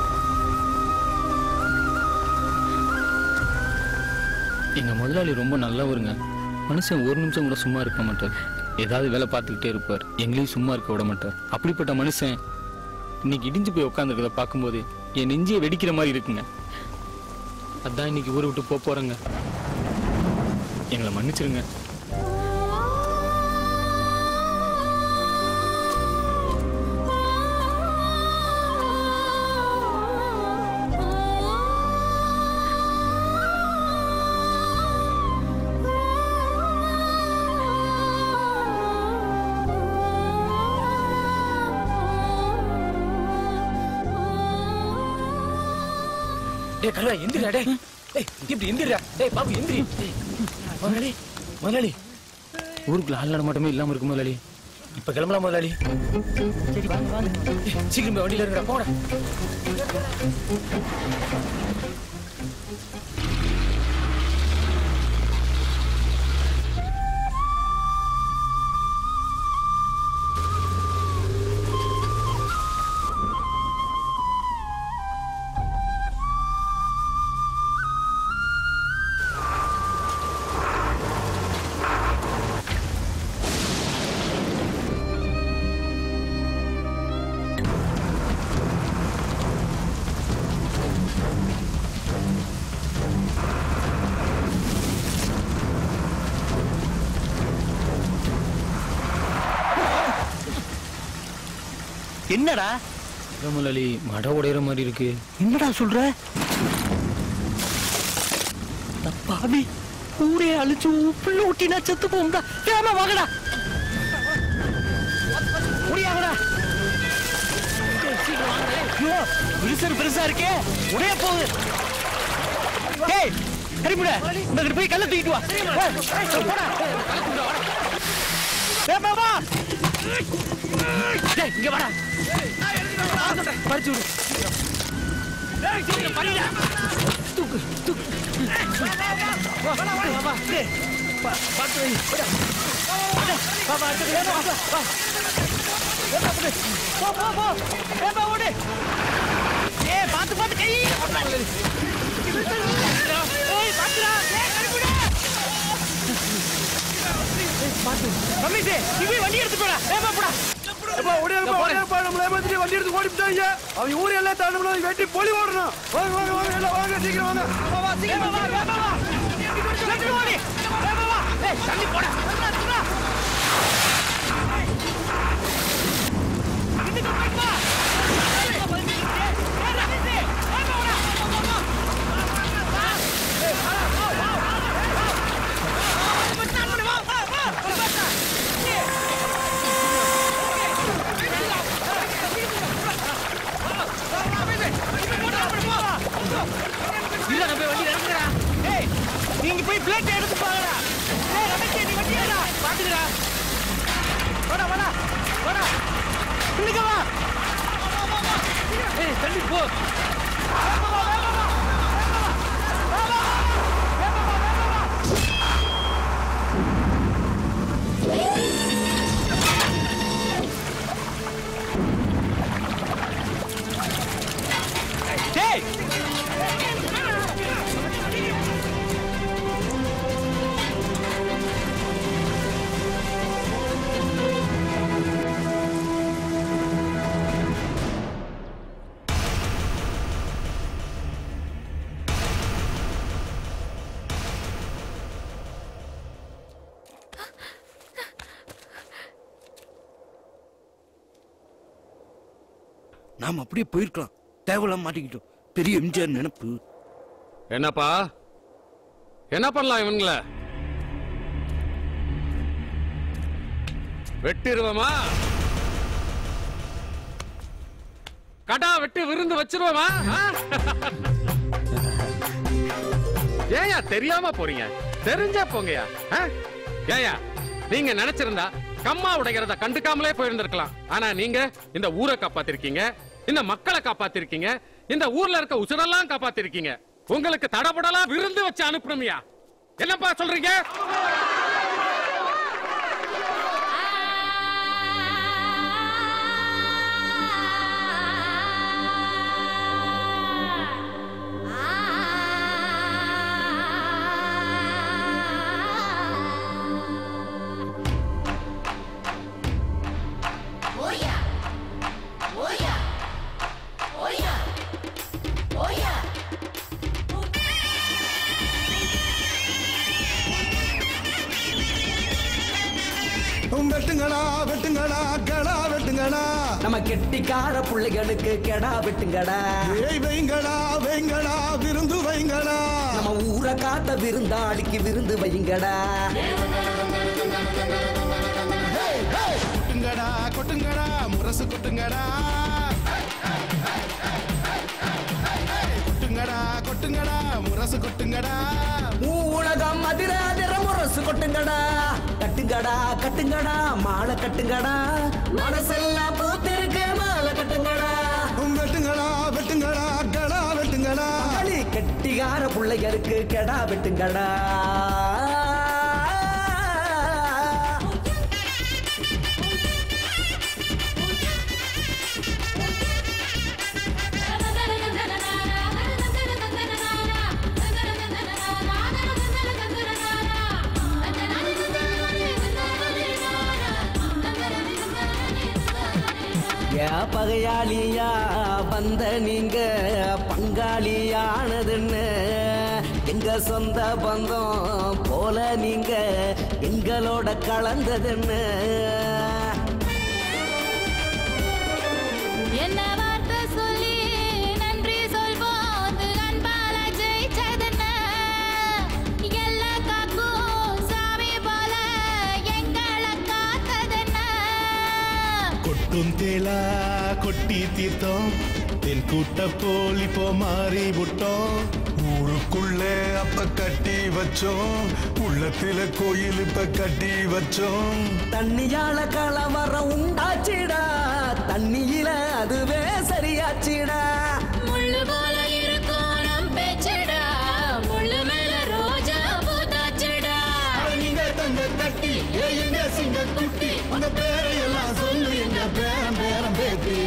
எங்க முதலாளி ரொம்ப நல்லவருங்க மனுஷன் ஒரு நிமிஷம் கூட சும்மா இருக்க மாட்டார் ஏதாவது வேலை பார்த்துக்கிட்டே இருப்பார் எங்களையும் சும்மா இருக்க விட மாட்டார் அப்படிப்பட்ட மனுஷன் இன்னைக்கு இடிஞ்சு போய் உட்காந்துருக்கத பார்க்கும்போது என் நெஞ்சியை வெடிக்கிற மாதிரி இருக்குங்க அதான் இன்னைக்கு ஊரை விட்டு போக போறேங்க எங்களை மன்னிச்சிருங்க டேய் கருவா எந்திரா டேய் டேய் இப்படி எந்திரா டேய் பாபு எந்திரி முதலாளி முதலாளி ஊருக்குள்ள ஆள் நடமாட்டமே இல்லாம இருக்கு முதலாளி இப்ப கிளம்பலாம் முதலாளி சரி வாங்க வாங்க ஏய், சீக்கிரம் போய் வண்டியில இருக்கா போட என்னடா இல்ல முதலாளி மட உடையிற மாதிரி இருக்கு என்னடா சொல்ற பாவி ஊரே அழிச்சு புள்ள ஊட்டினா செத்து போகும்டா வேமா வாங்கடா முடியாங்கடா ஐயோ விரிசல் பெருசா இருக்கே உடைய போகுது ஏய் கரிமுட இந்த போய் கல்ல தூக்கிட்டு வா ஏய், போடா வேமா வா டேய் இங்க வாடா பறிச்சு விடு ஏய் சீக்கிரம் பண்ணிடா தூக்கு தூக்கு வா வா வா வா டேய் பா- பார்த்து வை வா வா அடுத்து வேகமா வா வா வேகமா ஓடு. போ போ போ வேகமா ஓடு ஏய் பார்த்து பார்த்து கை ஏய் பார்த்துடா ஏய் கடிப்புடா பார்த்து ரமேஷ் இவன் வண்டி எடுத்து போடா வேகமா போடா எப்பா, ஓடியாருப்பா, ஓடியாருப்பா, நம்மளை ஏமாத்திட்டு வண்டி எடுத்து ஓடிவிட்டாங்க. அவங்க ஊர் எல்லாம் தாண்டணும்னா வெட்டி பொலி ஓடணும். வாங்க, வாங்க, வாங்க, எல்லாம் வாங்க, சீக்கிரம் வாங்க. வா வா சீக்கிரம் வா வேகமா வா சீக்கிரம் ஓடி வேகமா வா ஏய் தள்ளி போடா சுடா, சுடா. இதுக்கு போயிட்டு வா. ஏய், ரமேஷ், வேகமா ஓடா. வா, வா, வா. ஏய், வா, வா, வா, வா. பட்டான் பண்ணு, வா, வா, வா. பட்டான். இல்ல நம்ம போய் வண்டி இறங்குறா ஏய் நீங்க போய் பிளேட் எடுத்து பாருடா ஏய் ரமேஷ் நீ வண்டி ஏறா பாத்துக்கடா வாடா வாடா வாடா பிள்ளைங்க வா ஏய் தள்ளி போ டேய் நாம அப்படியே போயிருக்கலாம் தேவையில்லாம மாட்டிக்கிட்டோம் பெரிய எம்ஜிஆர் நினைப்பு என்னப்பா என்ன பண்ணலாம் இவங்கள வெட்டிருவமா கடா வெட்டி விருந்து வச்சிருவோமா ஆ? ஏயா தெரியாம போறீங்க தெரிஞ்சா போங்கயா ஆ? ஏயா நீங்க நினைச்சிருந்தா கம்மா உடைக்கிறத கண்டுக்காமலே போயிருந்திருக்கலாம் ஆனா நீங்க இந்த ஊரை காப்பாத்திருக்கீங்க இந்த மக்களை காப்பாத்திருக்கீங்க இந்த ஊர்ல இருக்க உசுரெல்லாம் காப்பாத்திருக்கீங்க உங்களுக்கு தடபுடலா விருந்து வச்சு அனுப்பணுமியா என்னப்பா சொல்றீங்க வெட்டுங்களா வெட்டுங்களா கடா வெட்டுங்களா நம்ம கெட்டிக்கார பிள்ளைகளுக்கு கெடா வெட்டுங்கடா ஏய் வைங்களா வைங்களா விருந்து வைங்களா நம்ம ஊரை காத்த விருந்தாளிக்கு விருந்து வையுங்கடா ஹேய், ஹேய். கொட்டுங்கடா கொட்டுங்கடா முரசு கொட்டுங்கடா ஹேய், கொட்டுங்கடா கொட்டுங்கடா முரசு கொட்டுங்கடா உலகம் அதிராதிர முரசு கொட்டுங்கடா கட்டுங்கடா கட்டுங்கடா மாலை கட்டுங்கடா மனசெல்லாம் பூத்திருக்கு மாலை கட்டுங்கடா வெட்டுங்களா வெட்டுங்களா கடா வெட்டுங்களா களி கெட்டிகார பிள்ளைகளுக்கு கெடா வெட்டுங்கடா ஏ பகையாளியா வந்த நீங்க பங்காளியானதுன்னு எங்க சொந்த பந்தம் போல நீங்க எங்களோட கலந்ததுன்னு என்ன வார்த்தை சொல்லி நன்றி சொல்வோம் அன்பால ஜெயிச்சதுன்ன எல்லா காக்கும் சாமி போல எங்களை காத்ததுன்ன கொட்டும் தேலா கொட்டி தீர்த்தோம் தென் கூட்ட போல் இப்போ மாறி விட்டோம் ஊருக்குள்ள அப்ப கட்டி வச்சோம் உள்ளத்துல கோயில் இப்ப கட்டி வச்சோம் தண்ணியால கலவரம் உண்டாச்சிடா தண்ணியில அதுவே சரியாச்சிடா முள்ளு போல இருக்கும் நம் பேச்சடா முள்ளு மேல ரோஜா பூத்தாச்சடா நீங்க தங்க கட்டி எங்க சிங்க குட்டி அந்த பேரையெல்லாம் சொல்லு எங்க பேரம் பேரம் பேத்தி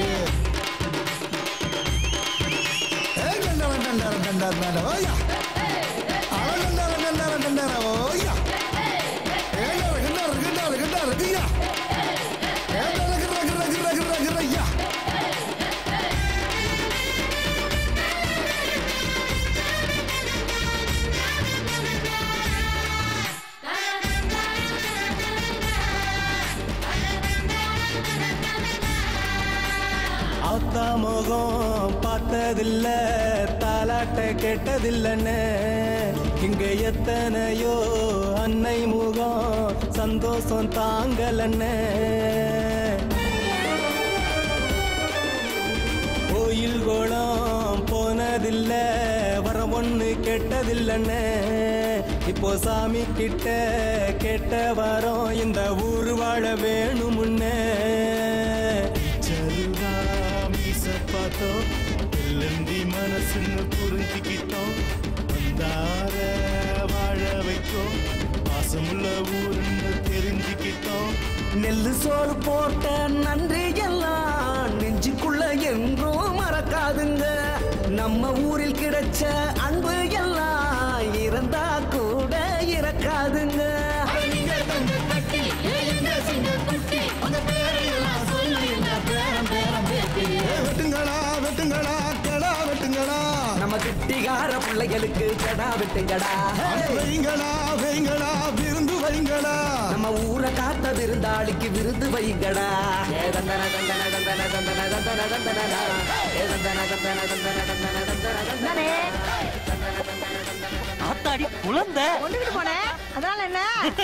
ஏய், டண்டரம், டண்டரம், டண்டரம், டண்டரம், ஓய்யா. அவ டண்டரம், டண்டரம், டண்டரம், ஓய்யா. ஏய், கிண்டாரு, கிண்டாரு, கிண்டாரு, கிய்யா. ஏய், கிர்ர, கிர்ர, கிர்ர, கிர்ர, கிர்ர, கிர்ர, ஐயா. ஆத்தா முகம் பார்த்ததில்ல தாலாட்ட கேட்டதில்லன்னு இங்க எத்தனையோ அன்னை முகம் சந்தோஷம் தாங்கலன்னு கோயில் கோலம் போனதில்ல வர ஒண்ணு கேட்டதில்லன்னு இப்போ சாமி கிட்ட கேட்ட வரோம் இந்த ஊர் வாழ வேணுமுன்னு சருகா மீச பார்த்தோம் வெள்ளந்தி மனசுன்னு புரிஞ்சுக்கிட்டோம் வந்தார வாழ வைக்கும் பாசமுள்ள ஊருன்னு தெரிஞ்சுக்கிட்டோம் நெல்லு சோறு போட்ட நன்றி எல்லாம் நெஞ்சுக்குள்ள என்றும் மறக்காதுங்க நம்ம ஊரில் கிடைச்ச அன்பு எல்லாம் இருந்தா கூட இறக்காதுங்க வெட்டுங்களா வெட்டுங்களா கடா வெட்டுங்களா நம்ம கிட்டிகார பிள்ளைகளுக்கு கடா வெட்டுங்கடா வைங்களா வைங்களா விருந்து வைங்களா நம்ம ஊரை காத்த விருந்தாளிக்கு விருந்து வைங்கடா ஏ தந்தன தந்தன தந்தன தந்தன தந்தன தந்தன ஏ தந்தன தந்தன தந்தன தந்தன தந்தன ஆத்தாடி குழந்தை கொண்டுகிட்டு போனேன் அதனால என்ன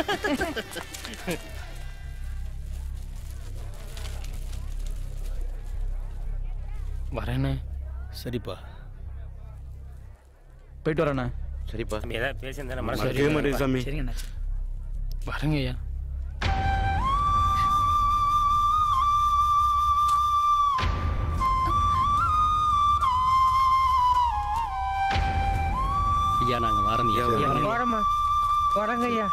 வரேண்ணே சரிப்பா போயிட்டு வரேண்ணே சரிப்பா நம்ம ஏதாவது பேசியிருந்தா மனசு மறக்கவே மாட்டேங்குது சாமி. சரிங்கண்ணா வரேங்க ஐயா ஐயா நாங்க வாரம் போறோமா போறேங்க ஐயா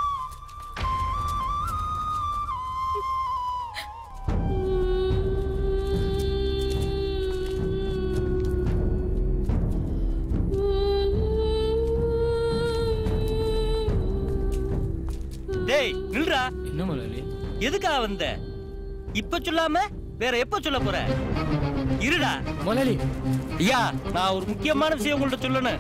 டேய் நில்றா என்ன முதலாளி எதுக்கா வந்த இப்ப சொல்லாம வேற எப்ப சொல்ல போற இருடா முதலாளி ஐயா நான் ஒரு முக்கியமான விஷயம் உங்கள்ட்ட சொல்லணும்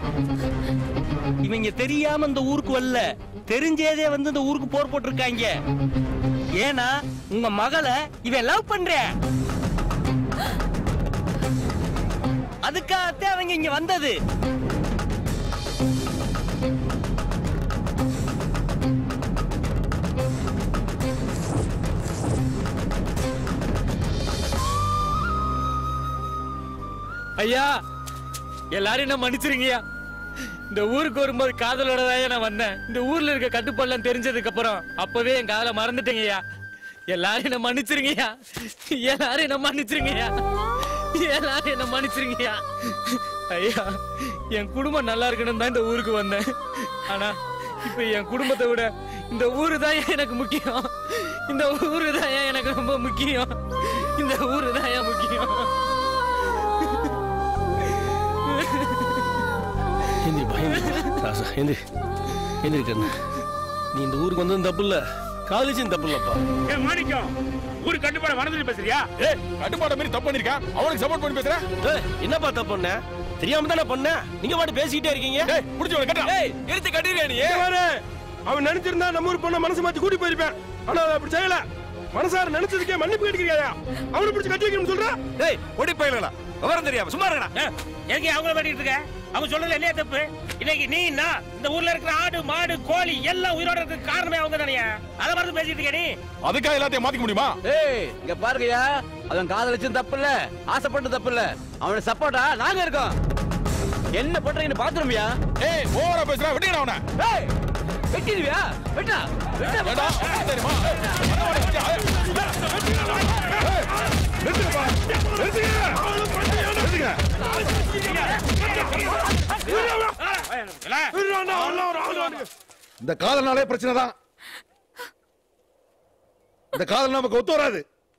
இவங்க தெரியாம இந்த ஊருக்கு வரல தெரிஞ்சேதே வந்து இந்த ஊருக்கு போர் போட்டிருக்காங்க ஏன்னா உங்க மகளை இவன் லவ் பண்ற அதுக்காகத்தான் அவங்க இங்க வந்தது ஐயா எல்லாரும் என்ன மன்னிச்சிருங்கய்யா இந்த ஊருக்கு வரும்போது காதலோட தான் நான் வந்தேன் இந்த ஊர்ல இருக்க கட்டுப்பாடுலாம் தெரிஞ்சதுக்கு அப்புறம் அப்பவே என் காதலை மறந்துட்டேங்கய்யா எல்லாரும் என்ன மன்னிச்சிருங்கய்யா எல்லாரும் என்ன மன்னிச்சிருங்கய்யா எல்லாரும் என்ன மன்னிச்சிருங்கய்யா ஐயா என் குடும்பம் நல்லா இருக்கணும் தான் இந்த ஊருக்கு வந்தேன் ஆனா இப்ப என் குடும்பத்தை விட இந்த ஊரு தான் எனக்கு முக்கியம் இந்த ஊரு தான் எனக்கு ரொம்ப முக்கியம் இந்த ஊரு தான் முக்கியம் எந்திரி பா எந்திரி ராசா எந்திரி எந்திரி கண்ணு நீ இந்த ஊருக்கு வந்ததும் தப்பு இல்ல காலேஜும் தப்பு இல்லப்பா ஏ மாணிக்கம் ஊரு கட்டுப்பாட மறந்துட்டு பேசுறியா ஏய் கட்டுப்பாட மாதிரி தப்பு பண்ணிருக்கேன் அவனுக்கு சப்போர்ட் பண்ணி பேசுற ஏய், என்னப்பா தப்பு பண்ண தெரியாம தானே பண்ண நீங்க பாட்டு பேசிக்கிட்டே இருக்கீங்க ஏய் புடிச்சு அவனை கட்டா ஏய் எடுத்து கட்டிருக்கியா நீ அவன் நினைச்சிருந்தா நம்ம ஊர் பொண்ண மனசு மாத்தி கூட்டி போயிருப்பேன் ஆனா அவன் அப்படி செய்யல மனசார நினைச்சதுக்கே மன்னிப்பு கேட்டுக்கிறியா அவனை பிடிச்சு கட்டி வைக்கணும்னு சொல்ற ஏய் ஒடி போயிடல விவரம் தெரியாம சும்மா இருக்கடா எங்க அவங்கள பண்ணிட்டு இருக்க அவங்க சொல்றது என்ன தப்பு இன்னைக்கு நீ நான் இந்த ஊர்ல இருக்கிற ஆடு மாடு கோழி எல்லாம் உயிரோட இருக்க காரணமே அவங்க தானே அதை மறந்து பேசிட்டு இருக்க நீ அதுக்காக எல்லாத்தையும் மாத்திக்க முடியுமா ஏய் இங்க பாருங்கய்யா அவன் காதலிச்சும் தப்பு இல்ல ஆசைப்பட்டு தப்பு இல்ல அவனுக்கு சப்போர்ட்டா நாங்க இருக்கோம் என்ன பண்றீங்கன்னு பாத்துருமியா ஏய் ஓவரா பேசுற வெட்டிடா அவனை ஏய் வெட்டிடுவியா வெட்டா வெட்டா ஏண்டா, தெரியுமா? நிறுத்துங்கப்பா. நிறுத்துங்க. நிறுத்துங்க. இந்த காதல்னாலே பிரச்சனை தான் இந்த காதல் நமக்கு ஒத்து வராது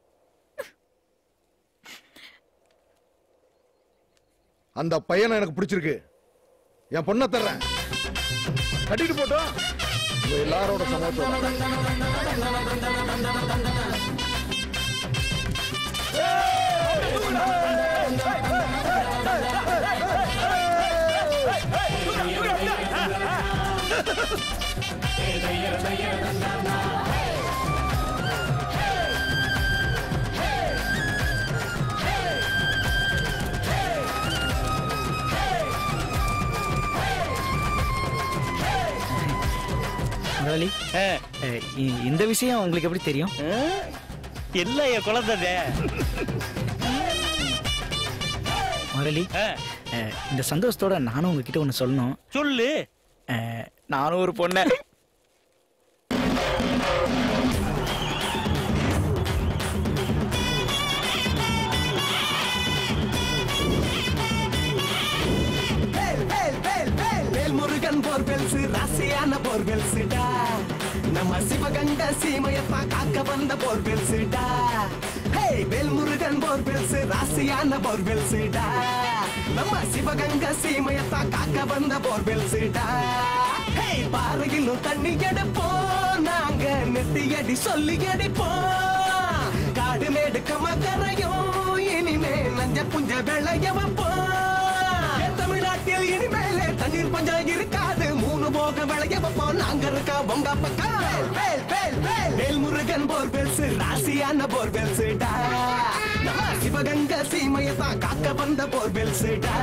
அந்த பையனை எனக்கு பிடிச்சிருக்கு என் பொண்ணை தர்றேன் கட்டிட்டு போட்டோம் உங்க எல்லாரோட சமூகத்தோட முதலாளி அஹ், இ- இந்த விஷயம் உங்களுக்கு எப்படி தெரியும் எல்லாம் என் குழந்தை முதலாளி அஹ், இந்த சந்தோஷத்தோட நானும் உங்ககிட்ட ஒன்று சொல்லணும் சொல்லு அஹ், நானும் ஒரு பொண்ணை வேல்முருகன் போர்வெல்ஸ் ராசியான போர்வெல்ஸ்டா நம்ம சிவகங்க சீமையப்பா காக்க வந்த போர்வெல்ஸ்டா ஹே வேல்முருகன் போர்வெல்ஸ் ராசியான போர்வெல்ஸ்டா நம்ம சிவகங்க சீமையப்பா காக்க வந்த போர்வெல்ஸ்டா ஹே பாறையிலும் தண்ணி எடுப்போம் நாங்க நெத்தியடி சொல்லி அடிப்போம் காடு மேடு கமக்கரையும் இனிமே நஞ்ச புஞ்ச விளைய வைப்போம் என் தமிழ்நாட்டில் இனிமேலே தண்ணீர் பஞ்சம் இருக்காது மூணு போக விளைய வைப்போம் நாங்க இருக்கா பொங்க பக்கம் வேல் வேல் வேல் வேல் முருகன் போர்வெல்ஸ் ராசியான போர்வெல்ஸ்டா நம்ம சிவகங்க சீமையை தான் காக்க வந்த போர்வெல்ஸ்டா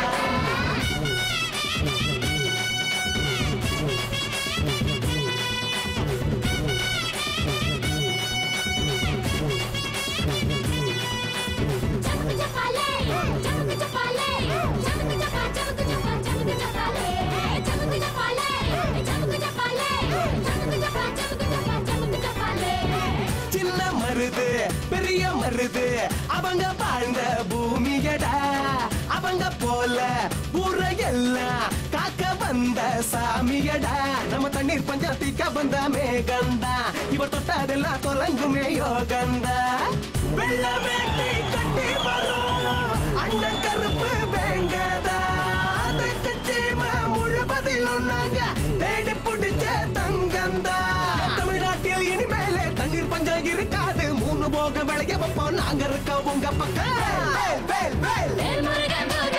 சின்ன மருது பெரிய மருது அவங்க வாழ்ந்த பூமியடா அவங்க போல ஊரையெல்லாம் காக்க வந்த சாமியடா நம்ம தண்ணீர் பஞ்சாயத்திக்க வந்த மேகண்டா இவர் தொட்டதெல்லாம் தொலங்குமே யோகண்டா வெள்ள வேட்டி கட்டி வரும் அண்ணன் கருப்பு வேங்கதா அதுக்கு சீமா முழுவதிலும் நாங்க தேடி பிடிச்ச தங்கந்தா தமிழ்நாட்டில் இனிமேலே தண்ணீர் பஞ்சம் இருக்காது மூணு போக விளைய வைப்போம் நாங்க இருக்க உங்க பக்கம் வேல் வேல் வேல் வேல் முருகன்